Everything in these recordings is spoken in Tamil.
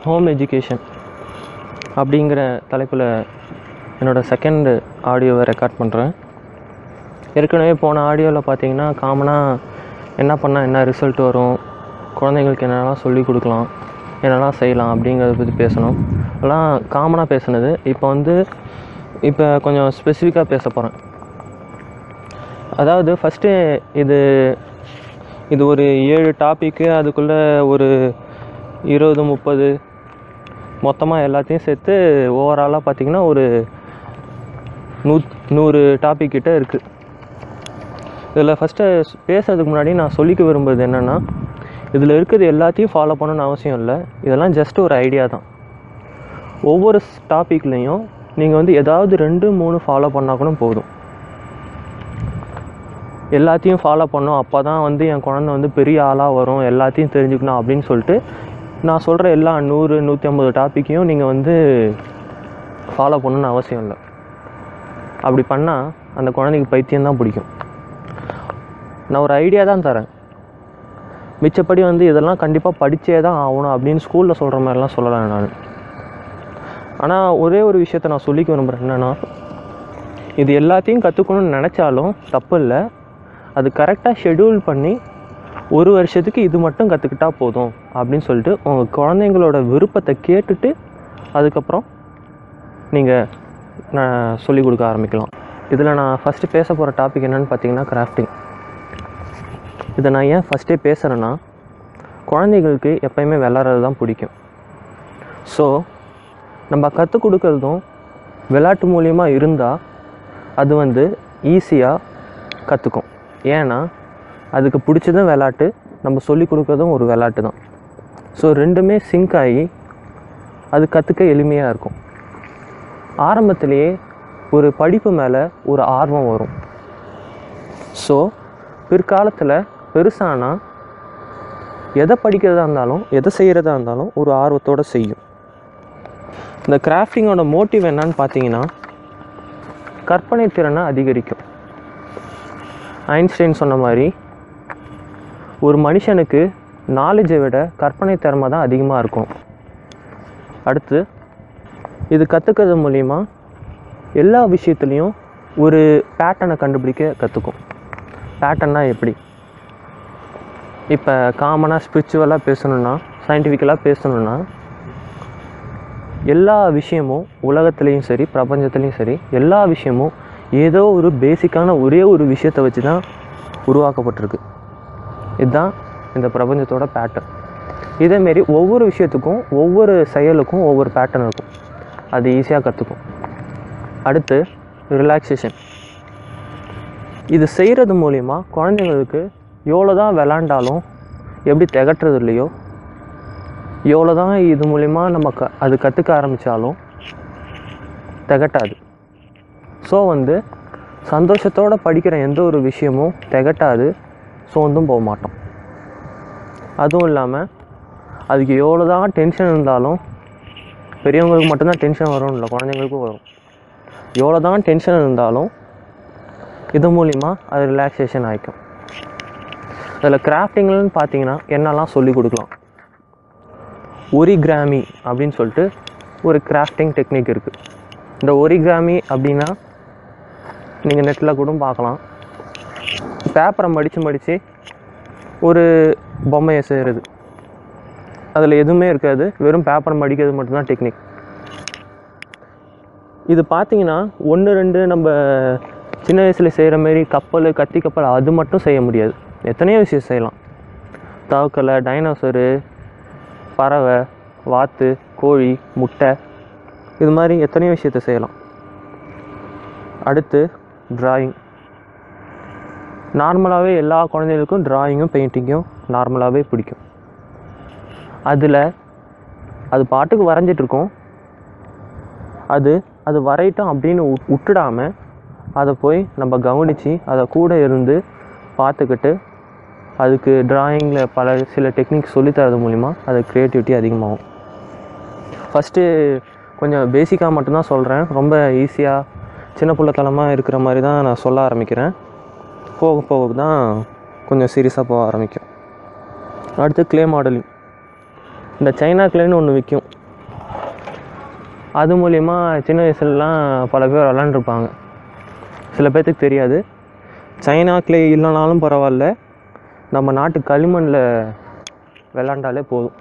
ஹோம் எஜுகேஷன் அப்படிங்கிற தலைப்பில் என்னோடய செகண்ட் ஆடியோவை ரெக்கார்ட் பண்ணுறேன் ஏற்கனவே போன ஆடியோவில் பார்த்தீங்கன்னா காமனாக என்ன பண்ணால் என்ன ரிசல்ட் வரும் குழந்தைங்களுக்கு என்னென்னலாம் சொல்லிக் கொடுக்கலாம் என்னெல்லாம் செய்யலாம் அப்படிங்கிறத பற்றி பேசணும் அதெல்லாம் காமனாக பேசுனது இப்போ வந்து இப்போ கொஞ்சம் ஸ்பெசிஃபிக்காக பேச போகிறேன் அதாவது ஃபஸ்ட்டு இது இது ஒரு ஏழு டாப்பிக்கு அதுக்குள்ளே ஒரு இருபது முப்பது மொத்தமாக எல்லாத்தையும் சேர்த்து ஓவராலாக பார்த்தீங்கன்னா ஒரு நூ நூறு டாபிக் கிட்ட இருக்குது இதில் ஃபஸ்ட்டு பேசுறதுக்கு முன்னாடி நான் சொல்லிக்க விரும்புறது என்னென்னா இதில் இருக்கிறது எல்லாத்தையும் ஃபாலோ பண்ணணும்னு அவசியம் இல்லை இதெல்லாம் ஜஸ்ட் ஒரு ஐடியா தான் ஒவ்வொரு டாப்பிக்லேயும் நீங்கள் வந்து ஏதாவது ரெண்டு மூணு ஃபாலோ பண்ணால் கூட போதும் எல்லாத்தையும் ஃபாலோ பண்ணோம் அப்போ தான் வந்து என் குழந்தை வந்து பெரிய ஆளாக வரும் எல்லாத்தையும் தெரிஞ்சுக்கணும் அப்படின்னு சொல்லிட்டு நான் சொல்கிற எல்லா நூறு நூற்றி ஐம்பது டாப்பிக்கையும் நீங்கள் வந்து ஃபாலோ பண்ணணும்னு அவசியம் இல்லை அப்படி பண்ணால் அந்த குழந்தைக்கு பைத்தியம் தான் பிடிக்கும் நான் ஒரு ஐடியா தான் தரேன் மிச்சப்படி வந்து இதெல்லாம் கண்டிப்பாக படித்தே தான் ஆகணும் அப்படின்னு ஸ்கூலில் சொல்கிற மாதிரிலாம் சொல்லலை நான் ஆனால் ஒரே ஒரு விஷயத்த நான் சொல்லிக்க விரும்புகிறேன் என்னென்னா இது எல்லாத்தையும் கற்றுக்கணும்னு நினச்சாலும் தப்பு இல்லை அது கரெக்டாக ஷெட்யூல் பண்ணி ஒரு வருஷத்துக்கு இது மட்டும் கற்றுக்கிட்டா போதும் அப்படின்னு சொல்லிட்டு உங்கள் குழந்தைங்களோட விருப்பத்தை கேட்டுட்டு அதுக்கப்புறம் நீங்கள் நான் சொல்லிக் கொடுக்க ஆரம்பிக்கலாம் இதில் நான் ஃபஸ்ட்டு பேச போகிற டாபிக் என்னென்னு பார்த்தீங்கன்னா கிராஃப்டிங் இதை நான் ஏன் ஃபஸ்ட்டே பேசுகிறேன்னா குழந்தைகளுக்கு எப்பயுமே விளாட்றது தான் பிடிக்கும் ஸோ நம்ம கற்றுக் கொடுக்கறதும் விளையாட்டு மூலியமாக இருந்தால் அது வந்து ஈஸியாக கற்றுக்கும் ஏன்னா அதுக்கு பிடிச்சதும் விளாட்டு நம்ம சொல்லிக் கொடுக்கறதும் ஒரு விளாட்டு தான் ஸோ ரெண்டுமே சிங்க் ஆகி அது கற்றுக்க எளிமையாக இருக்கும் ஆரம்பத்திலேயே ஒரு படிப்பு மேலே ஒரு ஆர்வம் வரும் ஸோ பிற்காலத்தில் பெருசானா எதை படிக்கிறதா இருந்தாலும் எதை செய்கிறதா இருந்தாலும் ஒரு ஆர்வத்தோடு செய்யும் இந்த கிராஃப்டிங்கோட மோட்டிவ் என்னன்னு பார்த்தீங்கன்னா கற்பனை திறனை அதிகரிக்கும் ஐன்ஸ்டைன் சொன்ன மாதிரி ஒரு மனுஷனுக்கு நாலேஜை விட கற்பனை திறமை தான் அதிகமாக இருக்கும் அடுத்து இது கற்றுக்கிறது மூலிமா எல்லா விஷயத்துலேயும் ஒரு பேட்டர்னை கண்டுபிடிக்க கற்றுக்கும் பேட்டர்னா எப்படி இப்போ காமனாக ஸ்பிரிச்சுவலாக பேசணுன்னா சயின்டிஃபிக்கலாக பேசணுன்னா எல்லா விஷயமும் உலகத்துலேயும் சரி பிரபஞ்சத்துலேயும் சரி எல்லா விஷயமும் ஏதோ ஒரு பேசிக்கான ஒரே ஒரு விஷயத்தை வச்சு தான் உருவாக்கப்பட்டிருக்கு இதுதான் இந்த பிரபஞ்சத்தோட பேட்டர்ன் இதேமாரி ஒவ்வொரு விஷயத்துக்கும் ஒவ்வொரு செயலுக்கும் ஒவ்வொரு பேட்டர்ன் இருக்கும் அது ஈஸியாக கற்றுக்கும் அடுத்து ரிலாக்ஸேஷன் இது செய்கிறது மூலிமா குழந்தைங்களுக்கு எவ்வளோ தான் விளாண்டாலும் எப்படி திகட்டுறது இல்லையோ எவ்வளோ தான் இது மூலிமா நம்ம க அது கற்றுக்க ஆரம்பித்தாலும் திகட்டாது ஸோ வந்து சந்தோஷத்தோடு படிக்கிற எந்த ஒரு விஷயமும் திகட்டாது சோர்ந்தும் போக மாட்டோம் அதுவும் இல்லாமல் அதுக்கு எவ்வளோ தான் டென்ஷன் இருந்தாலும் பெரியவங்களுக்கு மட்டும்தான் டென்ஷன் வரும் இல்லை குழந்தைங்களுக்கும் வரும் எவ்வளோ தான் டென்ஷன் இருந்தாலும் இது மூலிமா அது ரிலாக்ஸேஷன் ஆகிக்கும் அதில் கிராஃப்டிங்லன்னு பார்த்தீங்கன்னா என்னெல்லாம் சொல்லி கொடுக்கலாம் ஒரிகிராமி அப்படின்னு சொல்லிட்டு ஒரு கிராஃப்டிங் டெக்னிக் இருக்குது இந்த ஒரிகிராமி அப்படின்னா நீங்கள் நெட்டில் கூட பார்க்கலாம் பேப்பரை மடித்து மடித்து ஒரு பொம்மையை செய்கிறது அதில் எதுவுமே இருக்காது வெறும் பேப்பரை மடிக்கிறது மட்டும்தான் டெக்னிக் இது பார்த்தீங்கன்னா ஒன்று ரெண்டு நம்ம சின்ன வயசில் செய்கிற மாரி கப்பல் கத்தி கப்பல் அது மட்டும் செய்ய முடியாது எத்தனையோ விஷயம் செய்யலாம் தவக்கலை டைனோசரு பறவை வாத்து கோழி முட்டை இது மாதிரி எத்தனையோ விஷயத்த செய்யலாம் அடுத்து டிராயிங் நார்மலாகவே எல்லா குழந்தைகளுக்கும் டிராயிங்கும் பெயிண்டிங்கும் நார்மலாகவே பிடிக்கும் அதில் அது பாட்டுக்கு வரைஞ்சிட்ருக்கோம் அது அது வரையட்டும் அப்படின்னு விட்- விட்டுடாம அதை போய் நம்ம கவனித்து அதை கூட இருந்து பார்த்துக்கிட்டு அதுக்கு டிராயிங்கில் பல சில டெக்னிக் சொல்லித்தரது மூலிமா அது க்ரியேட்டிவிட்டி அதிகமாகும் ஃபஸ்ட்டு கொஞ்சம் பேசிக்காக மட்டும்தான் சொல்கிறேன் ரொம்ப ஈஸியாக சின்ன பிள்ளைத்தனமாக இருக்கிற மாதிரி தான் நான் சொல்ல ஆரம்பிக்கிறேன் போக போக தான் கொஞ்சம் சீரியஸாக போக ஆரம்பிக்கும் அடுத்து க்ளே மாடலிங் இந்த சைனா கிளைன்னு ஒன்று விற்கும் அது மூலிமா சின்ன வயசுலலாம் பல பேர் விளாண்டுருப்பாங்க சில பேர்த்துக்கு தெரியாது சைனா கிளே இல்லைனாலும் பரவாயில்ல நம்ம நாட்டு களிமண்ணில் விளாண்டாலே போதும்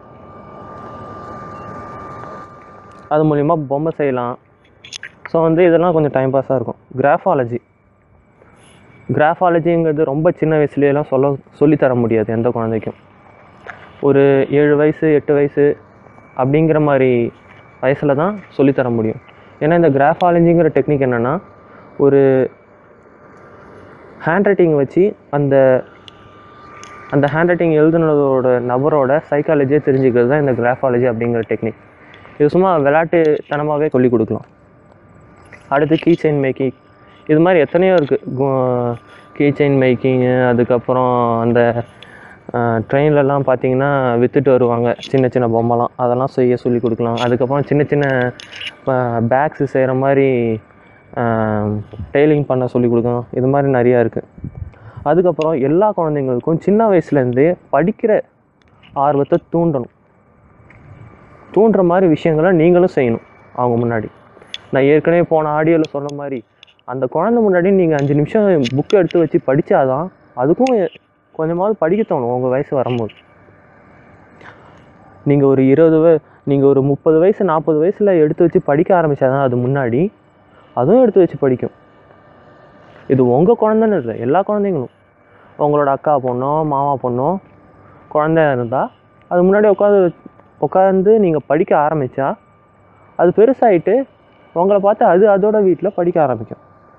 அது மூலிமா பொம்மை செய்யலாம் ஸோ வந்து இதெல்லாம் கொஞ்சம் டைம் பாஸாக இருக்கும் கிராஃபாலஜி கிராஃபாலஜிங்கிறது ரொம்ப சின்ன வயசுலேயெல்லாம் சொல்ல சொல்லித்தர முடியாது எந்த குழந்தைக்கும் ஒரு ஏழு வயசு எட்டு வயசு அப்படிங்கிற மாதிரி வயசில் தான் சொல்லித்தர முடியும் ஏன்னா இந்த கிராஃபாலஜிங்கிற டெக்னிக் என்னென்னா ஒரு ஹேண்ட் ரைட்டிங் வச்சு அந்த அந்த ஹேண்ட் ரைட்டிங் எழுதுனதோட நபரோட சைக்காலஜியை தெரிஞ்சுக்கிறது தான் இந்த கிராஃபாலஜி அப்படிங்கிற டெக்னிக் இது சும்மா விளையாட்டுத்தனமாகவே சொல்லிக் கொடுக்கலாம் அடுத்து கீ செயின் மேக்கிங் இது மாதிரி எத்தனையோ இருக்குது கீ செயின் மேக்கிங்கு அதுக்கப்புறம் அந்த ட்ரெயின்லலாம் பார்த்தீங்கன்னா விற்றுட்டு வருவாங்க சின்ன சின்ன பொம்மைலாம் அதெல்லாம் செய்ய சொல்லி கொடுக்கலாம் அதுக்கப்புறம் சின்ன சின்ன பேக்ஸு செய்கிற மாதிரி டெய்லிங் பண்ண சொல்லி கொடுக்கலாம் இது மாதிரி நிறையா இருக்குது அதுக்கப்புறம் எல்லா குழந்தைங்களுக்கும் சின்ன வயசுலேருந்தே படிக்கிற ஆர்வத்தை தூண்டணும் தூண்டுற மாதிரி விஷயங்களை நீங்களும் செய்யணும் அவங்க முன்னாடி நான் ஏற்கனவே போன ஆடியோவில் சொன்ன மாதிரி அந்த குழந்தை முன்னாடி நீங்கள் அஞ்சு நிமிஷம் புக்கை எடுத்து வச்சு படித்தாதான் அதுக்கும் கொஞ்சமாவது படிக்க தோணும் உங்கள் வயசு வரும்போது நீங்கள் ஒரு இருபது வய நீங்கள் ஒரு முப்பது வயசு நாற்பது வயசில் எடுத்து வச்சு படிக்க ஆரம்பித்தாதான் அது முன்னாடி அதுவும் எடுத்து வச்சு படிக்கும் இது உங்கள் குழந்தைன்னு இல்லை எல்லா குழந்தைங்களும் உங்களோட அக்கா பொண்ணோ மாமா பொண்ணோ குழந்தை இருந்தால் அது முன்னாடி உட்காந்து உட்காந்து நீங்கள் படிக்க ஆரம்பித்தா அது பெருசாகிட்டு உங்களை பார்த்து அது அதோட வீட்டில் படிக்க ஆரம்பிக்கும்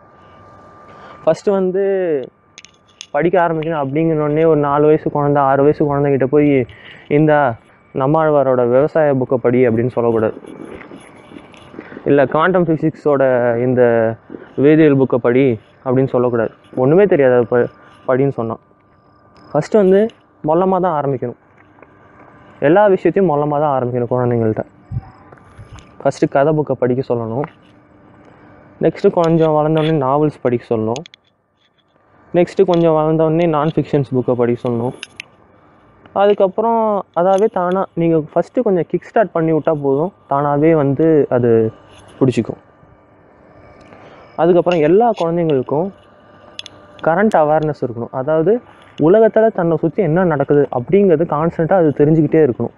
ஃபஸ்ட்டு வந்து படிக்க ஆரம்பிக்கணும் அப்படிங்கணுன்னே ஒரு நாலு வயசு குழந்த ஆறு வயசு குழந்தைகிட்ட போய் இந்த நம்மாழ்வாரோட விவசாய புக்கை படி அப்படின்னு சொல்லக்கூடாது இல்லை குவாண்டம் ஃபிசிக்ஸோட இந்த வேதியியல் புக்கை படி அப்படின்னு சொல்லக்கூடாது ஒன்றுமே தெரியாது அது ப படின்னு சொன்னான் ஃபஸ்ட்டு வந்து மொல்லமாக தான் ஆரம்பிக்கணும் எல்லா விஷயத்தையும் மொல்லமாக தான் ஆரம்பிக்கணும் குழந்தைங்கள்ட்ட ஃபஸ்ட்டு கதை புக்கை படிக்க சொல்லணும் நெக்ஸ்ட்டு கொஞ்சம் வளர்ந்தோடனே நாவல்ஸ் படிக்க சொல்லணும் நெக்ஸ்ட்டு கொஞ்சம் வளர்ந்தோடனே நான் ஃபிக்ஷன்ஸ் புக்கை படிக்க சொல்லணும் அதுக்கப்புறம் அதாவே தானாக நீங்கள் ஃபஸ்ட்டு கொஞ்சம் கிக் ஸ்டார்ட் பண்ணி விட்டால் போதும் தானாகவே வந்து அது பிடிச்சிக்கும் அதுக்கப்புறம் எல்லா குழந்தைங்களுக்கும் கரண்ட் அவேர்னஸ் இருக்கணும் அதாவது உலகத்தில் தன்னை சுற்றி என்ன நடக்குது அப்படிங்கிறது கான்ஸ்டண்ட்டாக அது தெரிஞ்சுக்கிட்டே இருக்கணும்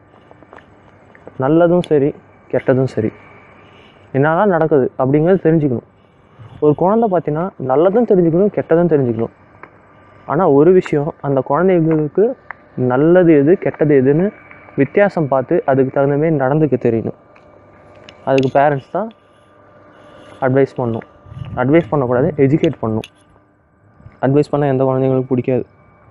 நல்லதும் சரி கெட்டதும் சரி என்னதான் நடக்குது அப்படிங்கிறது தெரிஞ்சுக்கணும் ஒரு குழந்தை பார்த்தீங்கன்னா நல்லதும் தெரிஞ்சுக்கணும் கெட்டதும் தெரிஞ்சுக்கணும் ஆனால் ஒரு விஷயம் அந்த குழந்தைங்களுக்கு நல்லது எது கெட்டது எதுன்னு வித்தியாசம் பார்த்து அதுக்கு தகுந்த மாதிரி நடந்துக்க தெரியணும் அதுக்கு பேரண்ட்ஸ் தான் அட்வைஸ் பண்ணணும் அட்வைஸ் பண்ணக்கூடாது எஜுகேட் பண்ணணும் அட்வைஸ் பண்ணால் எந்த குழந்தைங்களுக்கும் பிடிக்காது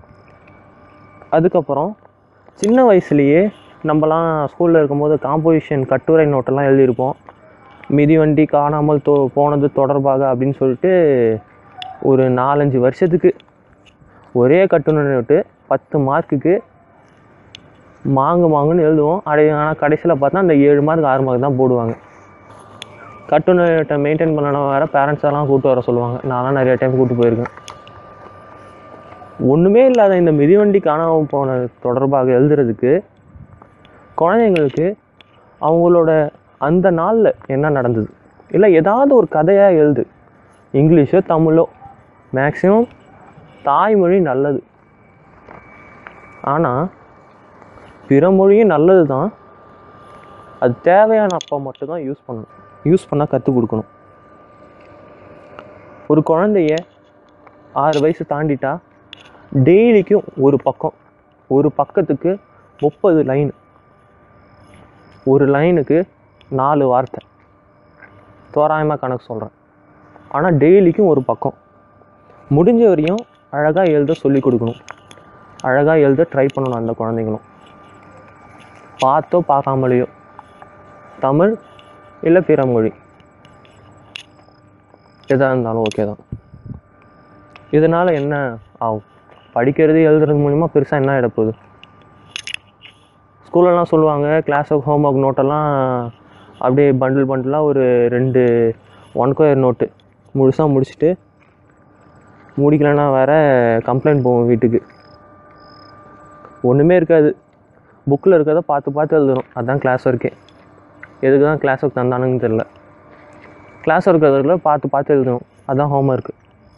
அதுக்கப்புறம் சின்ன வயசுலேயே நம்மலாம் ஸ்கூலில் இருக்கும்போது காம்போசிஷன் கட்டுரை நோட்டெல்லாம் எழுதியிருப்போம் மிதிவண்டி காணாமல் தோ போனது தொடர்பாக அப்படின்னு சொல்லிட்டு ஒரு நாலஞ்சு வருஷத்துக்கு ஒரே கட்டுரை நோட்டு பத்து மார்க்குக்கு மாங்கு மாங்குன்னு எழுதுவோம் அடைய ஆனால் கடைசியில் பார்த்தா அந்த ஏழு மார்க் ஆறு மார்க் தான் போடுவாங்க கட்டுரை மெயின்டைன் பண்ணணும் வேறு பேரண்ட்ஸ் எல்லாம் கூப்பிட்டு வர சொல்லுவாங்க நான்லாம் நிறைய டைம் கூப்பிட்டு போயிருக்கேன் ஒன்றுமே இல்லாத இந்த மிதிவண்டி காணாமல் போன தொடர்பாக எழுதுறதுக்கு குழந்தைங்களுக்கு அவங்களோட அந்த நாளில் என்ன நடந்தது இல்லை ஏதாவது ஒரு கதையாக எழுது இங்கிலீஷோ தமிழோ மேக்ஸிமம் தாய்மொழி நல்லது ஆனால் பிற மொழியும் நல்லது தான் அது தேவையான அப்போ மட்டும்தான் யூஸ் பண்ணணும் யூஸ் பண்ணால் கற்றுக் கொடுக்கணும் ஒரு குழந்தைய ஆறு வயசு தாண்டிட்டா டெய்லிக்கும் ஒரு பக்கம் ஒரு பக்கத்துக்கு முப்பது லைன் ஒரு லைனுக்கு நாலு வார்த்தை தோராயமாக கணக்கு சொல்கிறேன் ஆனால் டெய்லிக்கும் ஒரு பக்கம் முடிஞ்ச வரையும் அழகாக எழுத சொல்லி கொடுக்கணும் அழகாக எழுத ட்ரை பண்ணணும் அந்த குழந்தைங்களும் பார்த்தோ பார்க்காமலேயோ தமிழ் இல்லை பிற மொழி எதாக இருந்தாலும் ஓகே தான் இதனால் என்ன ஆகும் படிக்கிறது எழுதுறது மூலிமா பெருசாக என்ன ஆகிடப்போகுது ஸ்கூல்லலாம் சொல்லுவாங்க கிளாஸ் ஒர்க் ஹோம் ஒர்க் நோட்டெல்லாம் அப்படியே பண்டில் பண்டிலாக ஒரு ரெண்டு ஒன் கொயர் நோட்டு முழுசாக முடிச்சுட்டு முடிக்கலைன்னா வேற கம்ப்ளைண்ட் போவோம் வீட்டுக்கு ஒன்றுமே இருக்காது புக்கில் இருக்கிறத பார்த்து பார்த்து எழுதணும் அதுதான் கிளாஸ் ஒர்க்கே எதுக்கு தான் கிளாஸ் ஒர்க் தந்தானுங்கன்னு தெரில கிளாஸ் ஒர்க் எழுதுறதுல பார்த்து பார்த்து எழுதணும் அதுதான் ஹோம் ஒர்க்கு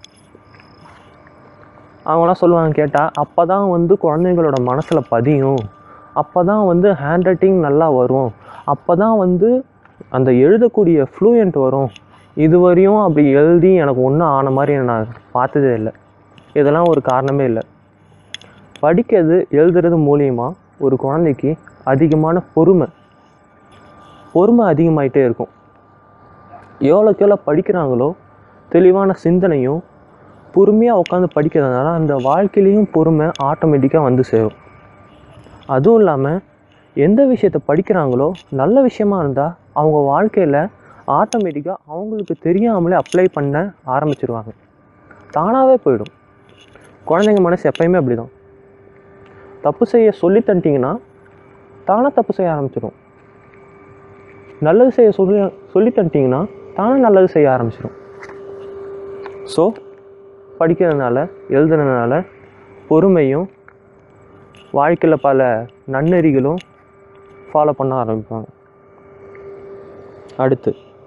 அவங்களாம் சொல்லுவாங்க கேட்டால் அப்போ தான் வந்து குழந்தைங்களோட மனசில் பதியும் அப்போ தான் வந்து ஹேண்ட் ரைட்டிங் நல்லா வரும் அப்போ தான் வந்து அந்த எழுதக்கூடிய ஃப்ளூயண்ட் வரும் இதுவரையும் அப்படி எழுதி எனக்கு ஒன்றும் ஆன மாதிரி நான் பார்த்ததே இல்லை இதெல்லாம் ஒரு காரணமே இல்லை படிக்கிறது எழுதுறது மூலியமா ஒரு குழந்தைக்கு அதிகமான பொறுமை பொறுமை அதிகமாயிட்டே இருக்கும் எவ்வளோக்கு எவ்வளோ படிக்கிறாங்களோ தெளிவான சிந்தனையும் பொறுமையாக உட்காந்து படிக்கிறதுனால அந்த வாழ்க்கையிலையும் பொறுமை ஆட்டோமேட்டிக்காக வந்து சேரும் அதுவும் இல்லாமல் எந்த விஷயத்தை படிக்கிறாங்களோ நல்ல விஷயமா இருந்தால் அவங்க வாழ்க்கையில் ஆட்டோமேட்டிக்காக அவங்களுக்கு தெரியாமலே அப்ளை பண்ண ஆரம்பிச்சிருவாங்க தானாகவே போயிடும் குழந்தைங்க மனசு எப்பயுமே அப்படி தான் தப்பு செய்ய சொல்லி தந்துட்டிங்கன்னா தானாக தப்பு செய்ய ஆரம்பிச்சிடும் நல்லது செய்ய சொல்லி சொல்லி தந்துட்டிங்கன்னா தானே நல்லது செய்ய ஆரம்பிச்சிடும் ஸோ படிக்கிறதுனால எழுதுறதுனால பொறுமையும் வாழ்க்கையில் பல நன்னெறிகளும் ஃபாலோ பண்ண ஆரம்பிப்பாங்க அடுத்து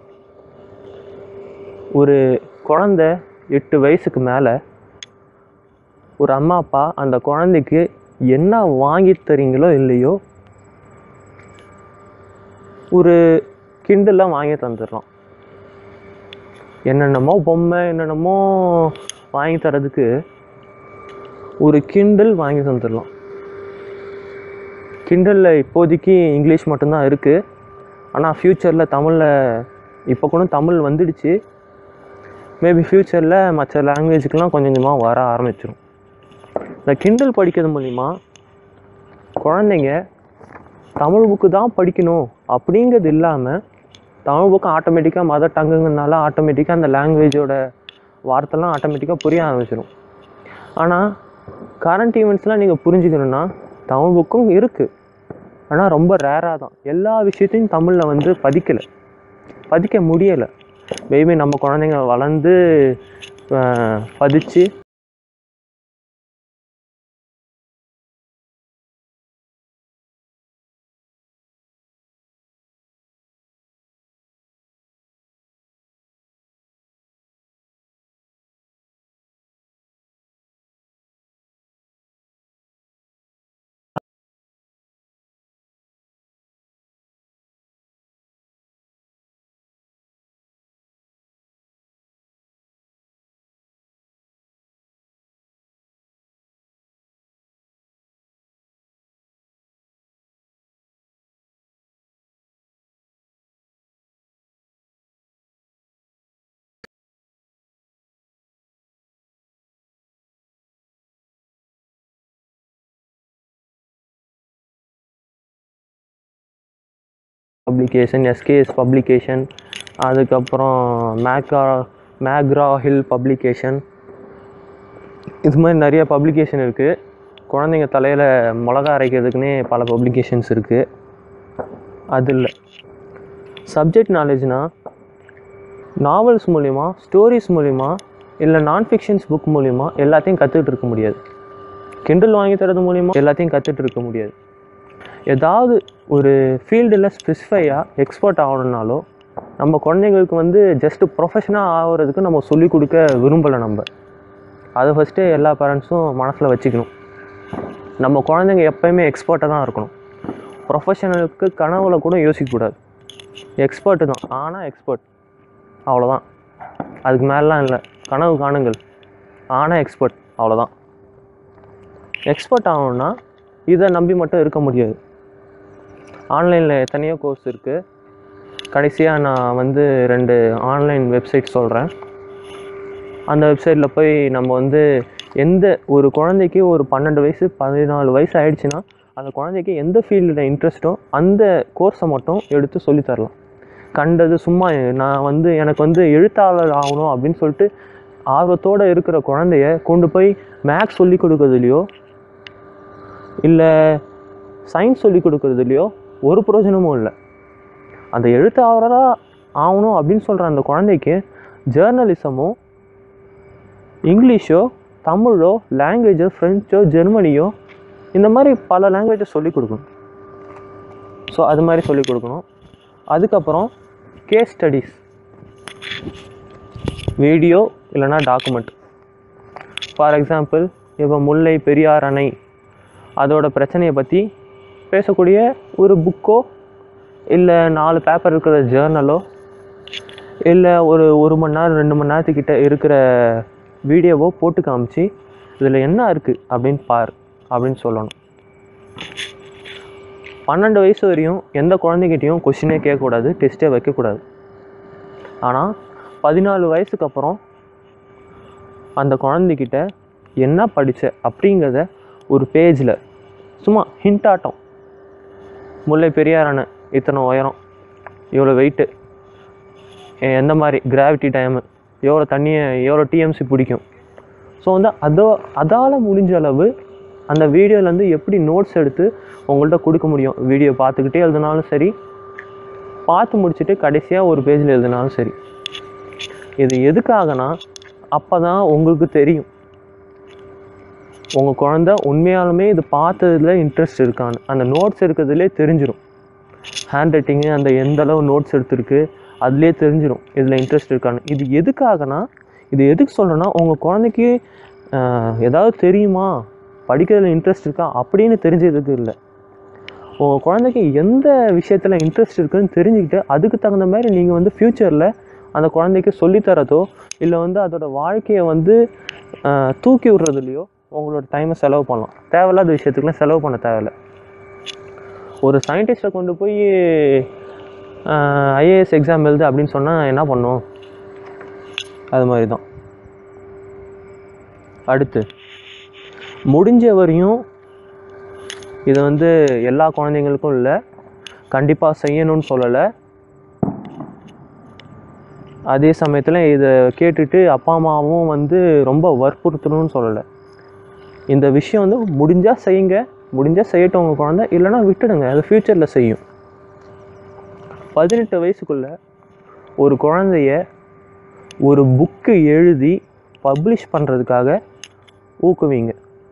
ஒரு குழந்த எட்டு வயசுக்கு மேலே ஒரு அம்மா அப்பா அந்த குழந்தைக்கு என்ன வாங்கி தரீங்களோ இல்லையோ ஒரு கிண்டலாக வாங்கி தந்துடலாம் என்னென்னமோ பொம்மை என்னென்னமோ வாங்கி தரதுக்கு ஒரு கிண்டல் வாங்கி தந்துடலாம் கிண்டலில் இப்போதைக்கு இங்கிலீஷ் மட்டும்தான் இருக்குது ஆனால் ஃப்யூச்சரில் தமிழில் இப்போ கூட தமிழ் வந்துடுச்சு மேபி ஃப்யூச்சரில் மற்ற லாங்குவேஜுக்கெலாம் கொஞ்சம் கொஞ்சமாக வர ஆரம்பிச்சிடும் இந்த கிண்டல் படிக்கிறது மூலிமா குழந்தைங்க தமிழ் புக்கு தான் படிக்கணும் அப்படிங்கிறது இல்லாமல் தமிழ் புக்கு ஆட்டோமேட்டிக்காக மதர் டங்குங்கிறதுனால ஆட்டோமேட்டிக்காக அந்த லாங்குவேஜோட வார்த்தைலாம் ஆட்டோமேட்டிக்காக புரிய ஆரம்பிச்சிடும் ஆனால் கரண்ட் ஈவெண்ட்ஸ்லாம் நீங்கள் புரிஞ்சுக்கணுன்னா தமிழ் புக்கும் இருக்குது ஆனால் ரொம்ப ரேராக தான் எல்லா விஷயத்தையும் தமிழில் வந்து பதிக்கலை பதிக்க முடியலை மேபி நம்ம குழந்தைங்க வளர்ந்து அஹ், பதிச்சு பப்ளிகேஷன் எஸ்கேஎஸ் பப்ளிகேஷன் அதுக்கப்புறம் மேக்ரா மேக்ரா ஹில் பப்ளிகேஷன் இது மாதிரி நிறைய பப்ளிகேஷன் இருக்குது குழந்தைங்க தலையில் மிளகா அரைக்கிறதுக்குன்னே பல பப்ளிகேஷன்ஸ் இருக்குது அது இல்லை சப்ஜெக்ட் நாலேஜ்னா நாவல்ஸ் மூலிமா ஸ்டோரிஸ் மூலிமா இல்லை நான் ஃபிக்ஷன்ஸ் புக் மூலிமா எல்லாத்தையும் கற்றுக்கிட்டு இருக்க முடியாது கிண்டல் வாங்கி தரது மூலிமா எல்லாத்தையும் கற்றுட்டு இருக்க முடியாது ஏதாவது ஒரு ஃபீல்டில் ஸ்பெசிஃபையாக எக்ஸ்பர்ட் ஆகணுன்னாலோ நம்ம குழந்தைங்களுக்கு வந்து ஜஸ்ட்டு ப்ரொஃபஷனாக ஆகிறதுக்கு நம்ம சொல்லிக் கொடுக்க விரும்பலை நம்ம அதை ஃபஸ்ட்டு எல்லா பேரண்ட்ஸும் மனசில் வச்சுக்கணும் நம்ம குழந்தைங்க எப்போயுமே எக்ஸ்பர்ட்டாக தான் இருக்கணும் ப்ரொஃபஷனலுக்கு கனவுல கூட யோசிக்கக்கூடாது எக்ஸ்பர்ட்டு தான் ஆனால் எக்ஸ்பர்ட் அவ்வளோதான் அதுக்கு மேலாம் இல்லை கனவு காணுங்கள் ஆனால் எக்ஸ்பர்ட் அவ்வளோதான் எக்ஸ்பர்ட் ஆகணும்னா இதை நம்பி மட்டும் இருக்க முடியாது ஆன்லைனில் எத்தனையோ கோர்ஸ் இருக்குது கடைசியாக நான் வந்து ரெண்டு ஆன்லைன் வெப்சைட் சொல்கிறேன் அந்த வெப்சைட்டில் போய் நம்ம வந்து எந்த ஒரு குழந்தைக்கு ஒரு பன்னெண்டு வயசு பதினாலு வயசு ஆயிடுச்சுன்னா அந்த குழந்தைக்கு எந்த ஃபீல்டில் இன்ட்ரெஸ்ட்டோ அந்த கோர்ஸை மட்டும் எடுத்து சொல்லித் தரலாம் கண்டது சும்மா நான் வந்து எனக்கு வந்து எழுத்தாளர் ஆகணும் அப்படின்னு சொல்லிட்டு ஆர்வத்தோடு இருக்கிற குழந்தைய கொண்டு போய் மேக்ஸ் சொல்லி கொடுக்கறதுலையோ இல்லை சயின்ஸ் சொல்லி கொடுக்கறதுலையோ ஒரு பிரயோஜனமும் இல்லை அந்த எழுத்தாளராக ஆகணும் அப்படின்னு சொல்கிற அந்த குழந்தைக்கு ஜேர்னலிசமோ இங்கிலீஷோ தமிழோ லாங்குவேஜோ ஃப்ரெஞ்சோ ஜெர்மனியோ இந்த மாதிரி பல லாங்குவேஜை சொல்லிக் கொடுக்கணும் ஸோ அது மாதிரி சொல்லிக் கொடுக்கணும் அதுக்கப்புறம் கேஸ் ஸ்டடீஸ் வீடியோ இல்லைன்னா டாக்குமெண்ட் ஃபார் எக்ஸாம்பிள் இப்போ முல்லை பெரியார் அணை அதோட பிரச்சனையை பற்றி பேசக்கூடிய ஒரு புக்கோ இல்லை நாலு பேப்பர் இருக்கிற ஜேர்னலோ இல்லை ஒரு ஒரு மணி நேரம் ரெண்டு மணி நேரத்துக்கிட்ட இருக்கிற வீடியோவோ போட்டு காமிச்சு இதில் என்ன இருக்குது அப்படின்னு பார் அப்படின்னு சொல்லணும் பன்னெண்டு வயசு வரையும் எந்த குழந்தைகிட்டையும் கொஷினே கேட்கக்கூடாது டெஸ்ட்டே வைக்கக்கூடாது ஆனால் பதினாலு வயசுக்கு அப்புறம் அந்த குழந்தைகிட்ட என்ன படித்த அப்படிங்கிறத ஒரு பேஜில் சும்மா ஹிண்ட் ஆட்டம் முல்லை பெரியார் அணை இத்தனை உயரம் இவ்வளோ வெயிட்டு எந்த மாதிரி கிராவிட்டி டைமு எவ்வளோ தண்ணியை எவ்வளோ டிஎம்சி பிடிக்கும் ஸோ வந்து அதோ அதால் முடிஞ்ச அளவு அந்த வீடியோலேருந்து எப்படி நோட்ஸ் எடுத்து உங்கள்கிட்ட கொடுக்க முடியும் வீடியோ பார்த்துக்கிட்டே எழுதினாலும் சரி பார்த்து முடிச்சுட்டு கடைசியாக ஒரு பேஜில் எழுதினாலும் சரி இது எதுக்காகனா அப்போ தான் உங்களுக்கு தெரியும் உங்கள் குழந்த உண்மையாலுமே இது பார்த்ததுல இன்ட்ரெஸ்ட் இருக்கான்னு அந்த நோட்ஸ் இருக்கிறதுலே தெரிஞ்சிடும் ஹேண்ட் ரைட்டிங்கு அந்த எந்த அளவு நோட்ஸ் எடுத்திருக்கு அதுலேயே தெரிஞ்சிடும் இதில் இன்ட்ரெஸ்ட் இருக்கான்னு இது எதுக்காகனா இது எதுக்கு சொல்கிறேன்னா உங்கள் குழந்தைக்கு ஆஹ், ஏதாவது தெரியுமா படிக்கிறதுல இன்ட்ரெஸ்ட் இருக்கா அப்படின்னு தெரிஞ்சதுக்கு இல்லை உங்கள் குழந்தைக்கு எந்த விஷயத்தில் இன்ட்ரெஸ்ட் இருக்குன்னு தெரிஞ்சுக்கிட்டு அதுக்கு தகுந்த மாதிரி நீங்கள் வந்து ஃப்யூச்சரில் அந்த குழந்தைக்கு சொல்லித்தரதோ இல்லை வந்து அதோட வாழ்க்கையை வந்து ஆஹ், தூக்கி விடுறதுலையோ உங்களோட டைமை செலவு பண்ணலாம் தேவையில்லாத விஷயத்துக்குலாம் செலவு பண்ண தேவையில்ல ஒரு சயின்டிஸ்ட்டை கொண்டு போய் ஐஏஎஸ் எக்ஸாம் எழுது அப்படின்னு சொன்னால் என்ன பண்ணும் அது மாதிரி தான் அடுத்து முடிஞ்ச வரையும் இது வந்து எல்லா குழந்தைங்களுக்கும் இல்லை கண்டிப்பாக செய்யணும்னு சொல்லலை அதே சமயத்தில் இதை கேட்டுட்டு அப்பா அம்மாவும் வந்து ரொம்ப வற்புறுத்தணும்னு சொல்லலை இந்த விஷயம் வந்து முடிஞ்சால் செய்யுங்க முடிஞ்சால் செய்யட்டும் உங்கள் குழந்தை இல்லைன்னா விட்டுடுங்க அது ஃப்யூச்சரில் செய்யும் பதினெட்டு வயசுக்குள்ள ஒரு குழந்தைய ஒரு புக்கு எழுதி பப்ளிஷ் பண்ணுறதுக்காக ஊக்குவிங்க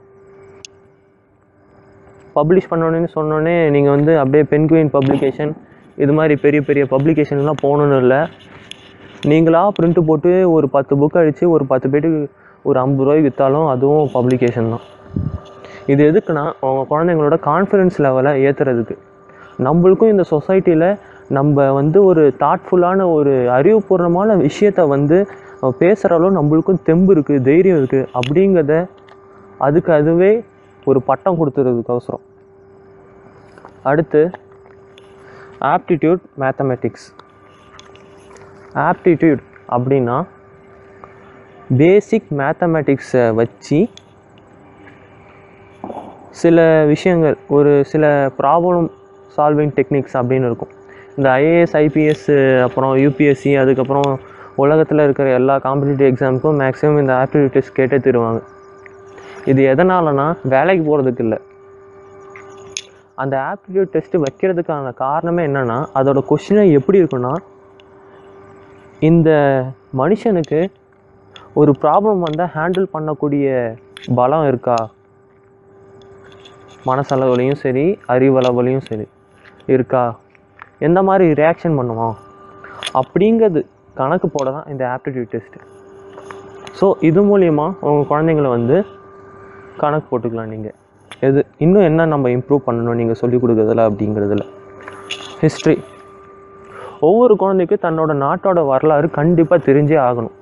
பப்ளிஷ் பண்ணோன்னு சொன்னோடனே நீங்கள் வந்து அப்படியே பென்குயின் பப்ளிகேஷன் இது மாதிரி பெரிய பெரிய பப்ளிகேஷன்லாம் போகணுன்னு இல்லை நீங்களாக பிரிண்ட்டு போட்டு ஒரு பத்து புக் அடித்து ஒரு பத்து பேருக்கு ஒரு ஐம்பது ரூபாய்க்கு விற்றாலும் அதுவும் பப்ளிகேஷன் தான் இது எதுக்குன்னா உங்கள் குழந்தைங்களோட கான்ஃபிடென்ஸ் லெவலை ஏற்றுறதுக்கு நம்மளுக்கும் இந்த சொசைட்டியில் நம்ம வந்து ஒரு தாட்ஃபுல்லான ஒரு அறிவுபூர்வமான விஷயத்த வந்து பேசுகிற அளவு நம்மளுக்கும் தெம்பு இருக்குது தைரியம் இருக்குது அப்படிங்கிறத அதுக்கு அதுவே ஒரு பட்டம் கொடுத்துறதுக்கு அவசரம் அடுத்து ஆப்டிடியூட் மேத்தமெட்டிக்ஸ் ஆப்டிடியூட் அப்படின்னா பேசிக் மேத்தமெட்டிக்ஸை வச்சு சில விஷயங்கள் ஒரு சில ப்ராப்ளம் சால்விங் டெக்னிக்ஸ் அப்படின்னு இருக்கும் இந்த ஐஏஎஸ் ஐபிஎஸ் அப்புறம் யூபிஎஸ்சி அதுக்கப்புறம் உலகத்தில் இருக்கிற எல்லா காம்படிட்டிவ் எக்ஸாமுக்கும் மேக்ஸிமம் இந்த ஆப்டிடியூட் டெஸ்ட் கேட்டே தருவாங்க இது எதனாலனா வேலைக்கு போகிறதுக்கு இல்லை அந்த ஆப்டிடியூட் டெஸ்ட்டு வைக்கிறதுக்கான காரணமே என்னென்னா அதோட கொஷினை எப்படி இருக்குன்னா இந்த மனுஷனுக்கு ஒரு ப்ராப்ளம் வந்தால் ஹேண்டில் பண்ணக்கூடிய பலம் இருக்கா மனசளவுலையும் சரி அறிவளவுலையும் சரி இருக்கா எந்த மாதிரி ரியாக்ஷன் பண்ணுவான் அப்படிங்கிறது கணக்கு போட தான் இந்த ஆப்டிடியூட் டெஸ்ட்டு ஸோ இது மூலிமா உங்கள் குழந்தைங்கள வந்து கணக்கு போட்டுக்கலாம் நீங்கள் எது இன்னும் என்ன நம்ம இம்ப்ரூவ் பண்ணணும் நீங்கள் சொல்லிக் கொடுக்குறதுல அப்படிங்கிறதுல ஹிஸ்ட்ரி ஒவ்வொரு குழந்தைக்கும் தன்னோட நாட்டோட வரலாறு கண்டிப்பாக தெரிஞ்சே ஆகணும்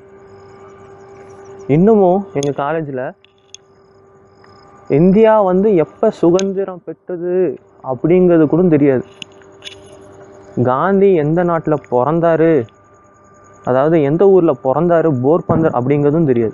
இன்னமும் எங்கள் காலேஜில் இந்தியா வந்து எப்போ சுதந்திரம் பெற்றது அப்படிங்கிறது கூட தெரியாது காந்தி எந்த நாட்டில் பிறந்தாரு அதாவது எந்த ஊரில் பிறந்தாரு போர்பந்தர் அப்படிங்கிறதும் தெரியாது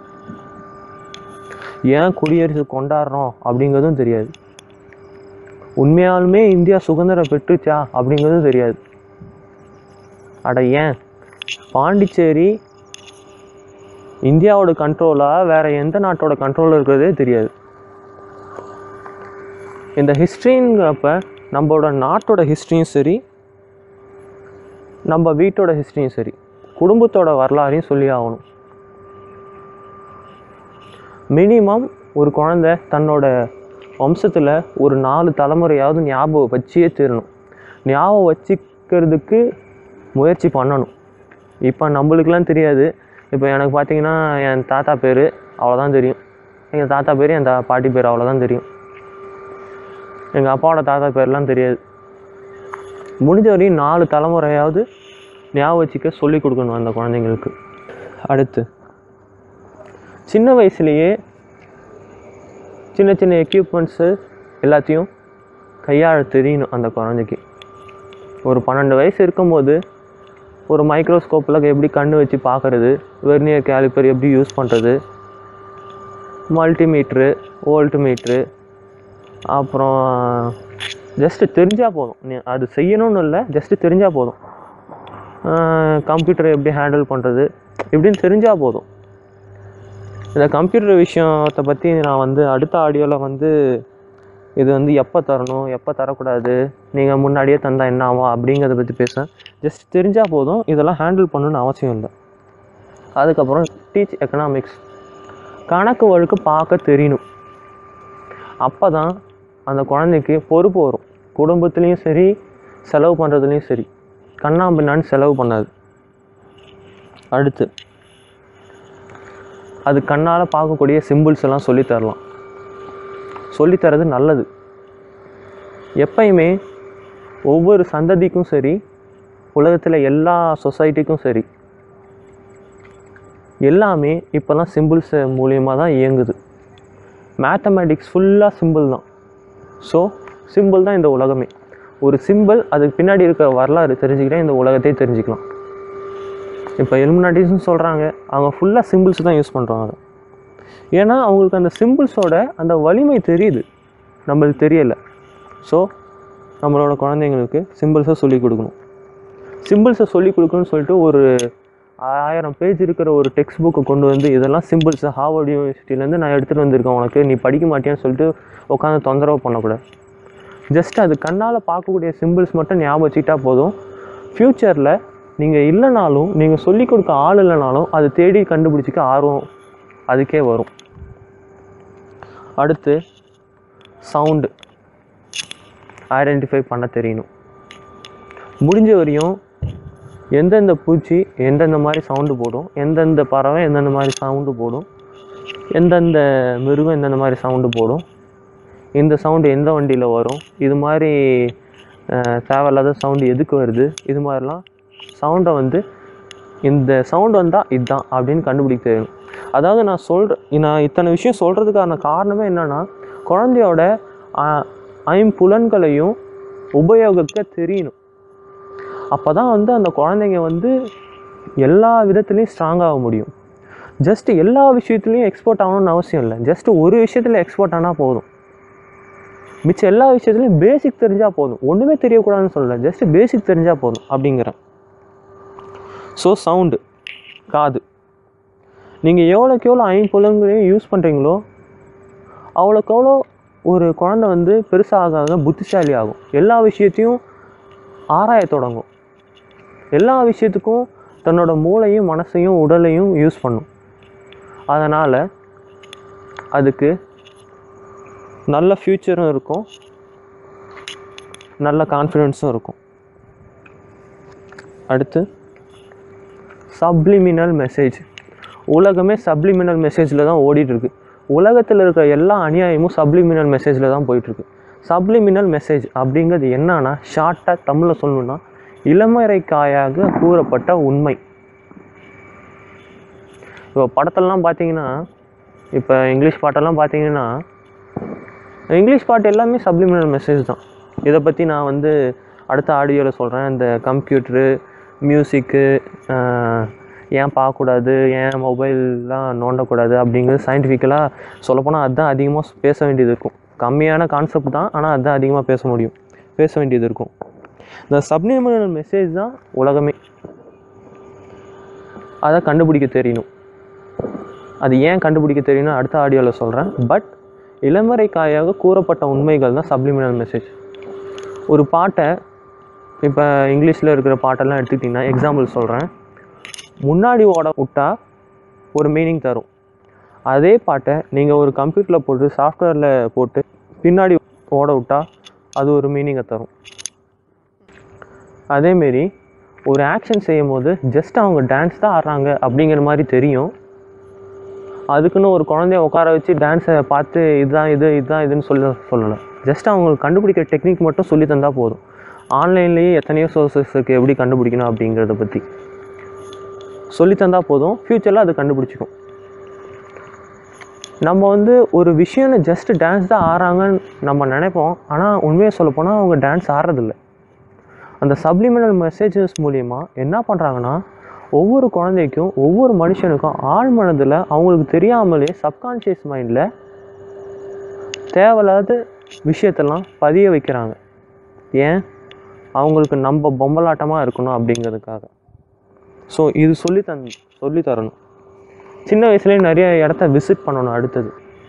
ஏன் குடியரசு கொண்டாடுறோம் அப்படிங்கிறதும் தெரியாது உண்மையாலுமே இந்தியா சுதந்திரம் பெற்றுச்சா அப்படிங்கிறதும் தெரியாது அட ஏன் பாண்டிச்சேரி இந்தியாவோட கண்ட்ரோலா வேற எந்த நாட்டோட கண்ட்ரோலில் இருக்கிறதே தெரியாது இந்த ஹிஸ்ட்ரிங்கிறப்ப நம்மளோட நாட்டோட ஹிஸ்ட்ரியும் சரி நம்ம வீட்டோட ஹிஸ்ட்ரியும் சரி குடும்பத்தோட வரலாறையும் சொல்லி ஆகணும் மினிமம் ஒரு குழந்தை தன்னோட வம்சத்தில் ஒரு நாலு தலைமுறையாவது ஞாபகம் வச்சே தீரணும் ஞாபகம் வச்சுக்கிறதுக்கு முயற்சி பண்ணணும் இப்போ நம்மளுக்கெல்லாம் தெரியாது இப்போ எனக்கு பார்த்தீங்கன்னா என் தாத்தா பேர் அவ்வளோதான் தெரியும் எங்கள் தாத்தா பேர் என் தா பாட்டி பேர் அவ்வளோதான் தெரியும் எங்கள் அப்பாவோட தாத்தா பேர்லாம் தெரியாது முடிஞ்ச வரையும் நாலு தலைமுறையாவது ஞாபகம் வச்சுக்க சொல்லிக் கொடுக்கணும் அந்த குழந்தைங்களுக்கு அடுத்து சின்ன வயசுலேயே சின்ன சின்ன எக்யூப்மெண்ட்ஸு எல்லாத்தையும் கையாள தெரியணும் அந்த குழந்தைக்கு ஒரு பன்னெண்டு வயசு இருக்கும்போது ஒரு மைக்ரோஸ்கோப்பில் எப்படி கண்ணு வச்சு பார்க்குறது வெர்னியர் கேலிப்பர் எப்படி யூஸ் பண்ணுறது மல்டிமீட்ரு வோல்ட்மீட்ரு அப்புறம் ஜஸ்ட்டு தெரிஞ்சால் போதும் நீ அது செய்யணும்னு இல்லை ஜஸ்ட்டு தெரிஞ்சால் போதும் கம்ப்யூட்டரை எப்படி ஹேண்டில் பண்ணுறது இப்படின்னு தெரிஞ்சால் போதும் இந்த கம்ப்யூட்டர் விஷயத்தை பற்றி நான் வந்து அடுத்த ஆடியோவில் வந்து இது வந்து எப்போ தரணும் எப்போ தரக்கூடாது நீங்கள் முன்னாடியே தந்தால் என்ன ஆகும் அப்படிங்கிறத பற்றி பேசுகிறேன் ஜஸ்ட் தெரிஞ்சால் போதும் இதெல்லாம் ஹேண்டில் பண்ணணும்னு அவசியம் இல்லை அதுக்கப்புறம் டீச் எக்கனாமிக்ஸ் கணக்கு வழக்கு பார்க்க தெரியணும் அப்போ தான் அந்த குழந்தைக்கு பொறுப்பு வரும் குடும்பத்துலேயும் சரி செலவு பண்ணுறதுலேயும் சரி கண்ணாம்பின்னான்னு செலவு பண்ணாது அடுத்து அது கண்ணால் பார்க்கக்கூடிய சிம்பிள்ஸ் எல்லாம் சொல்லித் தரலாம் சொல்லித்தரது நல்லது எப்பயுமே ஒவ்வொரு சந்ததிக்கும் சரி உலகத்தில் எல்லா சொசைட்டிக்கும் சரி எல்லாமே இப்போல்லாம் சிம்பிள்ஸ் மூலியமாக தான் இயங்குது மேத்தமேட்டிக்ஸ் ஃபுல்லாக சிம்பிள் தான் ஸோ சிம்பிள் தான் இந்த உலகமே ஒரு சிம்பிள் அதுக்கு பின்னாடி இருக்கிற வரலாறு தெரிஞ்சுக்கிட்டா இந்த உலகத்தையே தெரிஞ்சுக்கலாம் இப்போ எலுமினாட்டிஸ்னு சொல்கிறாங்க அவங்க ஃபுல்லாக சிம்பிள்ஸ் தான் யூஸ் பண்ணுறாங்க ஏன்னா அவங்களுக்கு அந்த சிம்பிள்ஸோட அந்த வலிமை தெரியுது நம்மளுக்கு தெரியலை ஸோ நம்மளோட குழந்தைங்களுக்கு சிம்பிள்ஸை சொல்லிக் கொடுக்கணும் சிம்பிள்ஸை சொல்லிக் கொடுக்கணும்னு சொல்லிட்டு ஒரு ஆயிரம் பேஜ் இருக்கிற ஒரு டெக்ஸ்ட் புக்கை கொண்டு வந்து இதெல்லாம் சிம்பிள்ஸ் ஹார்வர்ட் யூனிவர்சிட்டிலேருந்து நான் எடுத்துகிட்டு வந்திருக்கேன் உனக்கு நீ படிக்க மாட்டியான்னு சொல்லிட்டு உட்காந்து தொந்தரவு பண்ணக்கூடாது ஜஸ்ட் அது கண்ணால் பார்க்கக்கூடிய சிம்பிள்ஸ் மட்டும் ஞாபகம் வச்சுக்கிட்டா போதும் ஃப்யூச்சரில் நீங்கள் இல்லைனாலும் நீங்கள் சொல்லிக் கொடுக்க ஆள் இல்லைனாலும் அது தேடி கண்டுபிடிச்சிக்க ஆர்வம் அதுக்கே வரும் அடுத்து சவுண்டு ஐடென்டிஃபை பண்ண தெரியணும் முடிஞ்ச வரையும் எந்தெந்த பூச்சி எந்தெந்த மாதிரி சவுண்டு போடும் எந்தெந்த பறவை எந்தெந்த மாதிரி சவுண்டு போடும் எந்தெந்த மிருகம் எந்தெந்த மாதிரி சவுண்டு போடும் இந்த சவுண்டு எந்த வண்டியில் வரும் இது மாதிரி அஹ், தேவையில்லாத சவுண்டு எதுக்கு வருது இது மாதிரிலாம் சவுண்டை வந்து இந்த சவுண்ட் வந்தால் இதுதான் அப்படின்னு கண்டுபிடிக்க தெரியும் அதாவது நான் சொல்கிற நான் இத்தனை விஷயம் சொல்கிறதுக்கான காரணமே என்னென்னா குழந்தையோட அஹ், ஐம்புலன்களையும் உபயோகிக்க தெரியணும் அப்போ தான் வந்து அந்த குழந்தைங்க வந்து எல்லா விதத்துலேயும் ஸ்ட்ராங்காக முடியும் ஜஸ்ட் எல்லா விஷயத்துலையும் எக்ஸ்போர்ட் ஆகணும்னு அவசியம் இல்லை ஜஸ்ட் ஒரு விஷயத்தில் எக்ஸ்போர்ட் ஆனால் போதும் மிச்சம் எல்லா விஷயத்துலையும் பேசிக் தெரிஞ்சால் போதும் ஒன்றுமே தெரியக்கூடாதுன்னு சொல்லலை ஜஸ்ட் பேசிக் தெரிஞ்சால் போதும் அப்படிங்கிறேன் ஸோ சவுண்டு காது நீங்கள் எவ்வளோக்கு எவ்வளோ ஐம்புலங்களையும் யூஸ் பண்ணுறீங்களோ அவ்வளோக்கு அவ்வளோ ஒரு குழந்தை வந்து பெருசாக ஆக புத்திசாலி ஆகும் எல்லா விஷயத்தையும் ஆராய தொடங்கும் எல்லா விஷயத்துக்கும் தன்னோட மூளையும் மனசையும் உடலையும் யூஸ் பண்ணும் அதனால் அதுக்கு நல்ல ஃப்யூச்சரும் இருக்கும் நல்ல கான்ஃபிடென்ஸும் இருக்கும் அடுத்து சப்ளிமினல் மெசேஜ் உலகமே சப்ளிமினல் மெசேஜில் தான் ஓடிட்டு இருக்கு உலகத்தில் இருக்கிற எல்லா அநியாயமும் சப்ளிமினல் மெசேஜில் தான் போயிட்டுருக்கு சப்ளிமினல் மெசேஜ் அப்படிங்கிறது என்னன்னா ஷார்ட்டாக தமிழில் சொல்லணும்னா இளமறைக்காயாக கூறப்பட்ட உண்மை இப்போ படத்தெல்லாம் பார்த்தீங்கன்னா இப்போ இங்கிலீஷ் பாட்டெல்லாம் பார்த்தீங்கன்னா இங்கிலீஷ் பாட்டு எல்லாமே சப்ளிமினல் மெசேஜ் தான் இதை பற்றி நான் வந்து அடுத்த ஆடியோவில் சொல்கிறேன் இந்த கம்ப்யூட்ரு மியூசிக்கு ஏன் பார்க்கக்கூடாது ஏன் மொபைல்லாம் நோண்டக்கூடாது அப்படிங்கிறது சயின்டிஃபிக்கலாக சொல்லப்போனால் அதுதான் அதிகமாக பேச வேண்டியது இருக்கும் கம்மியான கான்செப்ட் தான் ஆனால் அதுதான் அதிகமாக பேச முடியும் பேச வேண்டியது இருக்கும் இந்த சப்ளிமினல் மெசேஜ் தான் உலகமே அதை கண்டுபிடிக்க தெரியணும் அது ஏன் கண்டுபிடிக்க தெரியணும் அடுத்த ஆடியோவில் சொல்கிறேன் பட் இளமறைக்காயாக கூறப்பட்ட உண்மைகள் தான் சப்ளிமினல் மெசேஜ் ஒரு பாட்டை இப்போ இங்கிலீஷில் இருக்கிற பாட்டெல்லாம் எடுத்துக்கிட்டிங்கன்னா எக்ஸாம்பிள் சொல்கிறேன் முன்னாடி ஓட விட்டா ஒரு மீனிங் தரும் அதே பாட்டை நீங்கள் ஒரு கம்ப்யூட்டரில் போட்டு சாஃப்ட்வேரில் போட்டு பின்னாடி ஓட விட்டா அது ஒரு மீனிங்கை தரும் அதேமாரி ஒரு ஆக்ஷன் செய்யும் போது ஜஸ்ட் அவங்க டான்ஸ் தான் ஆடுறாங்க அப்படிங்கிற மாதிரி தெரியும் அதுக்குன்னு ஒரு குழந்தைய உட்கார வச்சு டான்ஸை பார்த்து இதுதான் இது இதுதான் இதுன்னு சொல்ல சொல்லலை ஜஸ்ட் அவங்களுக்கு கண்டுபிடிக்கிற டெக்னிக் மட்டும் சொல்லி தந்தால் போதும் ஆன்லைன்லேயே எத்தனையோ சோர்சஸ் இருக்குது எப்படி கண்டுபிடிக்கணும் அப்படிங்கிறத பற்றி சொல்லி தந்தால் போதும் ஃப்யூச்சரில் அது கண்டுபிடிச்சிக்கும் நம்ம வந்து ஒரு விஷயம்னு ஜஸ்ட் டான்ஸ் தான் ஆடுறாங்கன்னு நம்ம நினைப்போம் ஆனால் உண்மையை சொல்லப்போனால் அவங்க டான்ஸ் ஆடுறதில்ல அந்த சப்ளிமினல் மெசேஜஸ் மூலிமா என்ன பண்ணுறாங்கன்னா ஒவ்வொரு குழந்தைக்கும் ஒவ்வொரு மனுஷனுக்கும் ஆழ் மனதில் அவங்களுக்கு தெரியாமலே சப்கான்ஷியஸ் மைண்டில் தேவையில்லாத விஷயத்தெல்லாம் பதிய வைக்கிறாங்க ஏன் அவங்களுக்கு நம்ம பொம்பலாட்டமாக இருக்கணும் அப்படிங்கிறதுக்காக ஸோ இது சொல்லி தந் சொல்லி தரணும் சின்ன வயசுலேயே நிறைய இடத்த விசிட் பண்ணணும் அடுத்தது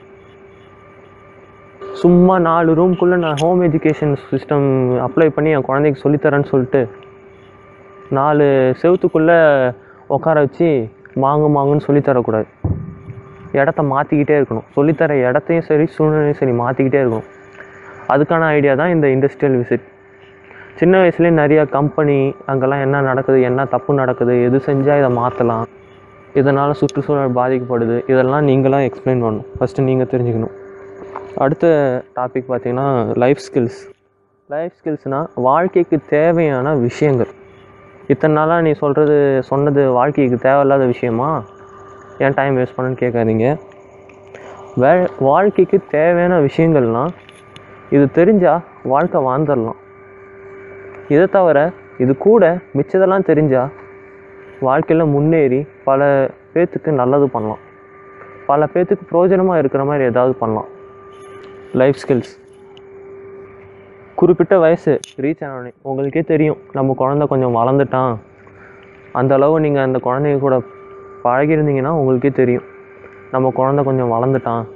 சும்மா நாலு ரூம்குள்ளே நான் ஹோம் எஜுகேஷன் சிஸ்டம் அப்ளை பண்ணி என் குழந்தைக்கு சொல்லித்தரேன்னு சொல்லிட்டு நாலு செவத்துக்குள்ளே உட்கார வச்சு மாங்கு மாங்குன்னு சொல்லித்தரக்கூடாது இடத்த மாற்றிக்கிட்டே இருக்கணும் சொல்லித்தர இடத்தையும் சரி சூழ்நிலையும் சரி மாற்றிக்கிட்டே இருக்கணும் அதுக்கான ஐடியா தான் இந்த இண்டஸ்ட்ரியல் விசிட் சின்ன வயசுலேயே நிறைய கம்பெனி அங்கெல்லாம் என்ன நடக்குது என்ன தப்பு நடக்குது எது செஞ்சால் இதை மாற்றலாம் இதனால் சுற்றுச்சூழல் பாதிக்கப்படுது இதெல்லாம் நீங்களாம் எக்ஸ்பிளைன் பண்ணணும் ஃபஸ்ட்டு நீங்கள் தெரிஞ்சுக்கணும் அடுத்த டாபிக் பார்த்தீங்கன்னா லைஃப் ஸ்கில்ஸ் லைஃப் ஸ்கில்ஸ்னால் வாழ்க்கைக்கு தேவையான விஷயங்கள் இத்தனை நாளாக நீ சொல்கிறது சொன்னது வாழ்க்கைக்கு தேவையில்லாத விஷயமா ஏன் டைம் வேஸ்ட் பண்ணுன்னு கேட்காதீங்க வே வாழ்க்கைக்கு தேவையான விஷயங்கள்லாம் இது தெரிஞ்சால் வாழ்க்கை வாழ்ந்துடலாம் இதை தவிர இது கூட மிச்சதெல்லாம் தெரிஞ்சால் வாழ்க்கையில் முன்னேறி பல பேர்த்துக்கு நல்லது பண்ணலாம் பல பேர்த்துக்கு பிரயோஜனமாக இருக்கிற மாதிரி ஏதாவது பண்ணலாம் லைஃப் ஸ்கில்ஸ் குறிப்பிட்ட வயசு ரீச் ஆனோடனே உங்களுக்கே தெரியும் நம்ம குழந்த கொஞ்சம் வளர்ந்துட்டான் அந்த அளவு நீங்கள் அந்த குழந்தைங்க கூட பழகியிருந்தீங்கன்னா உங்களுக்கே தெரியும் நம்ம குழந்த கொஞ்சம் வளர்ந்துட்டான்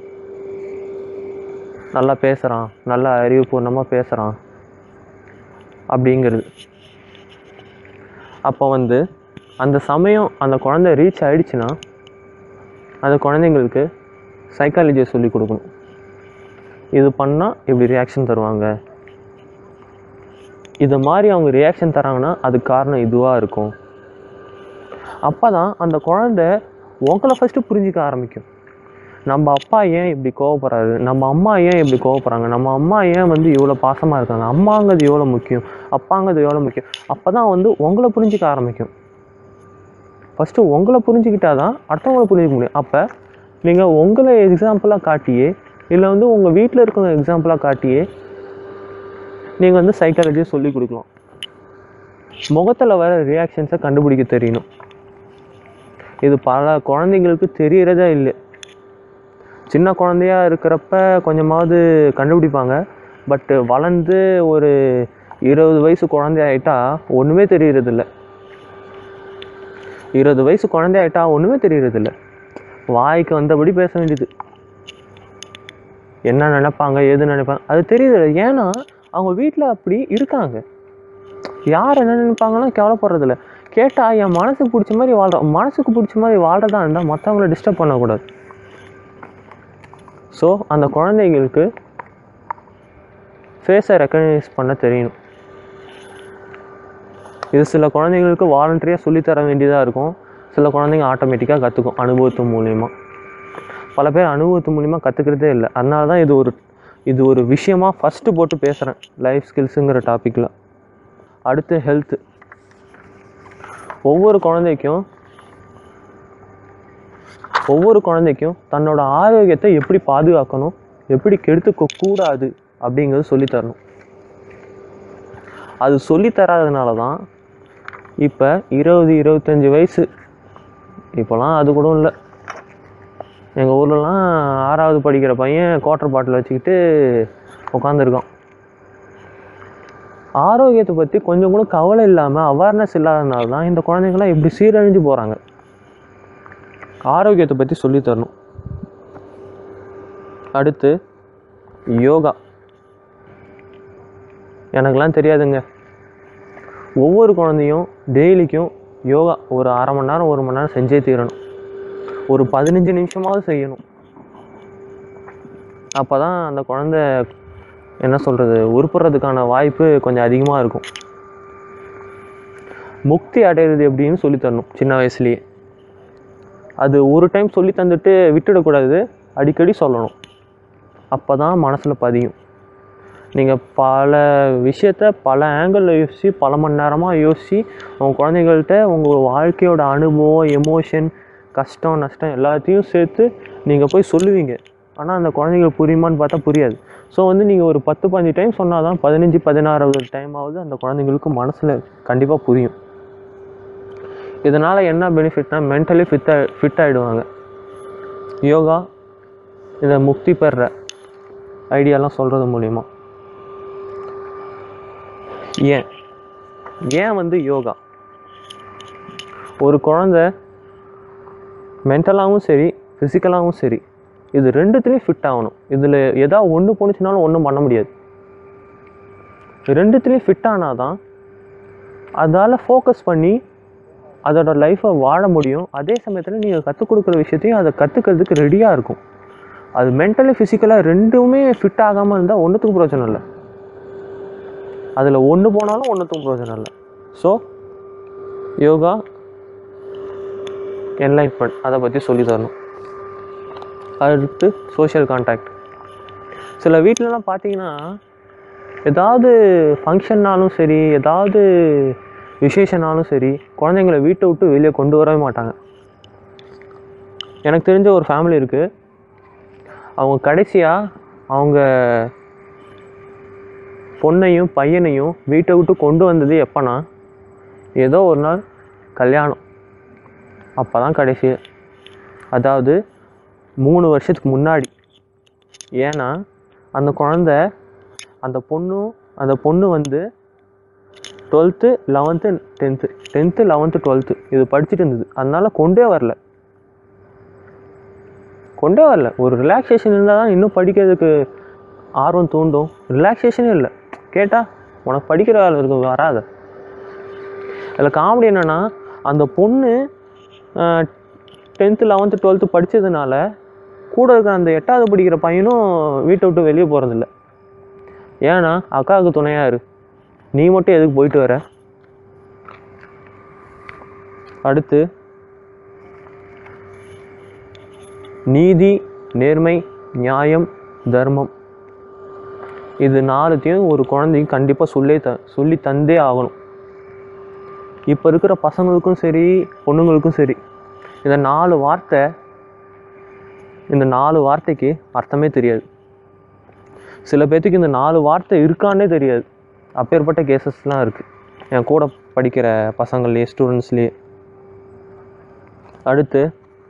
நல்லா பேசுகிறான் நல்லா அறிவுபூர்ணமாக பேசுகிறான் அப்படிங்கிறது அப்போ வந்து அந்த சமயம் அந்த குழந்தை ரீச் ஆயிடுச்சுன்னா அந்த குழந்தைங்களுக்கு சைக்காலஜியை சொல்லி கொடுக்கணும் இது பண்ணால் இப்படி ரியாக்ஷன் தருவாங்க இது மாதிரி அவங்க ரியாக்ஷன் தராங்கன்னா அதுக்கு காரணம் இதுவாக இருக்கும் அப்போ தான் அந்த குழந்தை உங்களை ஃபஸ்ட்டு புரிஞ்சிக்க ஆரம்பிக்கும் நம்ம அப்பா ஏன் இப்படி கோவப்படுறாரு நம்ம அம்மா ஏன் இப்படி கோவப்படுறாங்க நம்ம அம்மா ஏன் வந்து இவ்வளோ பாசமாக இருக்காங்க அம்மாங்கிறது எவ்வளோ முக்கியம் அப்பாங்கிறது எவ்வளோ முக்கியம் அப்போ தான் வந்து உங்களை புரிஞ்சிக்க ஆரம்பிக்கும் ஃபஸ்ட்டு உங்களை புரிஞ்சுக்கிட்டா தான் அடுத்தவங்களை புரிஞ்சிக்க முடியும் அப்போ நீங்கள் உங்களை எக்ஸாம்பிளாக காட்டியே இல்லை வந்து உங்கள் வீட்டில் இருக்கிற எக்ஸாம்பிளாக காட்டியே நீங்கள் வந்து சைக்காலஜியை சொல்லி கொடுக்கலாம் முகத்தில் வர ரியாக்ஷன்ஸை கண்டுபிடிக்க தெரியணும் இது பல குழந்தைங்களுக்கு தெரியறதே இல்லை சின்ன குழந்தையா இருக்கிறப்ப கொஞ்சமாவது கண்டுபிடிப்பாங்க பட்டு வளர்ந்து ஒரு இருபது வயசு குழந்தை ஆயிட்டா ஒன்றுமே தெரியறதில்ல இருபது வயசு குழந்தை ஆயிட்டா ஒன்றுமே தெரியறதில்ல வாய்க்கு வந்தபடி பேச வேண்டியது என்ன நினைப்பாங்க எது நினைப்பாங்க அது தெரியுது ஏன்னா அவங்க வீட்டில் அப்படி இருக்காங்க யார் என்ன நினைப்பாங்கன்னா கவலைப்படுறதில்ல கேட்டால் என் மனசுக்கு பிடிச்ச மாதிரி வாழ்கிறோம் மனசுக்கு பிடிச்ச மாதிரி வாழ்கிறதா இருந்தால் மற்றவங்கள டிஸ்டர்ப் பண்ணக்கூடாது ஸோ அந்த குழந்தைங்களுக்கு ஃபேஸை ரெக்கக்னைஸ் பண்ண தெரியணும் இது சில குழந்தைங்களுக்கு வாலண்டரியாக சொல்லித்தர வேண்டியதாக இருக்கும் சில குழந்தைங்க ஆட்டோமேட்டிக்காக கற்றுக்கும் அனுபவத்து மூலிமா பல பேர் அனுபவத்து மூலிமா கற்றுக்கிறதே இல்லை அதனால தான் இது ஒரு இது ஒரு விஷயமா ஃபஸ்ட்டு போட்டு பேசுகிறேன் லைஃப் ஸ்கில்ஸுங்கிற டாப்பிக்கில் அடுத்து ஹெல்த்து ஒவ்வொரு குழந்தைக்கும் ஒவ்வொரு குழந்தைக்கும் தன்னோட ஆரோக்கியத்தை எப்படி பாதுகாக்கணும் எப்படி கெடுத்துக்க கூடாது அப்படிங்கிறது சொல்லித் தரணும் அது சொல்லித் தராதனால தான் இப்போ இருபது இருபத்தஞ்சி வயசு இப்போலாம் அது கூட இல்லை எங்கள் ஊர்லலாம் ஆறாவது படிக்கிற பையன் குவார்ட்டர் பாட்டில் வச்சுக்கிட்டு உட்காந்துருக்கான் ஆரோக்கியத்தை பற்றி கொஞ்சம் கூட கவலை இல்லாமல் அவேர்னஸ் இல்லாதனால தான் இந்த குழந்தைங்களாம் இப்படி சீரழிஞ்சு போகிறாங்க ஆரோக்கியத்தை பற்றி சொல்லித் தரணும் அடுத்து யோகா எனக்கெல்லாம் தெரியாதுங்க ஒவ்வொரு குழந்தையும் டெய்லிக்கும் யோகா ஒரு அரை மணி நேரம் ஒரு மணி நேரம் செஞ்சே தீரணும் ஒரு பதினஞ்சு நிமிஷமாவது செய்யணும் அப்போ தான் அந்த குழந்தை என்ன சொல்கிறது உருப்படுறதுக்கான வாய்ப்பு கொஞ்சம் அதிகமாக இருக்கும் முக்தி அடையிறது எப்படின்னு சொல்லி தரணும் சின்ன வயசுலேயே அது ஒரு டைம் சொல்லி தந்துட்டு விட்டுடக்கூடாது அடிக்கடி சொல்லணும் அப்போ தான் மனசில் பதியும் நீங்கள் பல விஷயத்த பல ஆங்கிளில் யோசித்து பல மணி நேரமாக யோசித்து உங்கள் குழந்தைகள்கிட்ட உங்கள் வாழ்க்கையோட அனுபவம் எமோஷன் கஷ்டம் நஷ்டம் எல்லாத்தையும் சேர்த்து நீங்கள் போய் சொல்லுவீங்க ஆனால் அந்த குழந்தைங்களுக்கு புரியுமான்னு பார்த்தா புரியாது ஸோ வந்து நீங்கள் ஒரு பத்து பதினஞ்சு டைம் சொன்னால் தான் பதினஞ்சு பதினாறாவது டைமாவது அந்த குழந்தைங்களுக்கு மனசில் கண்டிப்பாக புரியும் இதனால் என்ன பெனிஃபிட்னா மென்டலி ஃபிட் ஃபிட் ஆகிடுவாங்க யோகா இந்த முக்தி பெற ஐடியாலாம் சொல்கிறது மூலிமா ஏன் ஏன் வந்து யோகா ஒரு குழந்த மென்டலாகவும் சரி ஃபிசிக்கலாகவும் சரி இது ரெண்டுத்துலேயும் ஃபிட் ஆகணும் இதில் எதா ஒன்று போணுச்சுனாலும் ஒன்றும் பண்ண முடியாது ரெண்டுத்துலேயும் ஃபிட் ஆனால் தான் அதால் ஃபோக்கஸ் பண்ணி அதோட லைஃப்பை வாழ முடியும் அதே சமயத்தில் நீங்கள் கற்றுக் கொடுக்குற விஷயத்தையும் அதை கற்றுக்கிறதுக்கு ரெடியாக இருக்கும் அது மென்டலி ஃபிசிக்கலாக ரெண்டுமே ஃபிட் ஆகாமல் இருந்தால் ஒன்றுத்துக்கும் பிரயோஜனம் இல்லை அதில் ஒன்று போனாலும் ஒன்றுத்துக்கும் பிரயோஜனம் இல்லை ஸோ யோகா என்லைட்மெண்ட் அதை பற்றி சொல்லி தரணும் அடுத்து சோஷியல் கான்டாக்ட் சில வீட்டிலலாம் பார்த்தீங்கன்னா ஏதாவது ஃபங்க்ஷன்னாலும் சரி ஏதாவது விசேஷனாலும் சரி குழந்தைங்கள வீட்டை விட்டு வெளியே கொண்டு வரவே மாட்டாங்க எனக்கு தெரிஞ்ச ஒரு ஃபேமிலி இருக்குது அவங்க கடைசியாக அவங்க பொண்ணையும் பையனையும் வீட்டை விட்டு கொண்டு வந்தது எப்போனா ஏதோ ஒரு நாள் கல்யாணம் அப்போ தான் கடைசி அதாவது மூணு வருஷத்துக்கு முன்னாடி ஏன்னா அந்த குழந்த அந்த பொண்ணும் அந்த பொண்ணு வந்து twelfth eleventh tenth tenth eleventh twelfth இது படிச்சுட்டு இருந்தது அதனால கொண்டே வரல கொண்டே வரல ஒரு ரிலாக்ஸேஷன் இருந்தால் தான் இன்னும் படிக்கிறதுக்கு ஆர்வம் தூண்டும் ரிலாக்ஸேஷனே இல்லை கேட்டால் உனக்கு படிக்கிற வேலை இருக்கு வராத அதில் காமெடி என்னென்னா அந்த பொண்ணு டென்த்து லெவன்த்து டுவெல்த்து படித்ததுனால கூட இருக்கிற அந்த எட்டாவது படிக்கிற பையனும் வீட்டை விட்டு வெளியே போகிறதில்ல ஏன்னா அக்காவுக்கு துணையாக இரு நீ மட்டும் எதுக்கு போயிட்டு வர அடுத்து நீதி நேர்மை நியாயம் தர்மம் இது நாலுத்தையும் ஒரு குழந்தைக்கு கண்டிப்பாக சொல்லே த சொல்லி தந்தே ஆகணும் இப்போ இருக்கிற பசங்களுக்கும் சரி பொண்ணுங்களுக்கும் சரி இந்த நாலு வார்த்தை இந்த நாலு வார்த்தைக்கு அர்த்தமே தெரியாது சில பேர்த்துக்கு இந்த நாலு வார்த்தை இருக்கான்னே தெரியாது அப்பேற்பட்ட கேசஸ்லாம் இருக்குது என் கூட படிக்கிற பசங்கள்லேயே ஸ்டூடெண்ட்ஸ்லேயே அடுத்து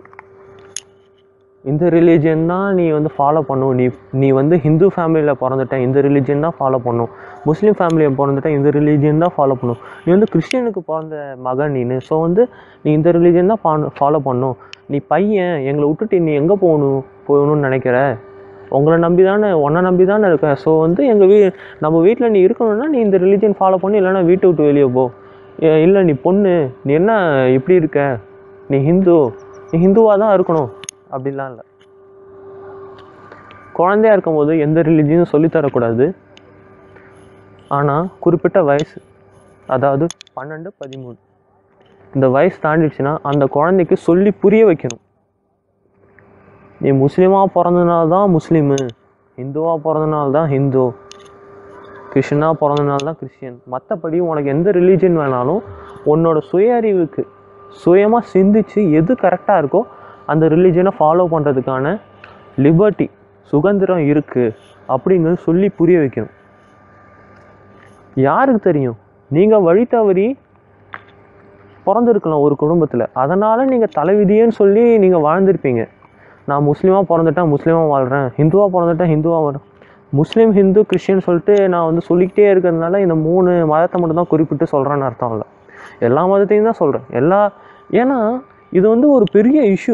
இந்த ரிலீஜியன் தான் நீ வந்து ஃபாலோ பண்ணும் நீ நீ வந்து ஹிந்து ஃபேமிலியில் பிறந்துட்ட இந்த ரிலீஜியன் தான் ஃபாலோ பண்ணும் முஸ்லீம் ஃபேமிலியை பிறந்துட்ட இந்த ரிலீஜியன் தான் ஃபாலோ பண்ணும் நீ வந்து கிறிஸ்டியனுக்கு பிறந்த மகன் நீனு ஸோ வந்து நீ இந்த ரிலீஜியன் தான் ஃபாலோ பண்ணும் நீ பையன் எங்களை விட்டுட்டு நீ எங்கே போகணும் போகணும்னு நினைக்கிற உங்களை நம்பி தானே உன்னை நம்பி தானே இருக்க ஸோ வந்து எங்கள் வீ நம்ம வீட்டில் நீ இருக்கணும்னா நீ இந்த ரிலீஜியன் ஃபாலோ பண்ணி இல்லைன்னா வீட்டை விட்டு வெளியே போ ஏ- இல்லை நீ பொண்ணு நீ என்ன இப்படி இருக்க நீ ஹிந்து நீ ஹிந்துவாக தான் இருக்கணும் அப்படிலாம் இல்லை குழந்தையா இருக்கும்போது எந்த ரிலீஜியனும் சொல்லித்தரக்கூடாது ஆனால் குறிப்பிட்ட வயசு அதாவது பன்னெண்டு பதிமூணு இந்த வயசு தாண்டிடுச்சுன்னா அந்த குழந்தைக்கு சொல்லி புரிய வைக்கணும் நீ முஸ்லீமாக பிறந்தனால தான் முஸ்லீமு ஹிந்துவாக பிறந்தனால தான் ஹிந்து கிறிஸ்டினாக பிறந்தனால தான் கிறிஸ்டியன் மற்றபடி உனக்கு எந்த ரிலீஜன் வேணாலும் உன்னோட சுய அறிவுக்கு சுயமாக சிந்திச்சு எது கரெக்டாக இருக்கோ அந்த ரிலீஜனை ஃபாலோ பண்ணுறதுக்கான லிபர்ட்டி சுதந்திரம் இருக்குது அப்படிங்கிறது சொல்லி புரிய வைக்கணும் யாருக்கு தெரியும் நீங்கள் வழி தவறி பிறந்திருக்கலாம் ஒரு குடும்பத்தில் அதனால் நீங்கள் தலைவிதியேன்னு சொல்லி நீங்கள் வாழ்ந்திருப்பீங்க நான் முஸ்லீமாக பிறந்துட்டேன் முஸ்லீமாக வாழ்கிறேன் ஹிந்துவாக பிறந்துட்டேன் ஹிந்துவாக வாழ்றேன் முஸ்லீம் ஹிந்து கிறிஸ்டின் சொல்லிட்டு நான் வந்து சொல்லிக்கிட்டே இருக்கிறதுனால இந்த மூணு மதத்தை மட்டும் தான் குறிப்பிட்டு சொல்கிறேன்னு அர்த்தம் இல்லை எல்லா மதத்தையும் தான் சொல்கிறேன் எல்லா ஏன்னா இது வந்து ஒரு பெரிய இஷ்யூ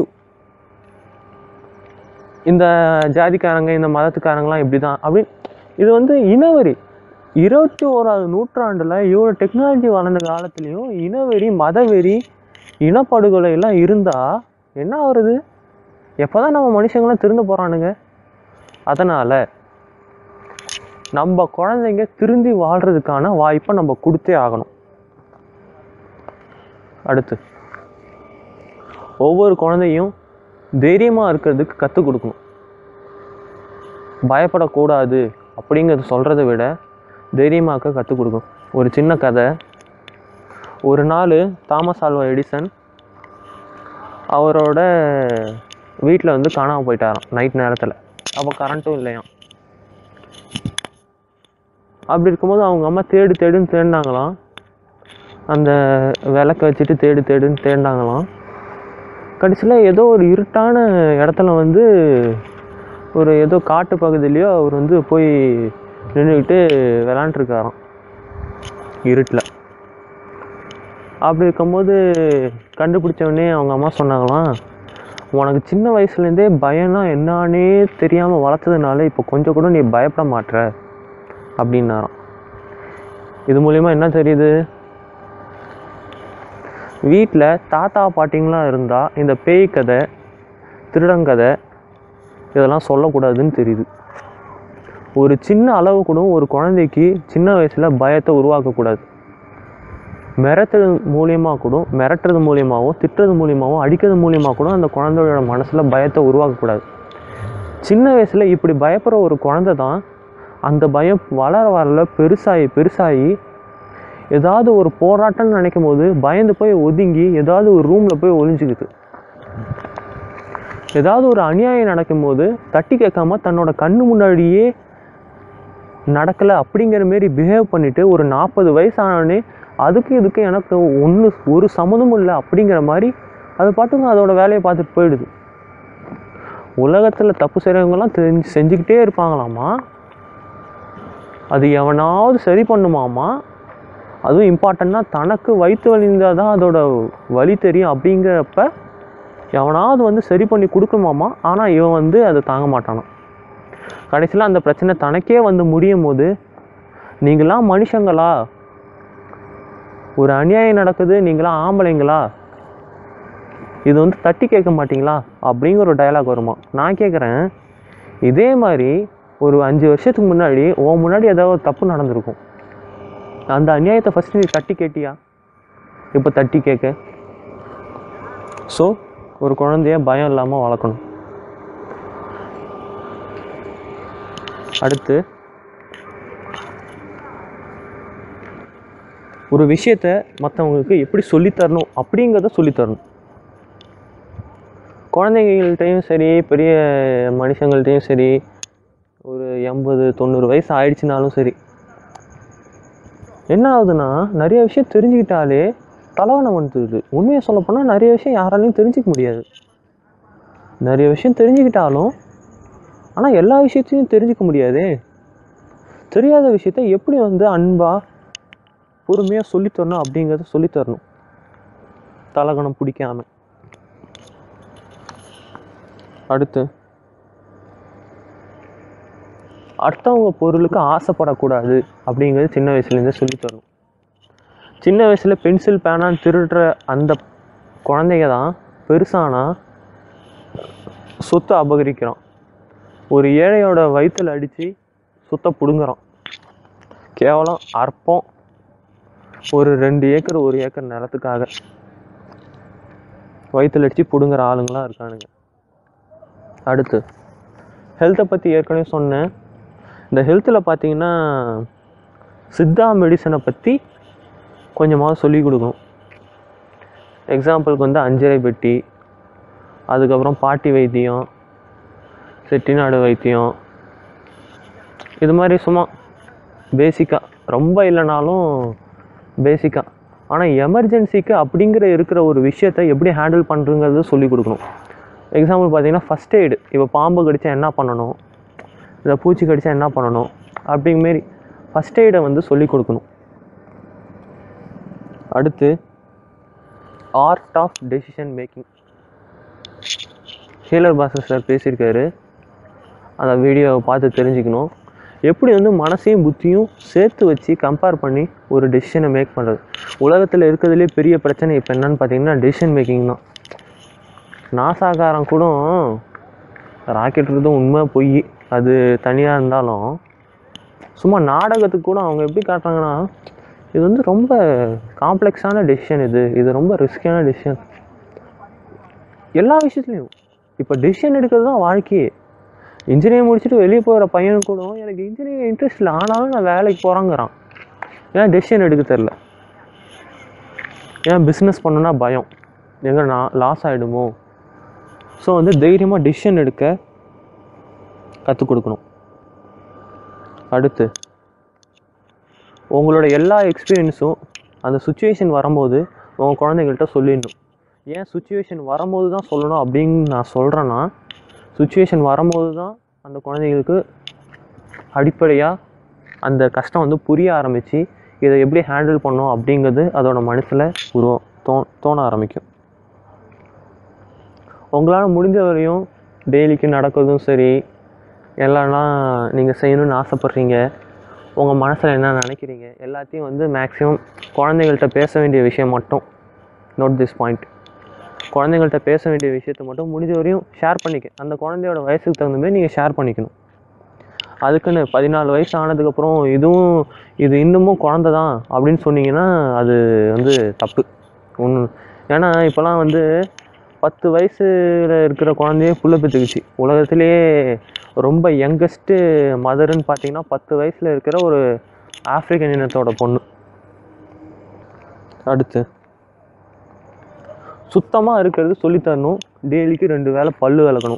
இந்த ஜாதிக்காரங்க இந்த மதத்துக்காரங்களாம் இப்படி தான் அப்படி இது வந்து இனவெறி இருபத்தி ஓராவது நூற்றாண்டில் இவ்வளோ டெக்னாலஜி வளர்ந்த காலத்துலேயும் இனவெறி மதவெறி இனப்படுகொலை எல்லாம் இருந்தால் என்ன வருது எப்போ தான் நம்ம மனுஷங்களாம் திருந்த போகிறானுங்க அதனால் நம்ம குழந்தைங்க திருந்தி வாழ்கிறதுக்கான வாய்ப்பை நம்ம கொடுத்தே ஆகணும் அடுத்து ஒவ்வொரு குழந்தையும் தைரியமாக இருக்கிறதுக்கு கற்றுக் கொடுக்கணும் பயப்படக்கூடாது அப்படிங்கிறத சொல்கிறத விட தைரியமாக்க கற்றுக் கொடுக்கணும் ஒரு சின்ன கதை ஒரு நாள் தாமஸ் ஆல்வா எடிசன் அவரோட வீட்டில் வந்து காணாமல் போயிட்டாராம் நைட் நேரத்தில் அப்போ கரண்ட்டும் இல்லையாம் அப்படி இருக்கும்போது அவங்க அம்மா தேடு தேடுன்னு தேடினாங்களாம் அந்த விளக்க வச்சுட்டு தேடு தேடுன்னு தேடினாங்களாம் கடைசியில் ஏதோ ஒரு இருட்டான இடத்துல வந்து ஒரு ஏதோ காட்டு பகுதியிலையோ அவர் வந்து போய் நின்றுக்கிட்டு விளாண்டுருக்காராம் இருட்டில் அப்படி இருக்கும்போது கண்டுபிடிச்சவொடனே அவங்க அம்மா சொன்னாங்களாம் உனக்கு சின்ன வயசுலேருந்தே பயம்னா என்னானே தெரியாமல் வளர்த்ததுனால இப்போ கொஞ்சம் கூட நீ பயப்பட மாட்ற அப்படின்னாராம் இது மூலிமா என்ன தெரியுது வீட்டில் தாத்தா பாட்டிங்களாம் இருந்தால் இந்த பேய் கதை திருடங்கதை இதெல்லாம் சொல்லக்கூடாதுன்னு தெரியுது ஒரு சின்ன அளவு கூட ஒரு குழந்தைக்கு சின்ன வயசில் பயத்தை உருவாக்கக்கூடாது மிரட்டுறது மூலியமாக கூட மிரட்டுறது மூலியமாகவும் திட்டுறது மூலியமாகவும் அடிக்கிறது மூலியமாக கூட அந்த குழந்தையோட மனசில் பயத்தை உருவாக்கக்கூடாது சின்ன வயசில் இப்படி பயப்படுற ஒரு குழந்தை தான் அந்த பயம் வளர வரல பெருசாகி பெருசாகி ஏதாவது ஒரு போராட்டம்னு நினைக்கும் போது பயந்து போய் ஒதுங்கி ஏதாவது ஒரு ரூமில் போய் ஒளிஞ்சுக்குது ஏதாவது ஒரு அநியாயம் நடக்கும்போது தட்டி கேட்காம தன்னோட கண்ணு முன்னாடியே நடக்கலை அப்படிங்கிற மாரி பிஹேவ் பண்ணிட்டு ஒரு நாற்பது வயசானோடனே அதுக்கு இதுக்கு எனக்கு ஒன்று ஒரு சம்மந்தமும் இல்லை அப்படிங்கிற மாதிரி அது பாட்டுக்கு அதோட வேலையை பார்த்துட்டு போயிடுது உலகத்தில் தப்பு செய்கிறவங்கலாம் தெரிஞ்சு செஞ்சுக்கிட்டே இருப்பாங்களாமா அது எவனாவது சரி பண்ணுமாமா அதுவும் இம்பார்ட்டண்ட்டாக தனக்கு வயிற்று வலி இருந்தால் தான் அதோட வலி தெரியும் அப்படிங்கிறப்ப எவனாவது வந்து சரி பண்ணி கொடுக்கணுமாமா ஆனால் இவன் வந்து அதை தாங்க மாட்டானான் கடைசியில் அந்த பிரச்சனை தனக்கே வந்து முடியும் போது நீங்களாம் மனுஷங்களா ஒரு அநியாயம் நடக்குது நீங்களாம் ஆம்பளைங்களா இது வந்து தட்டி கேட்க மாட்டீங்களா அப்படிங்கிற ஒரு டயலாக் வருமா நான் கேட்குறேன் இதே மாதிரி ஒரு அஞ்சு வருஷத்துக்கு முன்னாடி உன் முன்னாடி ஏதாவது ஒரு தப்பு நடந்திருக்கும் அந்த அநியாயத்தை ஃபஸ்ட்டு நீ தட்டி கேட்டியா இப்போ தட்டி கேட்க ஸோ ஒரு குழந்தைய பயம் இல்லாமல் வளர்க்கணும் அடுத்து ஒரு விஷயத்த மற்றவங்களுக்கு எப்படி சொல்லித்தரணும் அப்படிங்கிறத சொல்லித்தரணும் குழந்தைங்கள்ட்டையும் சரி பெரிய மனுஷங்கள்ட்டையும் சரி ஒரு எண்பது தொண்ணூறு வயசு ஆயிடுச்சுனாலும் சரி என்ன ஆகுதுன்னா நிறைய விஷயம் தெரிஞ்சுக்கிட்டாலே தலைவனம் வந்துடுது உண்மையை சொல்லப்போனால் நிறைய விஷயம் யாராலையும் தெரிஞ்சுக்க முடியாது நிறைய விஷயம் தெரிஞ்சுக்கிட்டாலும் ஆனால் எல்லா விஷயத்தையும் தெரிஞ்சுக்க முடியாதே தெரியாத விஷயத்த எப்படி வந்து அன்பாக பொறுமையாக சொல்லித்தரணும் அப்படிங்கிறத சொல்லித்தரணும் தலகணம் பிடிக்காம அடுத்து அடுத்தவங்க பொருளுக்கு ஆசைப்படக்கூடாது அப்படிங்கிறது சின்ன வயசுலேருந்தே சொல்லித்தரணும் சின்ன வயசில் பென்சில் பேனான்னு திருடுற அந்த குழந்தைங்க தான் பெருசானா சொத்தை அபகரிக்கிறான் ஒரு ஏழையோட வயிற்றில் அடித்து சொத்தை பிடுங்குறான் கேவலம் அற்பம் ஒரு ரெண்டு ஏக்கர் ஒரு ஏக்கர் நிலத்துக்காக வயிற்றில் அடித்து பிடுங்குற ஆளுங்களாம் இருக்கானுங்க அடுத்து ஹெல்த்தை பற்றி ஏற்கனவே சொன்னேன் இந்த ஹெல்த்தில் பார்த்தீங்கன்னா சித்தா மெடிசனை பற்றி கொஞ்சமாவது சொல்லி கொடுக்கணும் எக்ஸாம்பிளுக்கு வந்து அஞ்சரை பெட்டி அதுக்கப்புறம் பாட்டி வைத்தியம் செட்டிநாடு வைத்தியம் இது மாதிரி சும்மா பேசிக்காக ரொம்ப இல்லைனாலும் பேசிக்காக ஆனால் எமர்ஜென்சிக்கு அப்படிங்கிற இருக்கிற ஒரு விஷயத்தை எப்படி ஹேண்டில் பண்ணுறங்கிறது சொல்லி கொடுக்கணும் எக்ஸாம்பிள் பார்த்தீங்கன்னா ஃபஸ்ட் எய்டு இப்போ பாம்பு கடிச்சா என்ன பண்ணணும் இல்லை பூச்சி கடிச்சா என்ன பண்ணணும் அப்படிங்கமாரி ஃபஸ்ட் எய்டை வந்து சொல்லி கொடுக்கணும் அடுத்து art of decision making healer Bhaskar sir பேசியிருக்காரு அந்த வீடியோவை பார்த்து தெரிஞ்சுக்கணும் எப்படி வந்து மனசையும் புத்தியும் சேர்த்து வச்சு கம்பேர் பண்ணி ஒரு டெசிஷனை மேக் பண்ணுறது உலகத்தில் இருக்கிறதுலே பெரிய பிரச்சனை இப்போ என்னன்னு பார்த்தீங்கன்னா டெசிஷன் மேக்கிங் தான் நாசாகாரம் கூட ராக்கெட் இருக்கிறதும் உண்மை பொய் அது தனியாக இருந்தாலும் சும்மா நாடகத்துக்கு கூட அவங்க எப்படி காட்டுறாங்கன்னா இது வந்து ரொம்ப காம்ப்ளெக்ஸான டெசிஷன் இது இது ரொம்ப ரிஸ்கியான டெசிஷன் எல்லா விஷயத்துலையும் இப்போ டெசிஷன் எடுக்கிறது தான் வாழ்க்கையே இன்ஜினியரிங் முடிச்சுட்டு வெளியே போகிற பையன் கூட எனக்கு இன்ஜினியரிங் இன்ட்ரெஸ்ட் இல்லை ஆனாலும் நான் வேலைக்கு போகிறேங்கிறான் ஏன் டெசிஷன் எடுக்க தெரில ஏன் பிஸ்னஸ் பண்ணுனா பயம் எங்கே நான் லாஸ் ஆகிடுமோ ஸோ வந்து தைரியமாக டிசிஷன் எடுக்க கற்றுக் கொடுக்கணும் அடுத்து உங்களோட எல்லா எக்ஸ்பீரியன்ஸும் அந்த சுச்சுவேஷன் வரும்போது உங்கள் குழந்தைங்கள்ட்ட சொல்லிடணும் ஏன் சுச்சுவேஷன் வரும்போது தான் சொல்லணும் அப்படின்னு நான் சொல்கிறேன்னா சுச்சுவேஷன் வரும்போது தான் அந்த குழந்தைங்களுக்கு அடிப்படையாக அந்த கஷ்டம் வந்து புரிய ஆரம்பித்து இதை எப்படி ஹேண்டில் பண்ணணும் அப்படிங்கிறது அதோட மனசில் உருவம் தோ தோண ஆரம்பிக்கும் உங்களால் முடிஞ்ச வரையும் டெய்லிக்கு நடக்கிறதும் சரி எல்லாம் நீங்கள் செய்யணும்னு ஆசைப்பட்றீங்க உங்கள் மனசில் என்ன நினைக்கிறீங்க எல்லாத்தையும் வந்து மேக்ஸிமம் குழந்தைகள்கிட்ட பேச வேண்டிய விஷயம் மட்டும் நோட் திஸ் பாயிண்ட் குழந்தைங்கள்ட்ட பேச வேண்டிய விஷயத்த மட்டும் முடிஞ்ச வரையும் ஷேர் பண்ணிக்க அந்த குழந்தையோட வயசுக்கு தகுந்த மாதிரி நீங்கள் ஷேர் பண்ணிக்கணும் அதுக்குன்னு பதினாலு வயசு ஆனதுக்கப்புறம் இதுவும் இது இன்னமும் குழந்த தான் அப்படின்னு சொன்னீங்கன்னா அது வந்து தப்பு ஒன்று ஏன்னா இப்போலாம் வந்து பத்து வயசில் இருக்கிற குழந்தையே புள்ள பெற்றுக்குச்சு உலகத்திலேயே ரொம்ப யங்கஸ்ட்டு மதர்ன்னு பார்த்தீங்கன்னா பத்து வயசில் இருக்கிற ஒரு ஆப்பிரிக்கன் இனத்தோட பொண்ணு அடுத்து சுத்தமாக இருக்கிறது சொல்லித்தரணும் டெய்லிக்கு ரெண்டு வேளை பல்லு விளக்கணும்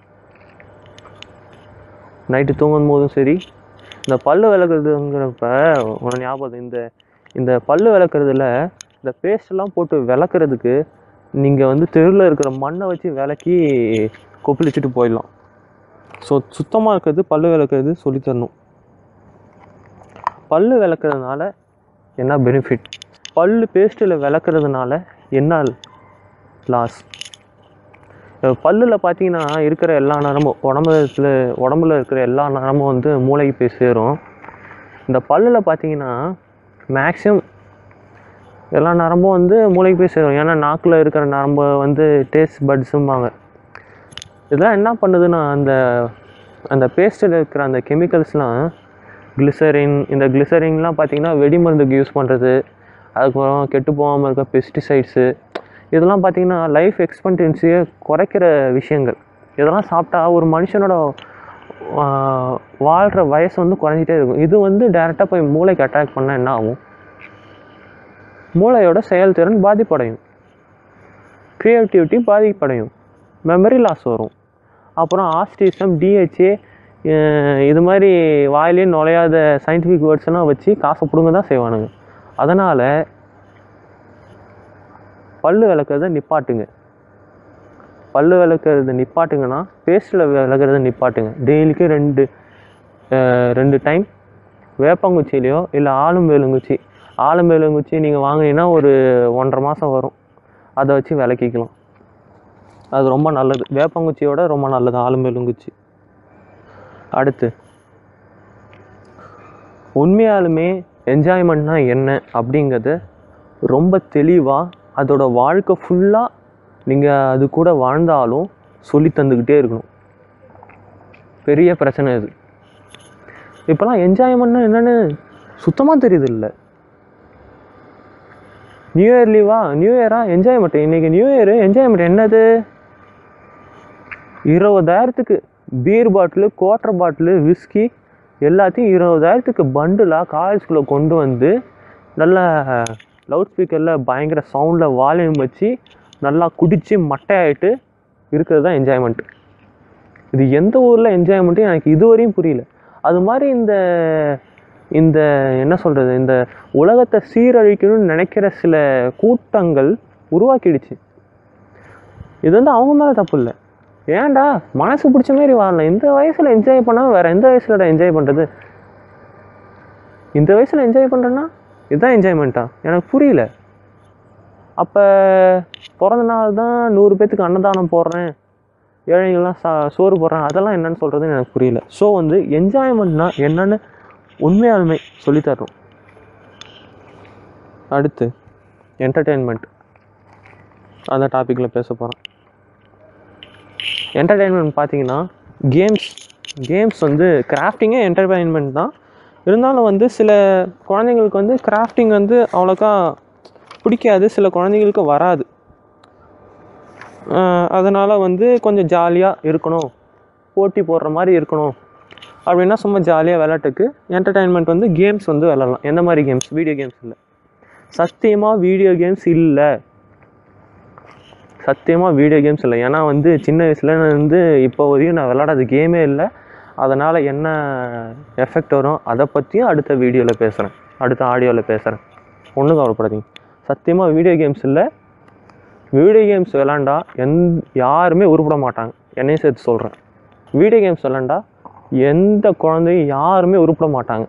நைட்டு தூங்கும் போதும் சரி இந்த பல்லு விளக்குறதுங்கிறப்ப உனக்கு ஞாபகம் இந்த இந்த பல்லு விளக்குறதுல இந்த பேஸ்ட்லாம் போட்டு விளக்குறதுக்கு நீங்கள் வந்து தெருவில் இருக்கிற மண்ணை வச்சு விளக்கி கொப்பளிச்சுட்டு போயிடலாம் ஸோ சுத்தமாக இருக்கிறது பல்லு விளக்குறது சொல்லித்தரணும் பல்லு விளக்குறதுனால என்ன பெனிஃபிட் பல்லு பேஸ்ட்டில் விளக்குறதுனால என்ன லாஸ் பல்லில் பார்த்தீங்கன்னா இருக்கிற எல்லா நரம்பும் உடம்புல உடம்புல இருக்கிற எல்லா நரம்பும் வந்து மூளைக்கு போய் சேரும் இந்த பல்லில் பார்த்தீங்கன்னா மேக்ஸிமம் எல்லா நரம்பும் வந்து மூளைக்கு போய் சேரும் ஏன்னா நாக்கில் இருக்கிற நரம்பு வந்து டேஸ்ட் பட்ஸும்பாங்க இதெல்லாம் என்ன பண்ணுதுன்னா அந்த அந்த பேஸ்ட்டில் இருக்கிற அந்த கெமிக்கல்ஸ்லாம் கிளிசரின் இந்த கிளிசரின்லாம் பார்த்தீங்கன்னா வெடிமருந்துக்கு யூஸ் பண்ணுறது அதுக்கப்புறம் கெட்டு போகாமல் இருக்க பெஸ்டிசைட்ஸு இதெல்லாம் பார்த்தீங்கன்னா லைஃப் எக்ஸ்பெக்டன்சியை குறைக்கிற விஷயங்கள் இதெல்லாம் சாப்பிட்டா ஒரு மனுஷனோட வாழ்கிற வயசு வந்து குறைஞ்சிட்டே இருக்கும் இது வந்து டேரெக்டாக போய் மூளைக்கு அட்டாக் பண்ணால் என்ன ஆகும் மூளையோட செயல்திறன் பாதிப்படையும் க்ரியேட்டிவிட்டி பாதிப்படையும் மெமரி லாஸ் வரும் அப்புறம் ஆஸ்டிசம் டிஹெச்ஏ இது மாதிரி வாயிலே நுழையாத சயின்டிஃபிக் வேர்ட்ஸ் எல்லாம் வச்சு காசை பிடுங்க தான் செய்வானுங்க அதனால் பல்லு விளக்குறத நிப்பாட்டுங்க பல்லு விளக்குறத நிப்பாட்டுங்கன்னா பேஸ்ட்டில் விளக்குறத நிப்பாட்டுங்க டெய்லிக்கு ரெண்டு அஹ், ரெண்டு டைம் வேப்பங்குச்சிலையோ இல்லை ஆலும் வேலுங்குச்சி ஆலும் வேலுங்குச்சி நீங்கள் வாங்கினீங்கன்னா ஒரு ஒன்றரை மாதம் வரும் அதை வச்சு விளக்கிக்கலாம் அது ரொம்ப நல்லது வேப்பங்குச்சியோட ரொம்ப நல்லது ஆலும் வேலுங்குச்சி அடுத்து உண்மையாலுமே என்ஜாய்மெண்ட்னா என்ன அப்படிங்கிறத ரொம்ப தெளிவாக அதோட வாழ்க்கை ஃபுல்லாக நீங்கள் அது கூட வாழ்ந்தாலும் சொல்லி தந்துக்கிட்டே இருக்கணும் பெரிய பிரச்சனை இது இப்போலாம் என்ஜாய்மெண்ட்னா என்னன்னு சுத்தமாக தெரியுது இல்லை நியூ இயர் லீவா நியூ இயரா என்ஜாய்மெண்ட் இன்னைக்கு நியூ இயர் என்ஜாய்மெண்ட் என்னது இருபதாயிரத்துக்கு beer bottle quarter bottle whisky எல்லாத்தையும் இருபதாயிரத்துக்கு பண்டிலாக காலேஜ்குள்ளே கொண்டு வந்து நல்லா லவுட் ஸ்பீக்கரில் பயங்கர சவுண்டில் வால்யூம் வச்சு நல்லா குடித்து மட்டையாயிட்டு இருக்கிறது தான் என்ஜாய்மெண்ட் இது எந்த ஊரில் என்ஜாய்மெண்ட்டும் எனக்கு இதுவரையும் புரியல அது மாதிரி இந்த இந்த என்ன சொல்கிறது இந்த உலகத்தை சீரழிக்கணும்னு நினைக்கிற சில கூட்டங்கள் உருவாக்கிடுச்சு இது வந்து அவங்க மேலே தப்பு இல்லை ஏன்டா மனசு பிடிச்ச மாதிரி வாழலாம் இந்த வயசில் என்ஜாய் பண்ணாமல் வேறு எந்த வயசில் என்ஜாய் பண்ணுறது இந்த வயசில் என்ஜாய் பண்ணுறேன்னா இதுதான் என்ஜாய்மெண்ட்டா எனக்கு புரியல அப்போ பிறந்த நாள் தான் நூறு பேத்துக்கு அன்னதானம் போடுறேன் ஏழைங்கள்லாம் சா சோறு போடுறேன் அதெல்லாம் என்னன்னு சொல்கிறதுன்னு எனக்கு புரியல ஸோ வந்து என்ஜாய்மெண்ட்னா என்னன்னு உண்மையாலுமே சொல்லித்தரணும் அடுத்து என்டர்டெயின்மெண்ட் அந்த டாப்பிக்கில் பேச போகிறேன் என்டர்டெயின்மெண்ட் பார்த்தீங்கன்னா கேம்ஸ் கேம்ஸ் வந்து கிராஃப்டிங்கே என்டர்டெயின்மெண்ட் தான் இருந்தாலும் வந்து சில குழந்தைங்களுக்கு வந்து கிராஃப்டிங் வந்து அவ்வளோக்கா பிடிக்காது சில குழந்தைங்களுக்கு வராது அதனால் வந்து கொஞ்சம் ஜாலியாக இருக்கணும் போட்டி போடுற மாதிரி இருக்கணும் அப்படின்னா சும்மா ஜாலியாக விளாட்டுக்கு என்டர்டைன்மெண்ட் வந்து கேம்ஸ் வந்து விளாட்லாம் எந்த மாதிரி கேம்ஸ் வீடியோ கேம்ஸ் இல்லை சத்தியமாக வீடியோ கேம்ஸ் இல்லை சத்தியமாக வீடியோ கேம்ஸ் இல்லை ஏன்னா வந்து சின்ன வயசுல வந்து இப்போ வரையும் நான் விளாடாத கேமே இல்லை அதனால் என்ன எஃபெக்ட் வரும் அதை பற்றியும் அடுத்த வீடியோவில் பேசுகிறேன் அடுத்த ஆடியோவில் பேசுகிறேன் ஒன்றும் கவலைப்படாதீங்க சத்தியமாக வீடியோ கேம்ஸ் இல்லை வீடியோ கேம்ஸ் விளாண்டா எந் யாருமே உருப்பட மாட்டாங்க என்னையும் சேர்த்து சொல்கிறேன் வீடியோ கேம்ஸ் விளாண்டா எந்த குழந்தையும் யாருமே உருப்பட மாட்டாங்க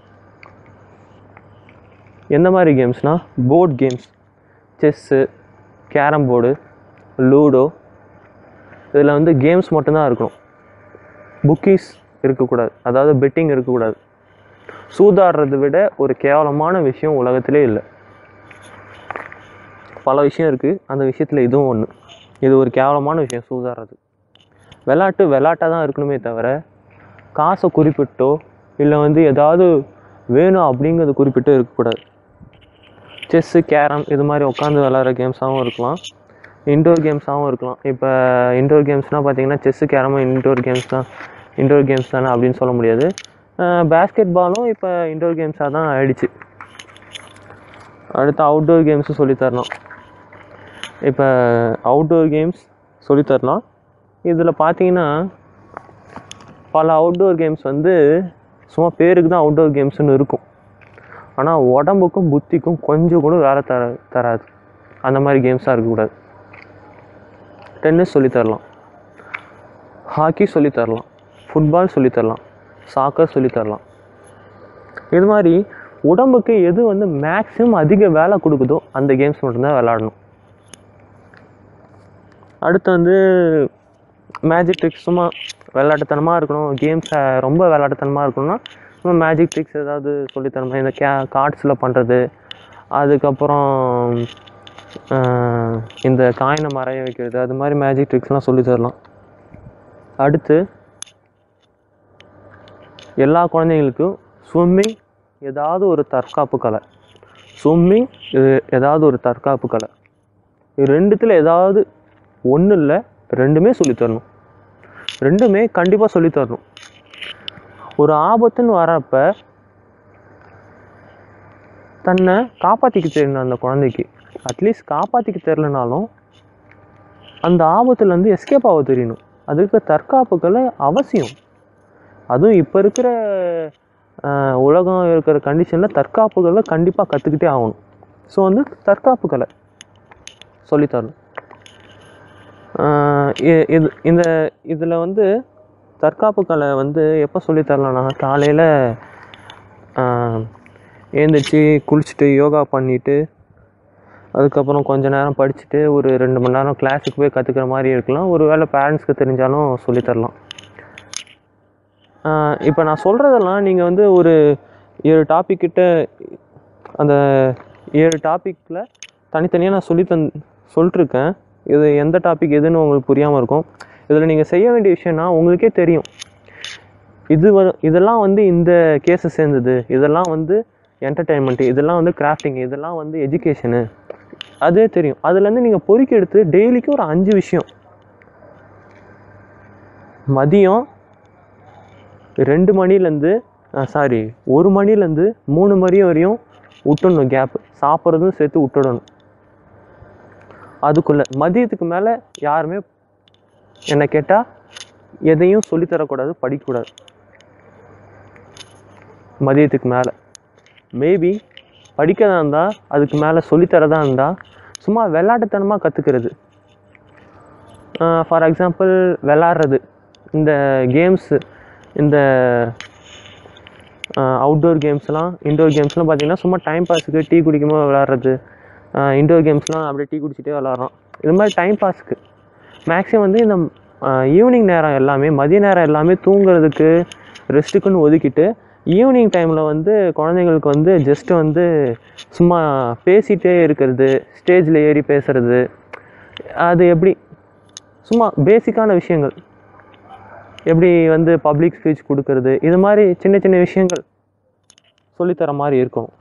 எந்த மாதிரி கேம்ஸ்னால் board games chess carrom board ludo இதில் வந்து கேம்ஸ் மட்டும்தான் இருக்கணும் புக்கீஸ் இருக்கக்கூடாது அதாவது பெட்டிங் இருக்கக்கூடாது சூதாடுறதை விட ஒரு கேவலமான விஷயம் உலகத்திலே இல்லை பல விஷயம் இருக்குது அந்த விஷயத்தில் இதுவும் ஒன்று இது ஒரு கேவலமான விஷயம் சூதாடுறது விளாட்டு விளாட்டாக தான் இருக்கணுமே தவிர காசை குறிப்பிட்டோ இல்லை வந்து ஏதாவது வேணும் அப்படிங்கிறது குறிப்பிட்டு இருக்கக்கூடாது செஸ்ஸு கேரம் இது மாதிரி உட்காந்து விளாட்ற கேம்ஸாகவும் இருக்கலாம் இன்டோர் கேம்ஸாகவும் இருக்கலாம் இப்போ இன்டோர் கேம்ஸ்னால் பார்த்தீங்கன்னா செஸ்ஸு கேரமும் இன்டோர் கேம்ஸ் தான் இன்டோர் கேம்ஸ் தானே அப்படின்னு சொல்ல முடியாது பேஸ்கெட் பாலும் இப்போ இன்டோர் கேம்ஸாக தான் ஆயிடுச்சு அடுத்து அவுட்டோர் கேம்ஸும் சொல்லித்தரலாம் இப்போ அவுட்டோர் கேம்ஸ் சொல்லித்தரலாம் இதில் பார்த்தீங்கன்னா பல அவுட்டோர் கேம்ஸ் வந்து சும்மா பேருக்கு தான் அவுட்டோர் கேம்ஸ்னு இருக்கும் ஆனால் உடம்புக்கும் புத்திக்கும் கொஞ்சம் கூட வேலை தர தராது அந்த மாதிரி கேம்ஸாக இருக்கக்கூடாது டென்னிஸ் சொல்லித்தரலாம் ஹாக்கி சொல்லித்தரலாம் ஃபுட்பால் சொல்லித்தரலாம் சாக்கர் சொல்லித்தரலாம் இது மாதிரி உடம்புக்கு எது வந்து மேக்ஸிமம் அதிக வேலை கொடுக்குதோ அந்த கேம்ஸ் மட்டும்தான் விளாடணும் அடுத்து வந்து மேஜிக் ட்ரிக்ஸ் சும்மா விளையாட்டுத்தனமாக இருக்கணும் கேம்ஸை ரொம்ப விளையாட்டுத்தனமாக இருக்கணும்னா சும்மா மேஜிக் ட்ரிக்ஸ் ஏதாவது சொல்லித்தரணும் இந்த கே கார்ட்ஸில் பண்ணுறது அதுக்கப்புறம் ஆஹ், இந்த காயினை மறைய வைக்கிறது அது மாதிரி மேஜிக் ட்ரிக்ஸ்லாம் சொல்லித் தரலாம் அடுத்து எல்லா குழந்தைங்களுக்கும் ஸ்விம்மிங் ஏதாவது ஒரு தற்காப்பு கலை ஸ்விம்மிங் இது ஏதாவது ஒரு தற்காப்பு கலை இது ரெண்டுத்தில் ஏதாவது ஒன்று இல்லை ரெண்டுமே சொல்லித் தரணும் ரெண்டுமே கண்டிப்பாக சொல்லித் தரணும் ஒரு ஆபத்துன்னு வரப்ப தன்னை காப்பாற்றிக்க தெரியணும் அந்த குழந்தைக்கு அட்லீஸ்ட் காப்பாற்றிக்க தெரிலனாலும் அந்த ஆபத்துலேருந்து எஸ்கேப் ஆக தெரியணும் அதுக்கு தற்காப்புகளை அவசியம் அதுவும் இப்போ இருக்கிற ஆஹ், உலகம் இருக்கிற கண்டிஷனில் தற்காப்புகளை கண்டிப்பாக கற்றுக்கிட்டே ஆகணும் ஸோ வந்து தற்காப்புகளை சொல்லித்தரணும் ஆஹ் இ- இது இந்த இதில் வந்து தற்காப்பு கலை வந்து எப்போ சொல்லித்தரலாம்னா காலையில் எழுந்திரிச்சு குளிச்சுட்டு யோகா பண்ணிவிட்டு அதுக்கப்புறம் கொஞ்ச நேரம் படிச்சுட்டு ஒரு ரெண்டு மணி நேரம் கிளாஸுக்கு போய் கற்றுக்கிற மாதிரி இருக்கலாம் ஒரு வேளை பேரண்ட்ஸ்க்கு தெரிஞ்சாலும் சொல்லித்தரலாம் இப்போ நான் சொல்கிறதெல்லாம் நீங்கள் வந்து ஒரு ஏழு டாபிக் கிட்ட அந்த ஏழு டாப்பிக்கில் தனித்தனியாக நான் சொல்லி தந் சொல்லிட்டுருக்கேன் இது எந்த டாபிக் எதுன்னு உங்களுக்கு புரியாமல் இருக்கும் இதில் நீங்கள் செய்ய வேண்டிய விஷயம்னா உங்களுக்கே தெரியும் இது வ இதெல்லாம் வந்து இந்த கேஸை சேர்ந்தது இதெல்லாம் வந்து என்டர்டெயின்மெண்ட்டு இதெல்லாம் வந்து கிராஃப்டிங் இதெல்லாம் வந்து எஜுகேஷனு அதே தெரியும் அதுலேருந்து நீங்கள் பொறுக்கி எடுத்து டெய்லிக்கு ஒரு அஞ்சு விஷயம் மதியம் ரெண்டு மணிலேருந்து சாரி ஒரு மணிலேருந்து மூணு மணி வரையும் விட்டுடணும் கேப்பு சாப்பிட்றதும் சேர்த்து விட்டுடணும் அதுக்குள்ளே மதியத்துக்கு மேலே யாருமே என்னை கேட்டால் எதையும் சொல்லித்தரக்கூடாது படிக்கக்கூடாது மதியத்துக்கு மேலே மேபி படிக்கிறதா இருந்தால் அதுக்கு மேலே சொல்லித்தரதா இருந்தால் சும்மா விளையாட்டுத்தனமாக கற்றுக்கிறது ஃபார் எக்ஸாம்பிள் விளாட்றது இந்த கேம்ஸு இந்த அவுட்டோர் கேம்ஸ்லாம் இன்டோர் கேம்ஸ்லாம் பார்த்தீங்கன்னா சும்மா டைம் பாஸுக்கு டீ குடிக்கும்போது விளாட்றது இன்டோர் கேம்ஸ்லாம் அப்படியே டீ குடிச்சிட்டே விளாட்றோம் இது மாதிரி டைம் பாஸுக்கு மேக்ஸிமம் வந்து இந்த ஈவினிங் நேரம் எல்லாமே மதிய நேரம் எல்லாமே தூங்குறதுக்கு ரெஸ்ட்டுக்குன்னு ஒதுக்கிட்டு ஈவினிங் டைமில் வந்து குழந்தைங்களுக்கு வந்து ஜஸ்ட்டு வந்து சும்மா பேசிகிட்டே இருக்கிறது ஸ்டேஜில் ஏறி பேசுறது அது எப்படி சும்மா பேசிக்கான விஷயங்கள் எப்படி வந்து பப்ளிக் ஸ்பீச் கொடுக்கறது இது மாதிரி சின்ன சின்ன விஷயங்கள் சொல்லித்தர மாதிரி இருக்கணும்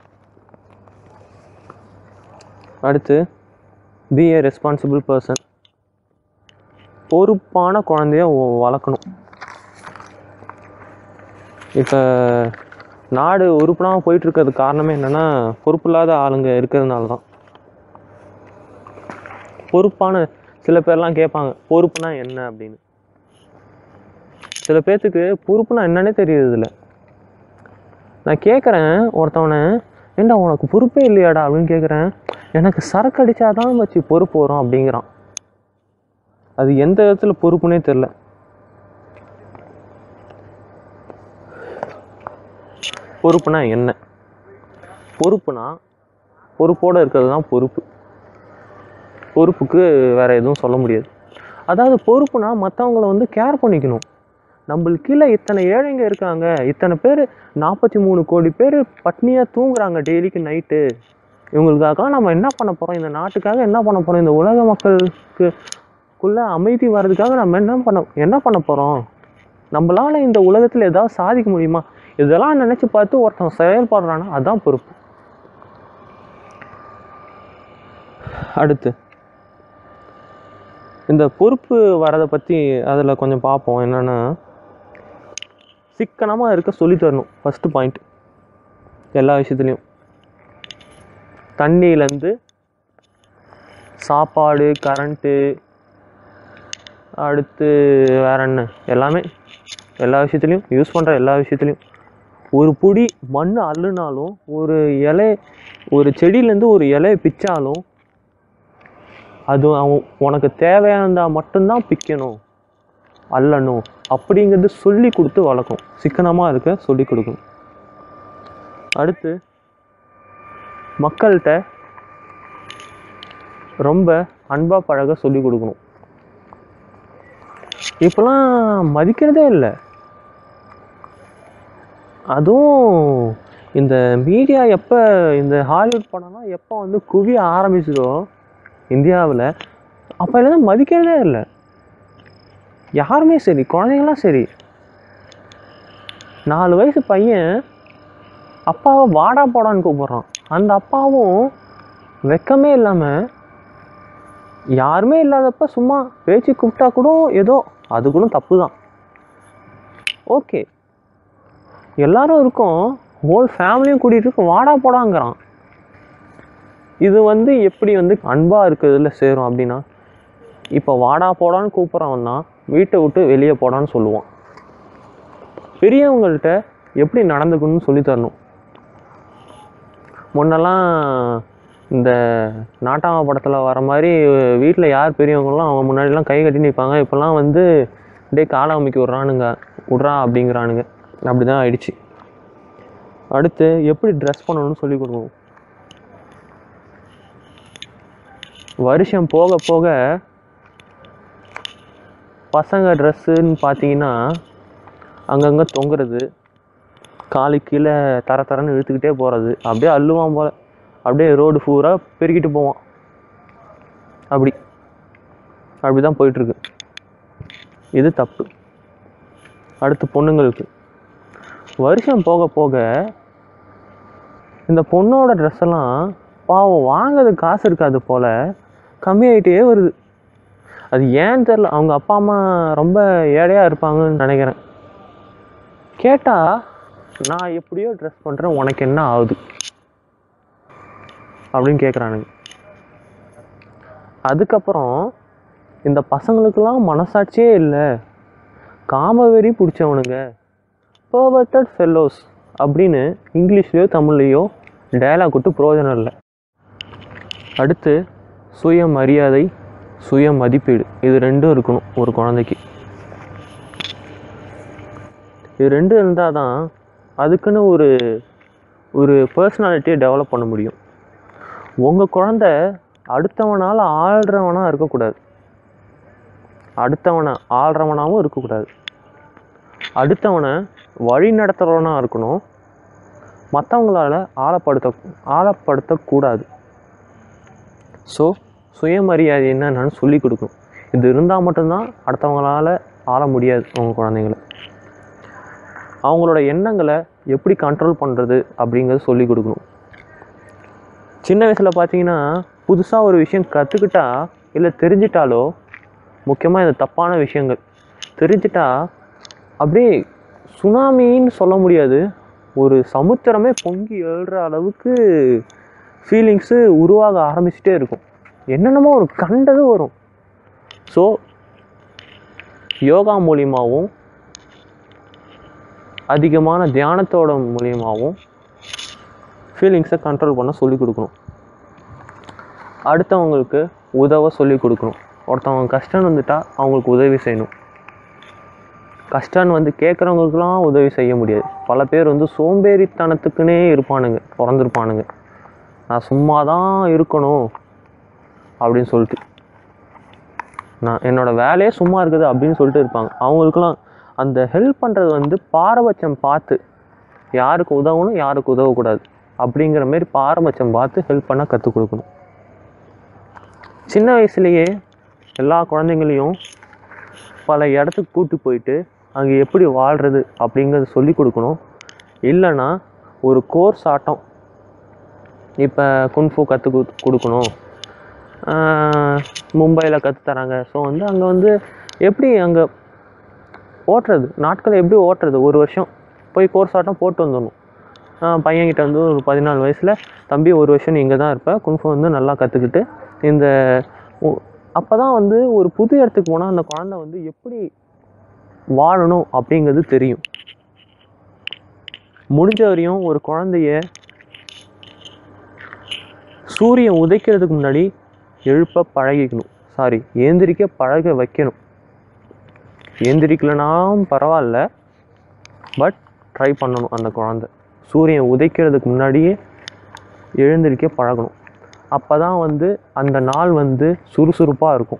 அடுத்து பி ஏ ரெஸ்பான்சிபிள் பர்சன் பொறுப்பான குழந்தைய வ- வளர்க்கணும் இப்போ நாடு உருப்படாமல் போயிட்டு இருக்கிறது காரணமே என்னென்னா பொறுப்பில்லாத ஆளுங்க இருக்கிறதுனால தான் பொறுப்பான சில பேர்லாம் கேட்பாங்க பொறுப்புனா என்ன அப்படின்னு சில பேர்த்துக்கு பொறுப்புனா என்னன்னே தெரியறதில்ல நான் கேட்குறேன் ஒருத்தவனை ஏண்டா உனக்கு பொறுப்பே இல்லையாடா அப்படின்னு கேட்குறேன் எனக்கு சரக்கு அடிச்சாதான் வச்சு பொறுப்பு வரும் அப்படிங்கிறான் அது எந்த விதத்துல பொறுப்புனே தெரில பொறுப்புனா என்ன பொறுப்புனா பொறுப்போடு இருக்கிறது தான் பொறுப்பு பொறுப்புக்கு வேற எதுவும் சொல்ல முடியாது அதாவது பொறுப்புனா மற்றவங்கள வந்து கேர் பண்ணிக்கணும் நம்மளுக்கு கீழே இத்தனை ஏழைங்க இருக்காங்க இத்தனை பேர் நாற்பத்தி மூணு கோடி பேர் பட்னியாக தூங்குறாங்க டெய்லிக்கு நைட்டு இவங்களுக்காக நம்ம என்ன பண்ண போகிறோம் இந்த நாட்டுக்காக என்ன பண்ண போகிறோம் இந்த உலக மக்களுக்கு குள்ள அமைதி வர்றதுக்காக நம்ம என்ன பண்ண என்ன பண்ண போகிறோம் நம்மளால இந்த உலகத்தில் ஏதாவது சாதிக்க முடியுமா இதெல்லாம் நினச்சி பார்த்து ஒருத்தன் செயல்படுறான்னா அதான் பொறுப்பு அடுத்து இந்த பொறுப்பு வரதை பற்றி அதில் கொஞ்சம் பார்ப்போம் என்னென்னா சிக்கனமாக இருக்க சொல்லி தரணும் ஃபஸ்ட்டு பாயிண்ட் எல்லா விஷயத்துலையும் தண்ணியிலேருந்து சாப்பாடு கரண்ட்டு அடுத்து வேற என்ன எல்லாமே எல்லா விஷயத்துலையும் யூஸ் பண்ணுற எல்லா விஷயத்துலையும் ஒரு புடி மண் அள்ளுனாலும் ஒரு இலை ஒரு செடியிலேருந்து ஒரு இலையை பிச்சாலும் அது அவன் உனக்கு தேவையானதா மட்டும்தான் பிக்கணும் அள்ளணும் அப்படிங்கிறது சொல்லி கொடுத்து வளர்க்கும் சிக்கனமாக இருக்க சொல்லி கொடுக்கணும் அடுத்து மக்கள்கிட்ட ரொம்ப அன்பாக பழக சொல்லி கொடுக்கணும் இப்போலாம் மதிக்கிறதே இல்லை அதுவும் இந்த மீடியா எப்போ இந்த ஹாலிவுட் படம்லாம் எப்போ வந்து குவிய ஆரம்பிச்சதோ இந்தியாவில் அப்போல்லாம் மதிக்கிறதே இல்லை யாருமே சரி குழந்தைங்களாம் சரி நாலு வயசு பையன் அப்பாவை வாடா போடான்னு கூப்பிட்றான் அந்த அப்பாவும் வெக்கமே இல்லாமல் யாருமே இல்லாதப்ப சும்மா பேச்சு கூப்பிட்டா கூட ஏதோ அது கூட தப்பு தான் ஓகே எல்லாரும் இருக்கோம் ஹோல் ஃபேமிலியும் கூட்டிகிட்டு இருக்கு வாடா போடாங்கிறான் இது வந்து எப்படி வந்து அன்பாக இருக்கிறதுல சேரும் அப்படின்னா இப்போ வாடா போடான்னு கூப்பிட்றவன் தான் வீட்டை விட்டு வெளியே போடான்னு சொல்லுவான் பெரியவங்கள்ட்ட எப்படி நடந்துக்கணும்னு சொல்லி தரணும் முன்னெல்லாம் இந்த நாட்டாம படத்தில் வர மாதிரி வீட்டில் யார் பெரியவங்களாம் அவங்க முன்னாடிலாம் கை கட்டி நிற்பாங்க இப்போல்லாம் வந்து டேய் காலை அமைக்க விட்றானுங்க விட்றா அப்படிங்கிறானுங்க அப்படி தான் ஆயிடுச்சு அடுத்து எப்படி ட்ரெஸ் பண்ணணும்னு சொல்லி கொடுக்கணும் வருஷம் போக போக பசங்க ட்ரெஸ்ஸுன்னு பார்த்தீங்கன்னா அங்கங்கே தொங்குறது காலு கீழே தர தரன்னு இழுத்துக்கிட்டே போகிறது அப்படியே அள்ளுவான் போல அப்படியே ரோடு பூரா பெருக்கிட்டு போவான் அப்படி அப்படி தான் போயிட்டுருக்கு இது தப்பு அடுத்து பொண்ணுங்களுக்கு வருஷம் போக போக இந்த பொண்ணோட ட்ரெஸ் எல்லாம் பாவம் வாங்குறதுக்கு காசு இருக்காது போல் கம்மியாயிட்டே வருது அது ஏன்னு தெரில அவங்க அப்பா அம்மா ரொம்ப ஏழையாக இருப்பாங்கன்னு நினைக்கிறேன் கேட்டால் நான் எப்படியோ ட்ரெஸ் பண்ணுறேன் உனக்கு என்ன ஆகுது அப்படின்னு கேட்குறானுங்க அதுக்கப்புறம் இந்த பசங்களுக்கெல்லாம் மனசாட்சியே இல்லை காமவெறி பிடிச்சவனுங்க பர்வர்டட் ஃபெல்லோஸ் அப்படின்னு இங்கிலீஷ்லேயோ தமிழ்லேயோ டயலாக் விட்டு பிரயோஜனம் இல்லை அடுத்து சுயமரியாதை சுய மதிப்பீடு இது ரெண்டும் இருக்கணும் ஒரு குழந்தைக்கு இது ரெண்டும் இருந்தால் தான் அதுக்குன்னு ஒரு ஒரு பர்சனாலிட்டியை டெவலப் பண்ண முடியும் உங்கள் குழந்த அடுத்தவனால் ஆள்றவனாக இருக்கக்கூடாது அடுத்தவனை ஆள்றவனாகவும் இருக்கக்கூடாது அடுத்தவனை வழி நடத்துகிறவனாக இருக்கணும் மற்றவங்களால ஆழப்படுத்த ஆழப்படுத்தக்கூடாது ஸோ சுயமரியாதை என்னன்னு சொல்லி கொடுக்கணும் இது இருந்தால் மட்டும்தான் அடுத்தவங்களால ஆள முடியாது உங்கள் குழந்தைங்கள அவங்களோட எண்ணங்களை எப்படி கண்ட்ரோல் பண்ணுறது அப்படிங்கிறது சொல்லி கொடுக்கணும் சின்ன வயசில் பார்த்தீங்கன்னா புதுசாக ஒரு விஷயம் கற்றுக்கிட்டா இல்லை தெரிஞ்சிட்டாலோ முக்கியமாக இந்த தப்பான விஷயங்கள் தெரிஞ்சிட்டா அப்படியே சுனாமின்னு சொல்ல முடியாது ஒரு சமுத்திரமே பொங்கி எழுற அளவுக்கு ஃபீலிங்ஸு உருவாக ஆரம்பிச்சிட்டே இருக்கும் என்னென்னமோ ஒரு கண்டது வரும் ஸோ யோகா மூலியமாகவும் அதிகமான தியானத்தோட மூலியமாகவும் ஃபீலிங்ஸை கண்ட்ரோல் பண்ண சொல்லிக் கொடுக்கணும் அடுத்தவங்களுக்கு உதவ சொல்லிக் கொடுக்கணும் ஒருத்தவங்க கஷ்டம் வந்துட்டா அவங்களுக்கு உதவி செய்யணும் கஷ்டம்னு வந்து கேட்குறவங்களுக்குலாம் உதவி செய்ய முடியாது பல பேர் வந்து சோம்பேறித்தனத்துக்குன்னே இருப்பானுங்க பிறந்திருப்பானுங்க நான் சும்மா தான் இருக்கணும் அப்படின்னு சொல்லிட்டு நான் என்னோடய வேலையே சும்மா இருக்குது அப்படின்னு சொல்லிட்டு இருப்பாங்க அவங்களுக்குலாம் அந்த ஹெல்ப் பண்ணுறது வந்து பாரபட்சம் பார்த்து யாருக்கு உதவணும் யாருக்கு உதவக்கூடாது அப்படிங்கிற மாதிரி பாரபட்சம் பார்த்து ஹெல்ப் பண்ண கற்றுக் கொடுக்கணும் சின்ன வயசுலேயே எல்லா குழந்தைங்களையும் பல இடத்துக்கு கூட்டி போயிட்டு அங்கே எப்படி வாழ்கிறது அப்படிங்கிறத சொல்லி கொடுக்கணும் இல்லைன்னா ஒரு கோர்ஸ் ஆட்டம் இப்போ குன்ஃபு கற்றுக் கொடுக்கணும் மும்பையில் கற்றுத்தராங்க ஸோ வந்து அங்கே வந்து எப்படி அங்கே ஓட்டுறது நாட்களை எப்படி ஓட்டுறது ஒரு வருஷம் போய் கோர்ஸ் ஆட்டம் போட்டு வந்துடணும் ஆஹ் பையன்கிட்ட வந்து ஒரு பதினாலு வயசில் தம்பி ஒரு வருஷம் நீ இங்கே தான் இருப்ப குன்ஃபு வந்து நல்லா கற்றுக்கிட்டு இந்த அப்போ தான் வந்து ஒரு புது இடத்துக்கு போனால் அந்த குழந்தை வந்து எப்படி வாழணும் அப்படிங்கிறது தெரியும் முடிஞ்ச வரையும் ஒரு குழந்தைய சூரியன் உதைக்கிறதுக்கு முன்னாடி எழுப்ப பழகிக்கணும் சாரி ஏந்திரிக்க பழக வைக்கணும் ஏந்திரிக்கலனாலும் பரவாயில்ல பட் ட்ரை பண்ணணும் அந்த குழந்தை சூரியன் உதைக்கிறதுக்கு முன்னாடியே எழுந்திரிக்க பழகணும் அப்போ தான் வந்து அந்த நாள் வந்து சுறுசுறுப்பாக இருக்கும்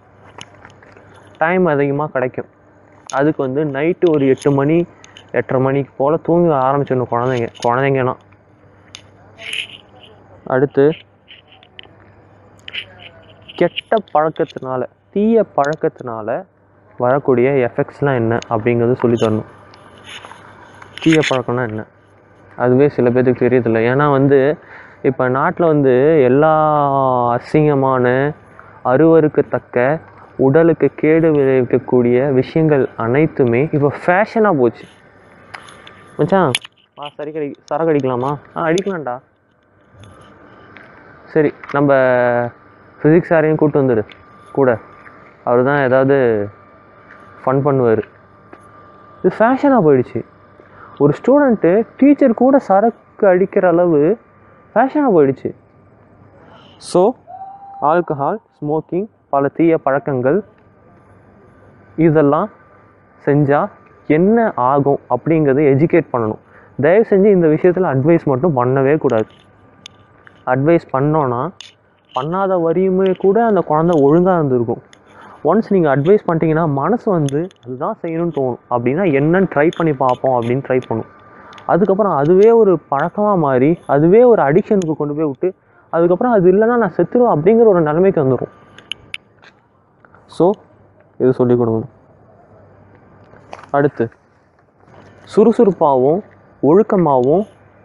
டைம் அதிகமாக கிடைக்கும் அதுக்கு வந்து நைட்டு ஒரு எட்டு மணி எட்டரை மணிக்கு போல் தூங்க ஆரம்பிச்சிடணும் குழந்தைங்க குழந்தைங்கன்னா அடுத்து கெட்ட பழக்கத்தினால தீய பழக்கத்தினால வரக்கூடிய எஃபெக்ட்ஸ்லாம் என்ன அப்படிங்கிறது சொல்லி தரணும் தீய பழக்கம்னா என்ன அதுவே சில பேர்த்துக்கு தெரியதில்லை ஏன்னா வந்து இப்போ நாட்டில் வந்து எல்லா அசிங்கமான அருவருக்கத்தக்க உடலுக்கு கேடு விளைவிக்கக்கூடிய விஷயங்கள் அனைத்துமே இப்போ ஃபேஷனாக போச்சு மச்சான் ஆ சரி கடி சரக்கு அடிக்கலாமா ஆ அடிக்கலாம்டா சரி நம்ம ஃபிசிக்ஸ் சாரையும் கூப்பிட்டு வந்துடு கூட அவர் தான் ஏதாவது ஃபன் பண்ணுவார் இது ஃபேஷனாக போயிடுச்சு ஒரு ஸ்டூடெண்ட்டு டீச்சர் கூட சரக்கு அடிக்கிற அளவு ஃபேஷனாக போயிடுச்சு ஸோ ஆல்கஹால் ஸ்மோக்கிங் பல தீய பழக்கங்கள் இதெல்லாம் செஞ்சால் என்ன ஆகும் அப்படிங்கிறத எஜுகேட் பண்ணணும் தயவு செஞ்சு இந்த விஷயத்தில் அட்வைஸ் மட்டும் பண்ணவே கூடாது அட்வைஸ் பண்ணோன்னா பண்ணாத வரையுமே கூட அந்த குழந்தை ஒழுங்காக இருந்திருக்கும் ஒன்ஸ் நீங்கள் அட்வைஸ் பண்ணிட்டீங்கன்னா மனசு வந்து அதுதான் செய்யணும்னு தோணும் அப்படின்னா என்னன்னு ட்ரை பண்ணி பார்ப்போம் அப்படின்னு ட்ரை பண்ணும் அதுக்கப்புறம் அதுவே ஒரு பழக்கமாக மாறி அதுவே ஒரு அடிக்ஷனுக்கு கொண்டு போய் விட்டு அதுக்கப்புறம் அது இல்லைன்னா நான் செத்துருவேன் அப்படிங்கிற ஒரு நிலைமைக்கு வந்துடும் ஸோ இது சொல்லிக் கொடுக்கணும் அடுத்து சுறுசுறுப்பாகவும் ஒழுக்கமாகவும்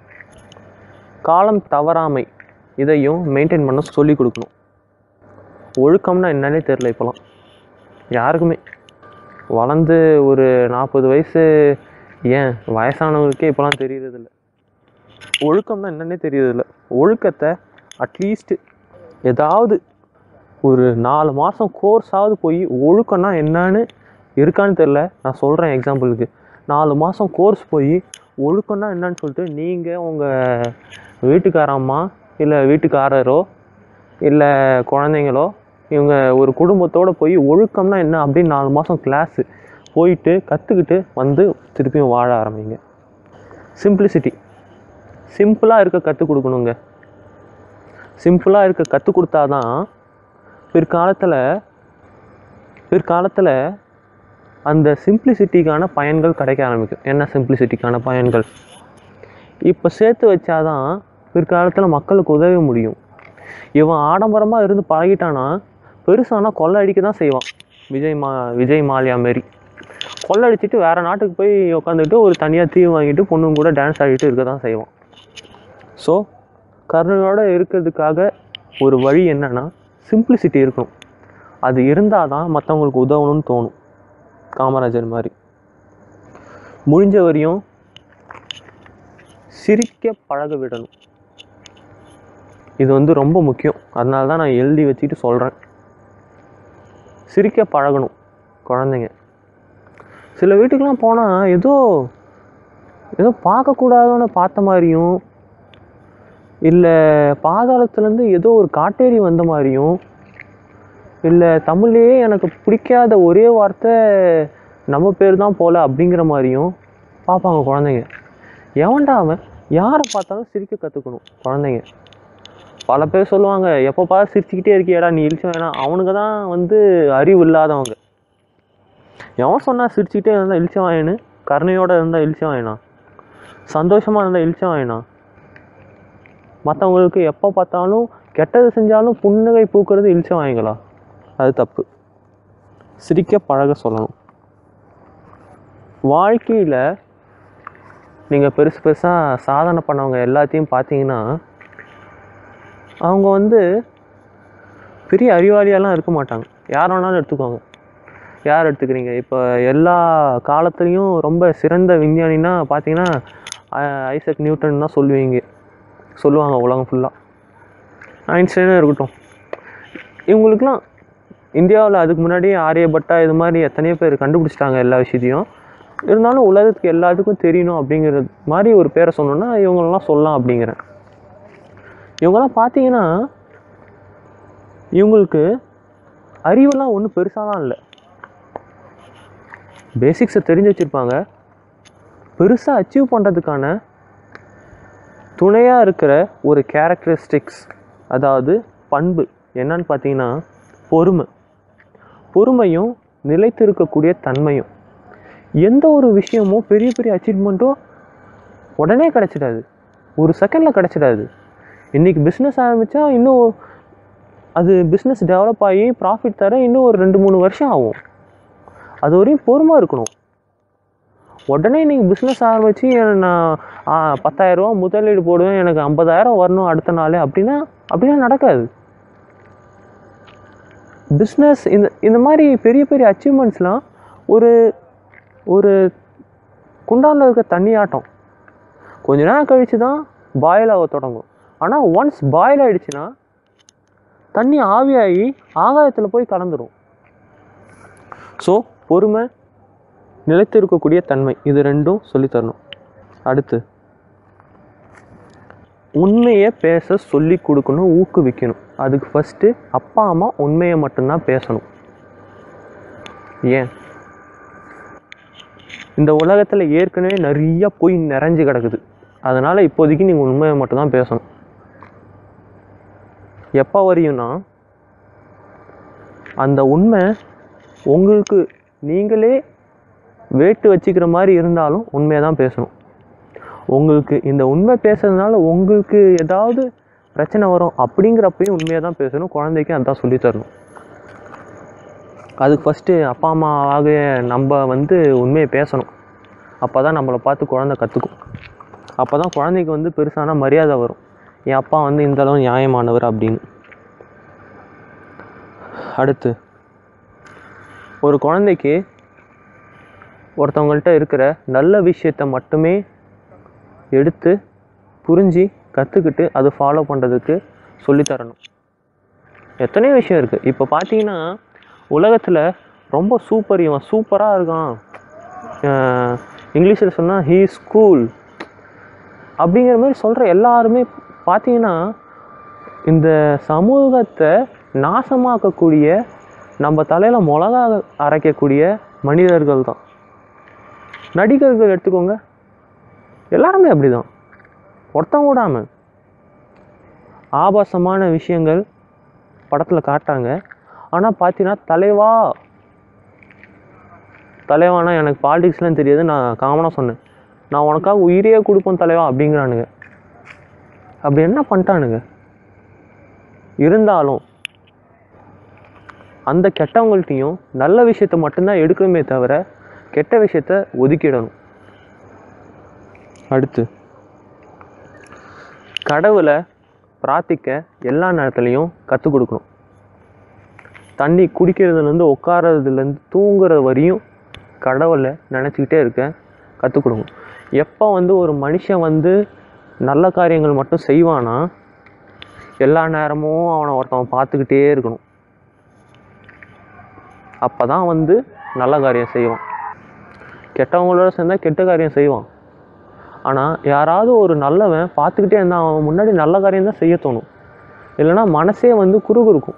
காலம் தவறாமை இதையும் மெயின்டைன் பண்ண சொல்லிக் கொடுக்கணும் ஒழுக்கம்னா என்னன்னே தெரில இப்போலாம் யாருக்குமே வளர்ந்து ஒரு நாற்பது வயசு ஏன் வயசானவங்களுக்கே இப்போலாம் தெரியறதில்ல ஒழுக்கம்னா என்னன்னே தெரியறதில்ல ஒழுக்கத்தை அட்லீஸ்ட் ஏதாவது ஒரு நாலு மாதம் கோர்ஸாவது போய் ஒழுக்கம்னா என்னன்னு இருக்கான்னு தெரில நான் சொல்கிறேன் எக்ஸாம்பிளுக்கு நாலு மாதம் கோர்ஸ் போய் ஒழுக்கம்னா என்னன்னு சொல்லிட்டு நீங்கள் உங்கள் வீட்டுக்காரம்மா இல்லை வீட்டுக்காரரோ இல்லை குழந்தைங்களோ இவங்க ஒரு குடும்பத்தோடு போய் ஒழுக்கம்னா என்ன அப்படின்னு நாலு மாதம் கிளாஸு போயிட்டு கற்றுக்கிட்டு வந்து திருப்பியும் வாழ ஆரம்பிங்க சிம்பிளிசிட்டி சிம்பிளாக இருக்க கற்றுக் கொடுக்கணுங்க சிம்பிளாக இருக்க கற்றுக் கொடுத்தாதான் பிற்காலத்தில் பிற்காலத்தில் அந்த சிம்பிளிசிட்டிக்கான பயன்கள் கிடைக்க ஆரம்பிக்கும் என்ன சிம்பிளிசிட்டிக்கான பயன்கள் இப்போ சேர்த்து வச்சாதான் பிற்காலத்தில் மக்களுக்கு உதவ முடியும் இவன் ஆடம்பரமாக இருந்து பழகிட்டானா பெருசானா கொள்ளை அடிக்க தான் செய்வான் விஜய் மா விஜய் மாலியா மாரி கொள்ளடிச்சிட்டு வேறு நாட்டுக்கு போய் உட்காந்துட்டு ஒரு தனியாக தீவு வாங்கிட்டு பொண்ணுங்க கூட டான்ஸ் ஆடிட்டு இருக்க தான் செய்வான் ஸோ கருணையோட இருக்கிறதுக்காக ஒரு வழி என்னன்னா சிம்பிளிசிட்டி இருக்கணும் அது இருந்தால் தான் மற்றவங்களுக்கு உதவணும்னு தோணும் காமராஜர் மாதிரி முடிஞ்ச வரையும் சிரிக்க பழக விடணும் இது வந்து ரொம்ப முக்கியம் அதனால தான் நான் எழுதி வச்சுட்டு சொல்கிறேன் சிரிக்க பழகணும் குழந்தைங்க சில வீட்டுக்கெலாம் போனால் ஏதோ ஏதோ பார்க்கக்கூடாதுன்னு பார்த்த மாதிரியும் இல்லை பாதாளத்துலேருந்து ஏதோ ஒரு காட்டேரி வந்த மாதிரியும் இல்லை தமிழ்லேயே எனக்கு பிடிக்காத ஒரே வார்த்தை நம்ம பேர் தான் போல அப்படிங்கிற மாதிரியும் பார்ப்பாங்க குழந்தைங்க எவன்டா அவன் யாரை பார்த்தாலும் சிரிக்க கற்றுக்கணும் குழந்தைங்க பல பேர் சொல்லுவாங்க எப்போ பார்த்து சிரிச்சுக்கிட்டே இருக்கியாடா நீ இழிச்சு வேணாம் அவனுக்கு தான் வந்து அறிவு இல்லாதவங்க எவன் சொன்னா சிரிச்சுக்கிட்டே இருந்தால் இழிச்சம் வாயினு கருணையோட இருந்தால் இழிச்சம் வாயினா சந்தோஷமாக இருந்தால் இழிச்சம் வாயினா மற்றவங்களுக்கு எப்போ பார்த்தாலும் கெட்டது செஞ்சாலும் புன்னகை பூக்கிறது இழிச்சம் வாங்கிங்களா அது தப்பு சிரிக்க பழக சொல்லணும் வாழ்க்கையில் நீங்கள் பெருசு பெருசாக சாதனை பண்ணவங்க எல்லாத்தையும் பார்த்தீங்கன்னா அவங்க வந்து பெரிய அறிவாளியாலாம் இருக்க மாட்டாங்க யார் வேணாலும் எடுத்துக்கோங்க யார் எடுத்துக்கிறீங்க இப்போ எல்லா காலத்துலேயும் ரொம்ப சிறந்த விஞ்ஞானின்னா பார்த்தீங்கன்னா ஐ- ஐசக் நியூட்டன் தான் சொல்லுவீங்க சொல்லுவாங்க உலகம் ஃபுல்லாக ஐன்ஸ்டைனும் இருக்கட்டும் இவங்களுக்குலாம் இந்தியாவில் அதுக்கு முன்னாடியே ஆரியபட்டா இது மாதிரி எத்தனையோ பேர் கண்டுபிடிச்சிட்டாங்க எல்லா விஷயத்தையும் இருந்தாலும் உலகத்துக்கு எல்லாத்துக்கும் தெரியணும் அப்படிங்கிறது மாதிரி ஒரு பேரை சொன்னோன்னா இவங்களெல்லாம் சொல்லலாம் அப்படிங்கிறேன் இவங்கெல்லாம் பார்த்தீங்கன்னா இவங்களுக்கு அறிவெல்லாம் ஒன்றும் பெருசாலாம் இல்லை பேசிக்ஸை தெரிஞ்சு வச்சுருப்பாங்க பெருசாக அச்சீவ் பண்ணுறதுக்கான துணையாக இருக்கிற ஒரு கேரக்டரிஸ்டிக்ஸ் அதாவது பண்பு என்னன்னு பார்த்தீங்கன்னா பொறுமை பொறுமையும் நிலைத்திருக்கக்கூடிய தன்மையும் எந்த ஒரு விஷயமும் பெரிய பெரிய அச்சீவ்மெண்ட்டும் உடனே கிடச்சிடாது ஒரு செகண்டில் கிடச்சிடாது இன்றைக்கி பிஸ்னஸ் ஆரம்பித்தா இன்னும் அது பிஸ்னஸ் டெவலப் ஆகி ப்ராஃபிட் தர இன்னும் ஒரு ரெண்டு மூணு வருஷம் ஆகும் அது வரையும் பொறுமை இருக்கணும் உடனே நீங்கள் பிஸ்னஸ் ஆரம்பித்து நான் ஆ, 10000 ரூபா முதலீடு போடுவேன் எனக்கு ஐம்பதாயிரம் வரணும் அடுத்த நாள் அப்படின்னா அப்படின்னா நடக்காது பிஸ்னஸ் இந்த இந்த மாதிரி பெரிய பெரிய அச்சீவ்மெண்ட்ஸ்லாம் ஒரு ஒரு குண்டானில் இருக்க தண்ணி ஆட்டம் கொஞ்ச நேரம் கழித்து தான் பாயில் ஆக தொடங்கும் ஆனால் ஒன்ஸ் பாயில் ஆயிடுச்சுன்னா தண்ணி ஆவியாகி ஆகாயத்தில் போய் கலந்துரும் ஸோ பொறுமை நிலைத்து இருக்கக்கூடிய தன்மை இது ரெண்டும் சொல்லித் தரணும் அடுத்து உண்மையை பேச சொல்லி கொடுக்கணும் ஊக்குவிக்கணும் அதுக்கு ஃபஸ்ட்டு அப்பா அம்மா உண்மையை மட்டும்தான் பேசணும் ஏன் இந்த உலகத்தில் ஏற்கனவே நிறைய பொய் நிறைஞ்சு கிடக்குது அதனால் இப்போதைக்கு நீங்கள் உண்மையை மட்டும்தான் பேசணும் எப்போ வரையும்னா அந்த உண்மை உங்களுக்கு நீங்களே வேட்டு வச்சுக்கிற மாதிரி இருந்தாலும் உண்மையை தான் பேசணும் உங்களுக்கு இந்த உண்மை பேசுறதுனால உங்களுக்கு ஏதாவது பிரச்சனை வரும் அப்படிங்கிறப்பையும் உண்மையை தான் பேசணும் குழந்தைக்கு அதான் சொல்லித் தரணும் அதுக்கு ஃபஸ்ட்டு அப்பா அம்மாவாக நம்ம வந்து உண்மையை பேசணும் அப்போ தான் நம்மளை பார்த்து குழந்தை கற்றுக்கும் அப்போ தான் குழந்தைக்கு வந்து பெருசான மரியாதை வரும் என் அப்பா வந்து இந்த அளவு நியாயமானவர் அப்படின்னு அடுத்து ஒரு குழந்தைக்கு ஒருத்தவங்கள்ட்ட இருக்கிற நல்ல விஷயத்த மட்டுமே எடுத்து புரிஞ்சு கற்றுக்கிட்டு அதை ஃபாலோ பண்ணுறதுக்கு சொல்லித்தரணும் எத்தனையோ விஷயம் இருக்குது இப்போ பார்த்தீங்கன்னா உலகத்தில் ரொம்ப சூப்பர் இவன் சூப்பராக இருக்கான் இங்கிலீஷில் சொன்னால் ஹீ இஸ் கூல் அப்படிங்கிற மாதிரி சொல்கிற எல்லாருமே பார்த்தீங்கன்னா இந்த சமூகத்தை நாசமாக்கக்கூடிய நம்ம தலையில் மிளகா அரைக்கக்கூடிய மனிதர்கள் தான் நடிகர்கள் எடுத்துக்கோங்க எல்லாருமே அப்படிதான் ஒருத்தன் விடாமல் ஆபாசமான விஷயங்கள் படத்தில் காட்டாங்க ஆனால் பார்த்தீங்கன்னா தலைவா தலைவானா எனக்கு பாலிடிக்ஸ்லாம் தெரியாது நான் காமனாக சொன்னேன் நான் உனக்காக உயிரையே கொடுப்பேன் தலைவா அப்படிங்கிறானுங்க அப்படி என்ன பண்ணிட்டானுங்க இருந்தாலும் அந்த கெட்டவங்கள்ட்டையும் நல்ல விஷயத்த மட்டும்தான் எடுக்கணுமே தவிர கெட்ட விஷயத்த ஒதுக்கிடணும் அடுத்து கடவுளை பிரார்த்திக்க எல்லா நேரத்துலையும் கற்றுக் கொடுக்கணும் தண்ணி குடிக்கிறதுலேருந்து உட்காரதுலேருந்து தூங்குற வரையும் கடவுளை நினச்சிக்கிட்டே இருக்க கற்றுக் கொடுங்க எப்போ வந்து ஒரு மனுஷன் வந்து நல்ல காரியங்கள் மட்டும் செய்வானா எல்லா நேரமும் அவனை ஒருத்தவன் பார்த்துக்கிட்டே இருக்கணும் அப்போ தான் வந்து நல்ல காரியம் செய்வான் கெட்டவங்களோட சேர்ந்தா கெட்ட காரியம் செய்வான் ஆனால் யாராவது ஒரு நல்லவன் பார்த்துக்கிட்டே இருந்தால் அவன் முன்னாடி நல்ல காரியம் தான் செய்ய தோணும் இல்லைன்னா மனசே வந்து குறுகுறுக்கும்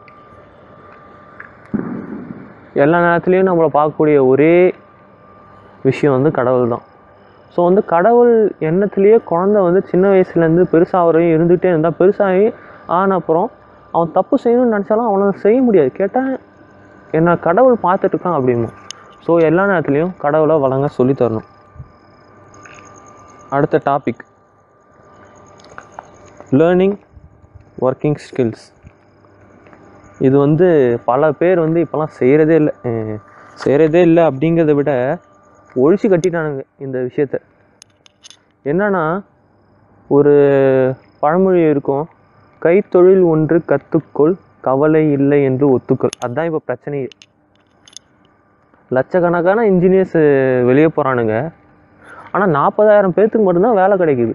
எல்லா நேரத்துலையும் நம்மளை பார்க்கக்கூடிய ஒரே விஷயம் வந்து கடவுள் தான் ஸோ வந்து கடவுள் எண்ணத்துலேயே குழந்தை வந்து சின்ன வயசுலேருந்து பெருசாக வரையும் இருந்துகிட்டே இருந்தால் பெருசாகி ஆன அப்புறம் அவன் தப்பு செய்யணும்னு நினச்சாலும் அவனால் செய்ய முடியாது கேட்டால் என்ன கடவுள் பார்த்துட்டு இருக்கான் அப்படிமோ ஸோ எல்லா நேரத்துலையும் கடவுளை வழங்க சொல்லித் தரணும் அடுத்த டாபிக் லேர்னிங் ஒர்க்கிங் ஸ்கில்ஸ் இது வந்து பல பேர் வந்து இப்போலாம் செய்கிறதே இல்லை செய்கிறதே இல்லை அப்படிங்கிறத விட ஒழிச்சு கட்டிட்டானுங்க இந்த விஷயத்த என்னன்னா ஒரு பழமொழி இருக்கும் கைத்தொழில் ஒன்று கற்றுக்கொள் கவலை இல்லை என்று ஒத்துக்கொள் அதுதான் இப்போ பிரச்சனையே லட்சக்கணக்கான இன்ஜினியர்ஸ் வெளியே போகிறானுங்க ஆனால் நாற்பதாயிரம் பேர்த்துக்கு மட்டும்தான் வேலை கிடைக்குது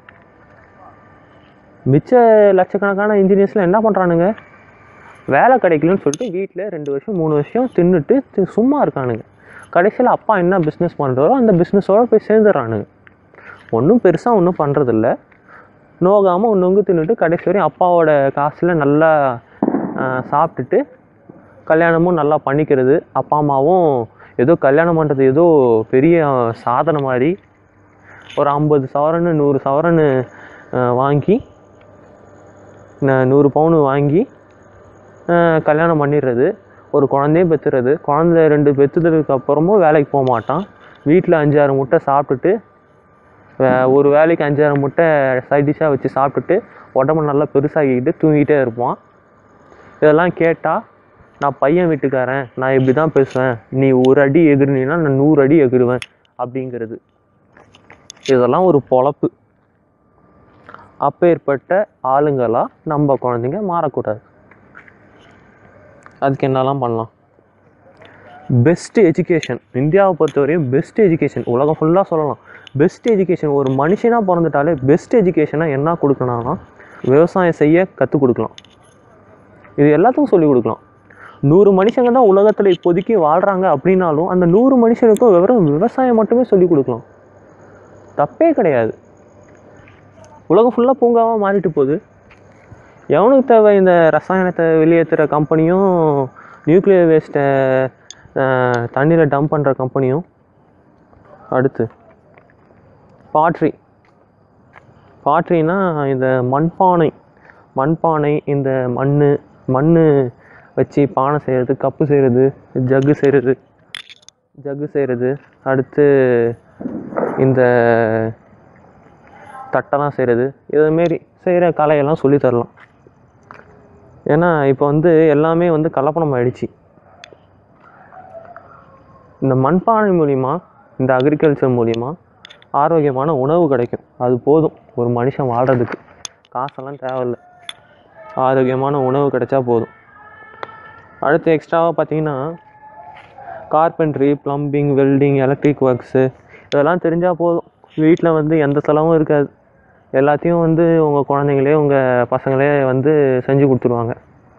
மிச்ச லட்சக்கணக்கான இன்ஜினியர்ஸ்லாம் என்ன பண்ணுறானுங்க வேலை கிடைக்கலன்னு சொல்லிட்டு வீட்டில் ரெண்டு வருஷம் மூணு வருஷம் தின்னுட்டு தி- சும்மா இருக்கானுங்க கடைசியில் அப்பா என்ன பிஸ்னஸ் பண்ணுறாரோ அந்த பிஸ்னஸோட போய் சேர்ந்துடுறானுங்க ஒன்றும் பெருசாக ஒன்றும் பண்ணுறதில்ல நோகாமல் ஒன்றுங்க தின்னுட்டு கடைசி வரையும் அப்பாவோட காசில் நல்லா ஆஹ், சாப்பிட்டுட்டு கல்யாணமும் நல்லா பண்ணிக்கிறது அப்பா அம்மாவும் ஏதோ கல்யாணம் பண்ணுறது ஏதோ பெரிய சாதனை மாதிரி ஒரு ஐம்பது சவரன்னு நூறு சவரன்னு ஆஹ், வாங்கி ந- நூறு பவுன் வாங்கி ஆஹ், கல்யாணம் பண்ணிடுறது ஒரு குழந்தையும் பெற்றுறது குழந்தை ரெண்டு பெற்றுறதுக்கு அப்புறமும் வேலைக்கு போக மாட்டான் வீட்டில் அஞ்சாறு முட்டை சாப்பிட்டுட்டு வே- ஒரு வேலைக்கு அஞ்சாறு முட்டை சைட் டிஷ்ஷாக வச்சு சாப்பிட்டுட்டு உடம்பு நல்லா பெருசாகிக்கிட்டு தூங்கிட்டே இருப்பான் இதெல்லாம் கேட்டால் நான் பையன் வீட்டுக்காரன் நான் இப்படி தான் பேசுவேன் நீ ஒரு அடி எகிறினா நான் நூறு அடி எகிருவேன் அப்படிங்கிறது இதெல்லாம் ஒரு பொழப்பு அப்பேற்பட்ட ஆளுங்களாக நம்ம குழந்தைங்க மாறக்கூடாது அதுக்கு என்னெல்லாம் பண்ணலாம் பெஸ்ட் எஜுகேஷன் இந்தியாவை பொறுத்தவரையும் பெஸ்ட் எஜுகேஷன் உலகம் ஃபுல்லாக சொல்லலாம் பெஸ்ட் எஜுகேஷன் ஒரு மனுஷனாக பிறந்துட்டாலே பெஸ்ட் எஜுகேஷனாக என்ன கொடுக்கணும்னா விவசாயம் செய்ய கற்றுக் கொடுக்கலாம் இது எல்லாத்துக்கும் சொல்லிக் கொடுக்கலாம் நூறு மனுஷங்க தான் உலகத்தில் இப்போதைக்கு வாழ்கிறாங்க அப்படின்னாலும் அந்த நூறு மனுஷனுக்கும் வெறும் விவசாயம் மட்டுமே சொல்லிக் கொடுக்கலாம் தப்பே கிடையாது உலகம் ஃபுல்லாக பூங்காவாக மாறிட்டு போகுது எவனுக்கு தேவை இந்த ரசாயனத்தை வெளியேற்றுற கம்பெனியும் நியூக்ளியர் வேஸ்ட்டை தண்ணியில் டம்ப் பண்ணுற கம்பெனியும் அடுத்து பாட்ரி பாட்ரினா இந்த மண்பானை மண்பானை இந்த மண் மண் வச்சு பானை செய்கிறது கப்பு செய்கிறது ஜக்கு செய்கிறது ஜக்கு செய்கிறது அடுத்து இந்த தட்டெல்லாம் செய்கிறது இதுமாரி செய்கிற கலையெல்லாம் சொல்லித் தரலாம் ஏன்னா இப்போ வந்து எல்லாமே வந்து கலப்படம் ஆயிடுச்சு இந்த மண்பானை மூலிமா இந்த அக்ரிகல்ச்சர் மூலிமா ஆரோக்கியமான உணவு கிடைக்கும் அது போதும் ஒரு மனுஷன் வாழ்கிறதுக்கு காசெல்லாம் தேவையில்ல ஆரோக்கியமான உணவு கிடைச்சா போதும் அடுத்து எக்ஸ்ட்ராவாக பார்த்தீங்கன்னா carpentry plumbing welding electric works இதெல்லாம் தெரிஞ்சால் போதும் வீட்டில் வந்து எந்த செலவும் இருக்காது எல்லாத்தையும் வந்து உங்கள் குழந்தைங்களே உங்கள் பசங்களே வந்து செஞ்சு கொடுத்துருவாங்க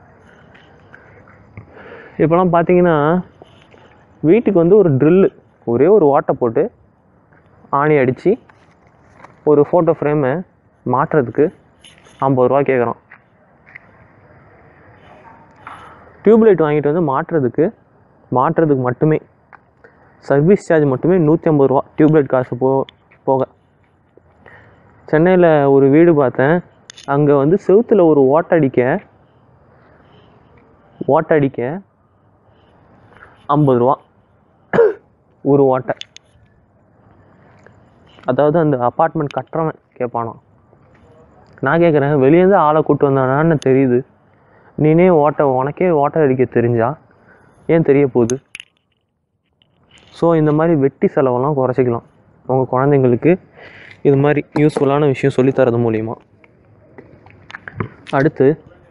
இப்போலாம் பார்த்தீங்கன்னா வீட்டுக்கு வந்து ஒரு ட்ரில்லு ஒரே ஒரு ஓட்டை போட்டு ஆணி அடித்து ஒரு ஃபோட்டோ ஃப்ரேமை மாட்டுறதுக்கு ஐம்பது ரூபா கேட்குறான் டியூப்லைட் வாங்கிட்டு வந்து மாட்டுறதுக்கு மாட்டுறதுக்கு மட்டுமே சர்வீஸ் சார்ஜ் மட்டுமே நூற்றி ஐம்பது ரூபா டியூப்லைட் காசு போ போக சென்னையில் ஒரு வீடு பார்த்தேன் அங்கே வந்து செவுத்துல ஒரு ஓட்டடிக்க ஓட்டடிக்க ஐம்பது ரூபா ஒரு ஓட்டை அதாவது அந்த அப்பார்ட்மெண்ட் கட்டுறவன் கேட்பானாம் நான் கேட்குறேன் வெளியேருந்து ஆளை கூட்டு வந்தானான்னு தெரியுது நீனே ஓட்ட உனக்கே ஓட்டை அடிக்க தெரிஞ்சா ஏன் தெரிய போகுது ஸோ இந்த மாதிரி வெட்டி செலவெல்லாம் குறைச்சிக்கலாம் உங்கள் குழந்தைங்களுக்கு இது மாதிரி யூஸ்ஃபுல்லான விஷயம் சொல்லித் தரது மூலிமா அடுத்து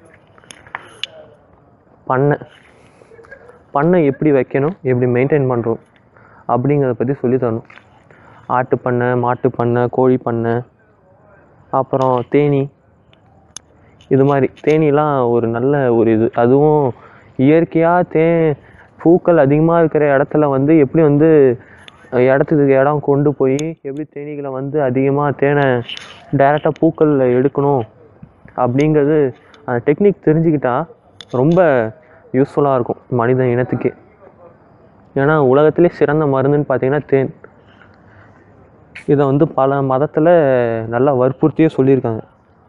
பண்ணை பண்ணை எப்படி வைக்கணும் எப்படி மெயின்டைன் பண்ணுறோம் அப்படிங்கிறத பற்றி சொல்லித் தரணும் ஆட்டு பண்ணை மாட்டு பண்ணை கோழி பண்ணை அப்புறம் தேனீ இது மாதிரி தேனீலாம் ஒரு நல்ல ஒரு இது அதுவும் இயற்கையாக தே பூக்கள் அதிகமாக இருக்கிற இடத்துல வந்து எப்படி வந்து அஹ், இடத்துக்கு இடம் கொண்டு போய் எப்படி தேனீகளை வந்து அதிகமாக தேனை டைரெக்டாக பூக்களில் எடுக்கணும் அப்படிங்கிறது அந்த டெக்னிக் தெரிஞ்சுக்கிட்டா ரொம்ப யூஸ்ஃபுல்லாக இருக்கும் மனித இனத்துக்கே ஏன்னா உலகத்திலே சிறந்த மருந்துன்னு பார்த்தீங்கன்னா தேன் இதை வந்து பல மதத்தில் நல்லா வற்புறுத்தியே சொல்லியிருக்காங்க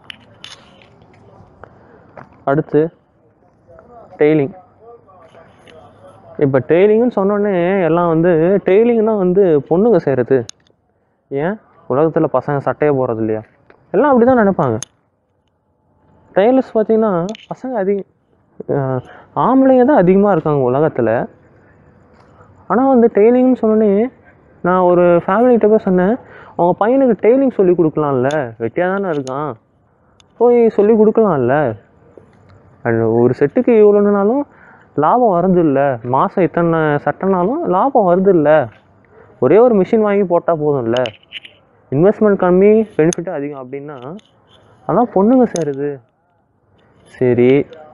அடுத்து டெய்லிங் இப்போ டெய்லிங்னு சொன்னோடனே எல்லாம் வந்து டெய்லிங்னா வந்து பொண்ணுங்க செய்கிறது ஏன் உலகத்தில் பசங்க சட்டையை போடுறது இல்லையா எல்லாம் அப்படி தான் நினைப்பாங்க டெய்லர்ஸ் பார்த்தீங்கன்னா பசங்க அதிக அஹ் ஆம்பளைங்க தான் அதிகமாக இருக்காங்க உலகத்தில் ஆனால் வந்து டெய்லிங்னு சொன்னோடனே நான் ஒரு ஃபேமிலிகிட்ட போய் சொன்னேன் அவங்க பையனுக்கு டெய்லிங் சொல்லி கொடுக்கலாம்ல வெட்டியாக தானே இருக்கான் போய் சொல்லி கொடுக்கலாம்ல அது ஒரு செட்டுக்கு இவ்வளோனாலும் லாபம் வருது இல்லை மாதம் இத்தனை சட்டைனாலும் லாபம் வருது இல்லை ஒரே ஒரு மிஷின் வாங்கி போட்டால் போதும்ல இன்வெஸ்ட்மெண்ட் கம்மி பெனிஃபிட் அதிகம் அப்படின்னா அதான் பொண்ணுங்க சேருது சரி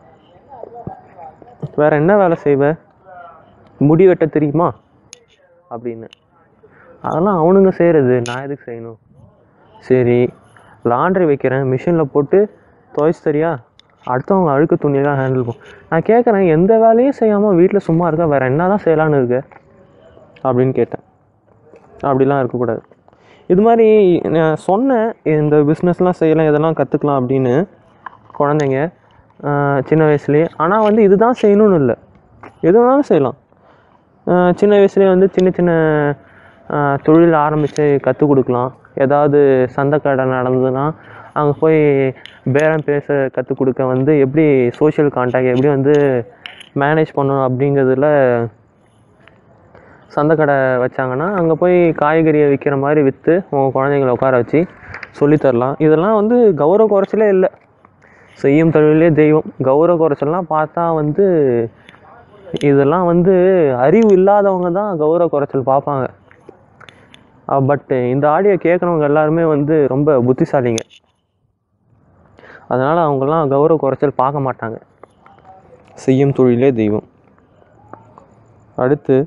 வேற என்ன வேலை செய்வ முடி வெட்ட தெரியுமா அப்படின்னு அதெல்லாம் அவனுங்க செய்கிறது நான் எதுக்கு செய்யணும் சரி லாண்ட்ரி வைக்கிறேன் மிஷினில் போட்டு துவைச்சு தரியா அடுத்தவங்க அழுக்கு துணியெல்லாம் ஹேண்டில் பண்ணும் நான் கேட்குறேன் எந்த வேலையும் செய்யாமல் வீட்டில் சும்மா இருக்க வேறு என்ன தான் செய்யலான்னு இருக்க அப்படின்னு கேட்டேன் அப்படிலாம் இருக்கக்கூடாது இது மாதிரி நான் சொன்னேன் இந்த பிஸ்னஸ்லாம் செய்யலாம் இதெல்லாம் கற்றுக்கலாம் அப்படின்னு குழந்தைங்க ஆஹ் சின்ன வயசுலேயே ஆனால் வந்து இதுதான் செய்யணும்னு இல்லை எது வேணாலும் செய்யலாம் ஆஹ் சின்ன வயசுலேயே வந்து சின்ன சின்ன ஆஹ் தொழில் ஆரம்பித்து கற்றுக் கொடுக்கலாம் ஏதாவது சந்தைக்கடை நடந்ததுன்னா அங்கே போய் பேரம் பேச கற்றுக் கொடுக்க வந்து எப்படி சோஷியல் கான்டாக்ட் எப்படி வந்து மேனேஜ் பண்ணணும் அப்படிங்கிறதுல சந்தைக்கடை வச்சாங்கன்னா அங்கே போய் காய்கறியை விற்கிற மாதிரி விற்று உங்கள் குழந்தைங்கள உட்கார வச்சு சொல்லித் தரலாம் இதெல்லாம் வந்து கௌரவ குறைச்சலே இல்லை செய்யும் தொழிலே தெய்வம் கௌரவ குறைச்சல்லாம் பார்த்தா வந்து இதெல்லாம் வந்து அறிவு இல்லாதவங்க தான் கௌரவ குறைச்சல் பார்ப்பாங்க பட் இந்த ஆடியோ கேட்குறவங்க எல்லாருமே வந்து ரொம்ப புத்திசாலிங்க அதனால் அவங்கெல்லாம் கௌரவ குறைச்சல் பார்க்க மாட்டாங்க செய்யும் தொழிலே தெய்வம் அடுத்து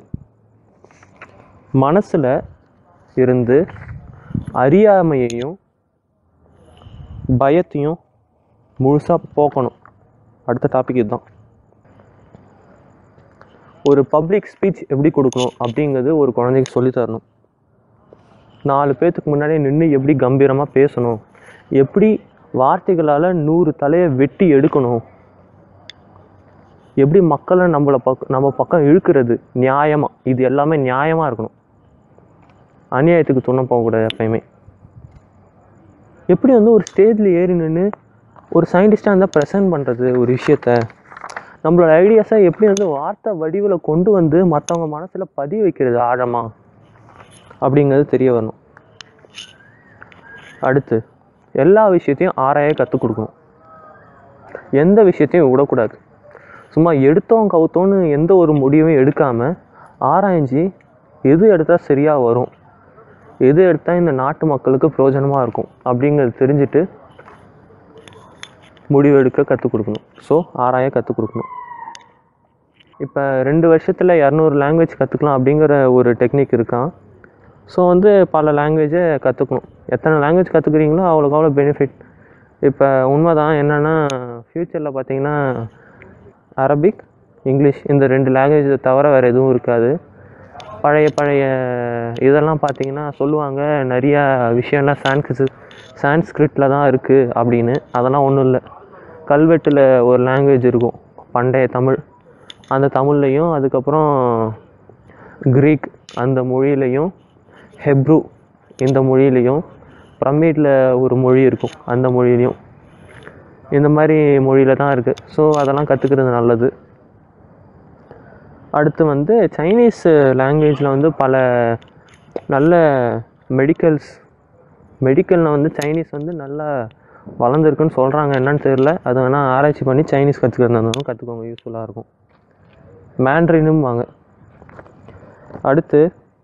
மனசில் இருந்து அறியாமையையும் பயத்தையும் முழுசாக போக்கணும் அடுத்த டாபிக் இதுதான் ஒரு பப்ளிக் ஸ்பீச் எப்படி கொடுக்கணும் அப்படிங்கிறது ஒரு குழந்தைக்கு சொல்லித் தரணும் நாலு பேர்த்துக்கு முன்னாடி நின்று எப்படி கம்பீரமாக பேசணும் எப்படி வார்த்தைகளால் நூறு தலையை வெட்டி எடுக்கணும் எப்படி மக்களை நம்மளை பக்க நம்ம பக்கம் இழுக்கிறது நியாயமாக இது எல்லாமே நியாயமாக இருக்கணும் அநியாயத்துக்கு துணை போகக்கூடாது எப்பயுமே எப்படி வந்து ஒரு ஸ்டேஜில் ஏறி நின்று ஒரு சயின்டிஸ்டாக இருந்தால் ப்ரெசென்ட் பண்ணுறது ஒரு விஷயத்த நம்மளோட ஐடியாஸை எப்படி வந்து வார்த்தை வடிவில் கொண்டு வந்து மற்றவங்க மனசில் பதிய வைக்கிறது ஆழமாக அப்படிங்கிறது தெரிய வரணும் அடுத்து எல்லா விஷயத்தையும் ஆராய கற்றுக் கொடுக்கணும் எந்த விஷயத்தையும் விடக்கூடாது சும்மா எடுத்தோம் கவுத்தோன்னு எந்த ஒரு முடிவையும் எடுக்காமல் ஆராய்ஞ்சு எது எடுத்தால் சரியாக வரும் எது எடுத்தால் இந்த நாட்டு மக்களுக்கு பிரயோஜனமாக இருக்கும் அப்படிங்கிறது தெரிஞ்சுட்டு முடிவு எடுக்க கற்றுக் கொடுக்கணும் ஸோ ஆராய கற்றுக் கொடுக்கணும் இப்போ ரெண்டு வருஷத்தில் இரநூறு லாங்குவேஜ் கற்றுக்கலாம் அப்படிங்கிற ஒரு டெக்னிக் இருக்கான் ஸோ வந்து பல லாங்குவேஜை கற்றுக்கணும் எத்தனை லாங்குவேஜ் கற்றுக்குறீங்களோ அவ்வளோக்கு அவ்வளோ பெனிஃபிட் இப்போ உண்மைதான் என்னென்னா ஃப்யூச்சரில் பார்த்தீங்கன்னா அரபிக் இங்கிலீஷ் இந்த ரெண்டு லாங்குவேஜை தவிர வேறு எதுவும் இருக்காது பழைய பழைய இதெல்லாம் பார்த்தீங்கன்னா சொல்லுவாங்க நிறையா விஷயம்லாம் சான்ஸ்கிரிட் சான்ஸ்கிரிட்டில் தான் இருக்குது அப்படின்னு அதெல்லாம் ஒன்றும் இல்லை கல்வெட்டில் ஒரு லாங்குவேஜ் இருக்கும் பண்டைய தமிழ் அந்த தமிழ்லையும் அதுக்கப்புறம் கிரீக் அந்த மொழியிலையும் ஹெப்ரு இந்த மொழியிலையும் பிரமிடில் ஒரு மொழி இருக்கும் அந்த மொழியிலையும் இந்த மாதிரி மொழியில் தான் இருக்குது ஸோ அதெல்லாம் கற்றுக்கிறது நல்லது அடுத்து வந்து சைனீஸ் லாங்குவேஜில் வந்து பல நல்ல மெடிக்கல்ஸ் மெடிக்கலில் வந்து சைனீஸ் வந்து நல்லா வளர்ந்துருக்குன்னு சொல்கிறாங்க என்னன்னு தெரியல அது வேணால் ஆராய்ச்சி பண்ணி சைனீஸ் கற்றுக்கிறதாலும் கற்றுக்கோங்க யூஸ்ஃபுல்லாக இருக்கும் மேண்ட்ரினும் வாங்க அடுத்து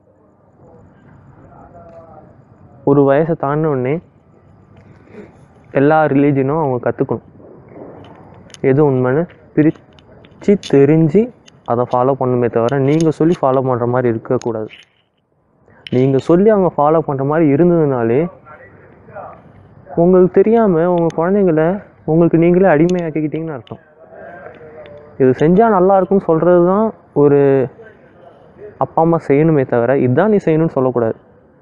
ஒரு வயசை தாண்டின உடனே எல்லா ரிலீஜனும் அவங்க கற்றுக்கணும் எது உண்மைன்னு பிரித்து தெரிஞ்சு அதை ஃபாலோ பண்ணுமே தவிர நீங்கள் சொல்லி ஃபாலோ பண்ணுற மாதிரி இருக்கக்கூடாது நீங்கள் சொல்லி அவங்க ஃபாலோ பண்ணுற மாதிரி இருந்ததுனாலே உங்களுக்கு தெரியாமல் உங்கள் குழந்தைங்கள உங்களுக்கு நீங்களே அடிமையாக்கிக்கிட்டீங்கன்னு அர்த்தம் இது செஞ்சால் நல்லா இருக்கும்னு சொல்கிறது தான் ஒரு அப்பா அம்மா செய்யணுமே தவிர இதுதான் நீ செய்யணும்னு சொல்லக்கூடாது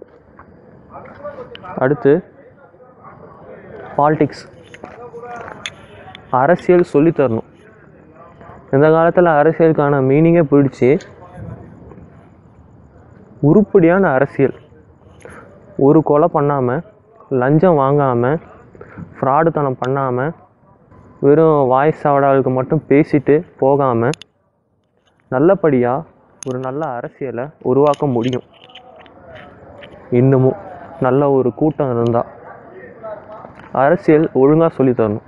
அடுத்து பாலிடிக்ஸ் அரசியல் சொல்லித் தரணும் இந்த காலத்தில் அரசியலுக்கான மீனிங்கே போயிடுச்சு உருப்படியான அரசியல் ஒரு கொலை பண்ணாமல் லஞ்சம் வாங்காமல் ஃப்ராடுத்தனம் பண்ணாமல் வெறும் வாய்ஸ் சாவடாளுக்கு மட்டும் பேசிட்டு போகாமல் நல்லபடியாக ஒரு நல்ல அரசியலை உருவாக்க முடியும் இன்னமும் நல்ல ஒரு கூட்டம் இருந்தால் அரசியல் ஒழுங்காக சொல்லி தரணும்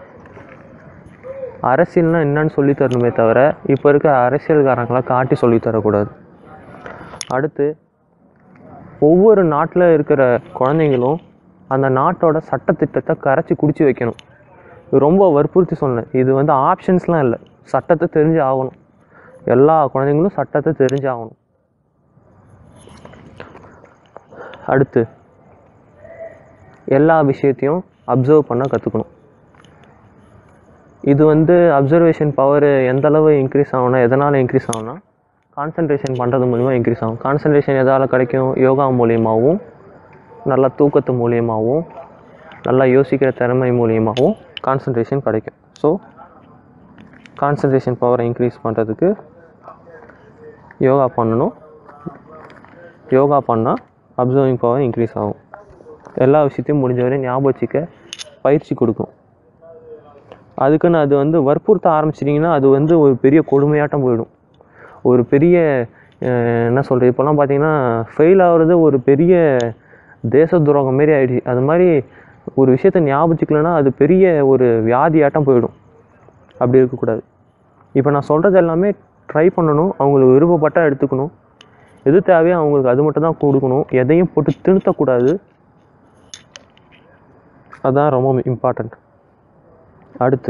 அரசியல்னா என்னன்னு சொல்லி தரணுமே தவிர இப்போ இருக்க அரசியல்காரங்களை காட்டி சொல்லி தரக்கூடாது அடுத்து ஒவ்வொரு நாட்டில் இருக்கிற குழந்தைங்களும் அந்த நாட்டோட சட்டத்திட்டத்தை கரைச்சி குடிச்சு வைக்கணும் இது ரொம்ப வற்புறுத்தி சொன்னேன் இது வந்து ஆப்ஷன்ஸ்லாம் இல்லை சட்டத்தை தெரிஞ்சு ஆகணும் எல்லா குழந்தைங்களும் சட்டத்தை தெரிஞ்சு ஆகணும் அடுத்து எல்லா விஷயத்தையும் அப்சர்வ் பண்ண கற்றுக்கணும் இது வந்து அப்சர்வேஷன் பவர் எந்த அளவு இன்க்ரீஸ் ஆகும்னா எதனால் இன்க்ரீஸ் ஆகும்னா கான்சன்ட்ரேஷன் பண்ணுறது மூலிமா இன்க்ரீஸ் ஆகும் கான்சன்ட்ரேஷன் எதால் கிடைக்கும் யோகா மூலியமாகவும் நல்ல தூக்கத்து மூலியமாகவும் நல்லா யோசிக்கிற திறமை மூலியமாகவும் கான்சன்ட்ரேஷன் கிடைக்கும் ஸோ கான்சன்ட்ரேஷன் பவரை இன்க்ரீஸ் பண்ணுறதுக்கு யோகா பண்ணணும் யோகா பண்ணால் அப்சர்விங் பவர் இன்க்ரீஸ் ஆகும் எல்லா விஷயத்தையும் முடிஞ்ச வரையும் ஞாபகம் வச்சுக்க பயிற்சி கொடுக்கும் அதுக்குன்னு அது வந்து வற்புறுத்த ஆரம்பிச்சிட்டிங்கன்னா அது வந்து ஒரு பெரிய கொடுமையாட்டம் போயிடும் ஒரு பெரிய அஹ், என்ன சொல்கிறது இப்போலாம் பார்த்தீங்கன்னா ஃபெயில் ஆகுறது ஒரு பெரிய தேச துரோகம் மாரி ஆயிடுச்சு அது மாதிரி ஒரு விஷயத்த ஞாபகம் வச்சுக்கலன்னா அது பெரிய ஒரு வியாதியாட்டம் போயிடும் அப்படி இருக்கக்கூடாது இப்போ நான் சொல்கிறது எல்லாமே ட்ரை பண்ணணும் அவங்களுக்கு விருப்பப்பட்டால் எடுத்துக்கணும் எது தேவையோ அவங்களுக்கு அது மட்டும் தான் கொடுக்கணும் எதையும் போட்டு திருத்தக்கூடாது அதான் ரொம்ப இம்பார்ட்டண்ட் அடுத்து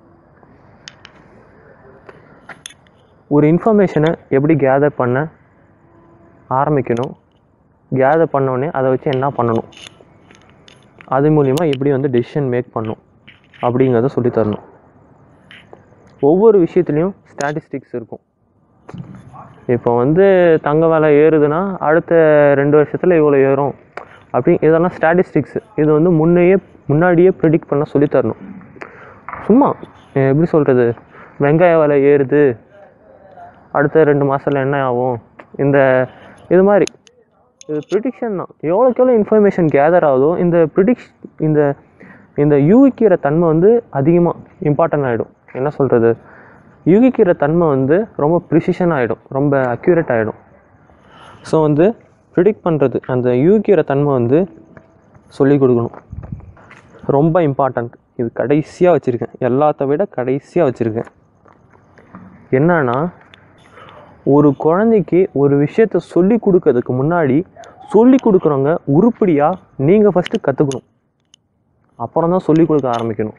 ஒரு இன்ஃபர்மேஷனை எப்படி கேதர் பண்ண ஆரம்பிக்கணும் கேதர் பண்ணோடனே அதை வச்சு என்ன பண்ணணும் அது மூலிமா எப்படி வந்து டெசிஷன் மேக் பண்ணும் அப்படிங்கிறத சொல்லித் தரணும் ஒவ்வொரு விஷயத்துலேயும் ஸ்டாட்டிஸ்டிக்ஸ் இருக்கும் இப்போ வந்து தங்க விலை ஏறுதுன்னா அடுத்த ரெண்டு வருஷத்தில் இவ்வளோ ஏறும் அப்படி இதெல்லாம் ஸ்டாட்டிஸ்டிக்ஸ் இது வந்து முன்னையே முன்னாடியே ப்ரிடிக்ட் பண்ண சொல்லித் தரணும் சும்மா அஹ் எப்படி சொல்கிறது வெங்காய விலை ஏறுது அடுத்த ரெண்டு மாதத்தில் என்ன ஆகும் இந்த இது மாதிரி இது ப்ரிடிக்ஷன் தான் எவ்வளோக்கு எவ்வளோ இன்ஃபர்மேஷன் கேதர் ஆகுதோ இந்த ப்ரிடிக்ஷ் இந்த இந்த யூகிக்கிற தன்மை வந்து அதிகமாக இம்பார்ட்டன்ட் ஆகிடும் என்ன சொல்கிறது யூகிக்கிற தன்மை வந்து ரொம்ப ப்ரிசிஷன் ஆகிடும் ரொம்ப அக்யூரேட் ஆகிடும் ஸோ வந்து ப்ரிடிக்ட் பண்ணுறது அந்த யூகிக்கிற தன்மை வந்து சொல்லிக் கொடுக்கணும் ரொம்ப இம்பார்ட்டண்ட் இது கடைசியாக வச்சுருக்கேன் எல்லாத்த விட கடைசியாக வச்சுருக்கேன் என்னன்னா ஒரு குழந்தைக்கு ஒரு விஷயத்த சொல்லி கொடுக்கறதுக்கு முன்னாடி சொல்லி கொடுக்குறவங்க உருப்படியாக நீங்கள் ஃபஸ்ட்டு கற்றுக்கணும் அப்புறம் தான் சொல்லி கொடுக்க ஆரம்பிக்கணும்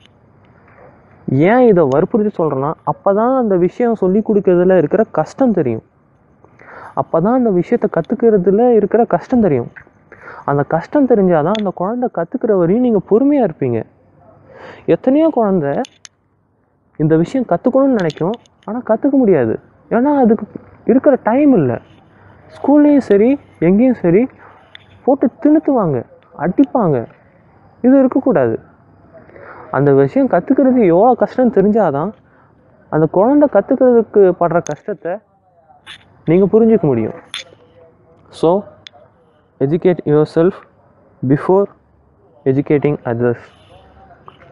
ஏன் இதை வற்புறுத்தி சொல்கிறேன்னா அப்போ தான் அந்த விஷயம் சொல்லி கொடுக்கறதுல இருக்கிற கஷ்டம் தெரியும் அப்போ தான் அந்த விஷயத்தை கற்றுக்கிறதுல இருக்கிற கஷ்டம் தெரியும் அந்த கஷ்டம் தெரிஞ்சால் தான் அந்த குழந்தை கற்றுக்கிற வரையும் நீங்கள் பொறுமையாக இருப்பீங்க எத்தனையோ குழந்தை இந்த விஷயம் கற்றுக்கணும்னு நினைக்கும் ஆனால் கற்றுக்க முடியாது ஏன்னா அதுக்கு இருக்கிற டைம் இல்லை ஸ்கூல்லேயும் சரி எங்கேயும் சரி போட்டு திணுத்துவாங்க அடிப்பாங்க இது இருக்கக்கூடாது அந்த விஷயம் கற்றுக்கிறது எவ்வளோ கஷ்டம் தெரிஞ்சாதான் அந்த குழந்தை கற்றுக்கிறதுக்கு படுற கஷ்டத்தை நீங்கள் புரிஞ்சுக்க முடியும் so educate yourself before educating others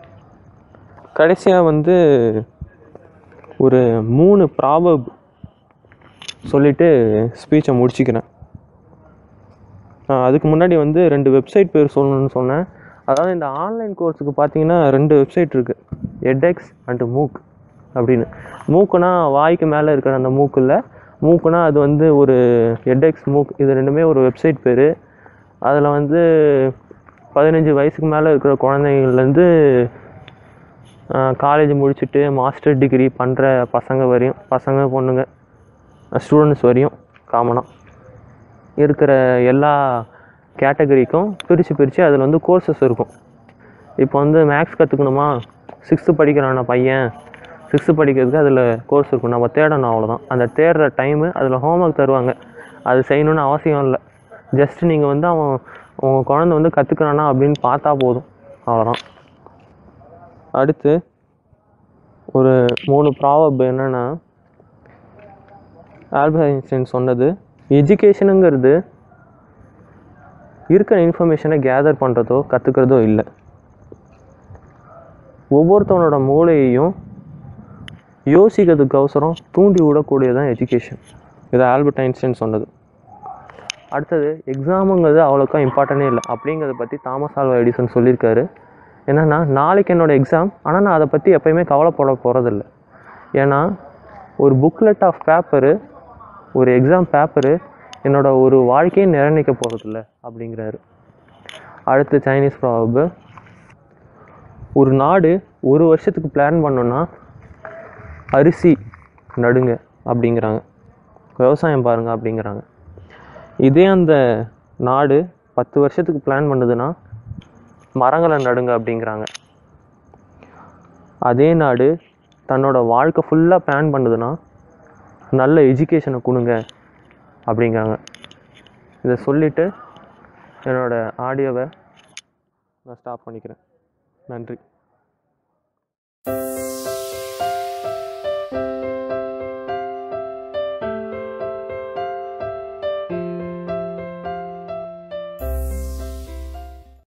கடைசியாக வந்து ஒரு மூணு ப்ராபப் சொல்லிவிட்டு ஸ்பீச்சை முடிச்சுக்கிறேன் ஆ, அதுக்கு முன்னாடி வந்து ரெண்டு வெப்சைட் பேர் சொல்லணும்னு சொன்னேன் அதாவது இந்த ஆன்லைன் கோர்ஸுக்கு பார்த்தீங்கன்னா ரெண்டு வெப்சைட் இருக்குது எட்எக்ஸ் அண்டு மூக் அப்படின்னு மூக்குனா வாய்க்கு மேலே இருக்கிற அந்த மூக்கு இல்லை மூக்குனா அது வந்து ஒரு எட்எக்ஸ் மூக் இது ரெண்டுமே ஒரு வெப்சைட் பேர் அதில் வந்து பதினஞ்சு வயசுக்கு மேலே இருக்கிற குழந்தைங்கள்லேருந்து காலேஜ் முடிச்சுட்டு மாஸ்டர் டிகிரி பண்ணுற பசங்க வரையும் பசங்க பொண்ணுங்க ஸ்டூடெண்ட்ஸ் வரையும் காமனாக இருக்கிற எல்லா கேட்டகரிக்கும் பிரித்து பிரித்து அதில் வந்து கோர்சஸ் இருக்கும் இப்போ வந்து மேக்ஸ் கற்றுக்கணுமா சிக்ஸ்த்து படிக்கிறான பையன் சிக்ஸ்த்து படிக்கிறதுக்கு அதில் கோர்ஸ் இருக்கும் நம்ம தேடணும் அவ்வளோதான் அந்த தேடுற டைமு அதில் ஹோம்ஒர்க் தருவாங்க அது செய்யணும்னு அவசியம் இல்லை ஜஸ்ட் நீங்கள் வந்து அவன் உங்கள் குழந்தை வந்து கற்றுக்கிறானா அப்படின்னு பார்த்தா போதும் அவ்வளோதான் அடுத்து ஒரு மூணு ப்ராவப் என்னென்னா ஆல்பர்ட் ஐன்ஸ்டைன் சொன்னது எஜுகேஷனுங்கிறது இருக்கிற இன்ஃபர்மேஷனை கேதர் பண்ணுறதோ கற்றுக்கிறதோ இல்லை ஒவ்வொருத்தவனோட மூளையையும் யோசிக்கிறதுக்கு அவசரம் தூண்டி விடக்கூடியதான் எஜுகேஷன் இது ஆல்பர்ட் ஐன்ஸ்டைன் சொன்னது அடுத்தது எக்ஸாமுங்கிறது அவ்வளோக்கா இம்பார்ட்டனே இல்லை அப்படிங்கிறத பற்றி தாமஸ் ஆல்வா எடிசன் சொல்லியிருக்காரு என்னென்னா நாளைக்கு என்னோடய எக்ஸாம் ஆனால் நான் அதை பற்றி எப்போயுமே கவலைப்பட போகிறதில்ல ஏன்னா ஒரு புக்லெட் ஆஃப் பேப்பரு ஒரு எக்ஸாம் பேப்பரு என்னோட ஒரு வாழ்க்கையை நிர்ணயிக்க போகிறதில்ல அப்படிங்கிறாரு அடுத்து சைனீஸ் ப்ராபு ஒரு நாடு ஒரு வருஷத்துக்கு பிளான் பண்ணோன்னா அரிசி நடுங்க அப்படிங்கிறாங்க விவசாயம் பாருங்க அப்படிங்கிறாங்க இதே அந்த நாடு பத்து வருஷத்துக்கு பிளான் பண்ணுதுன்னா மரங்களை நடுங்க அப்படிங்கிறாங்க அதே நாடு தன்னோட வாழ்க்கை ஃபுல்லாக பிளான் பண்ணுதுன்னா நல்ல எஜுகேஷனை கொடுங்க அப்படிங்கிறாங்க இதை சொல்லிவிட்டு என்னோடய ஆடியோவை நான் ஸ்டாப் பண்ணிக்கிறேன் நன்றி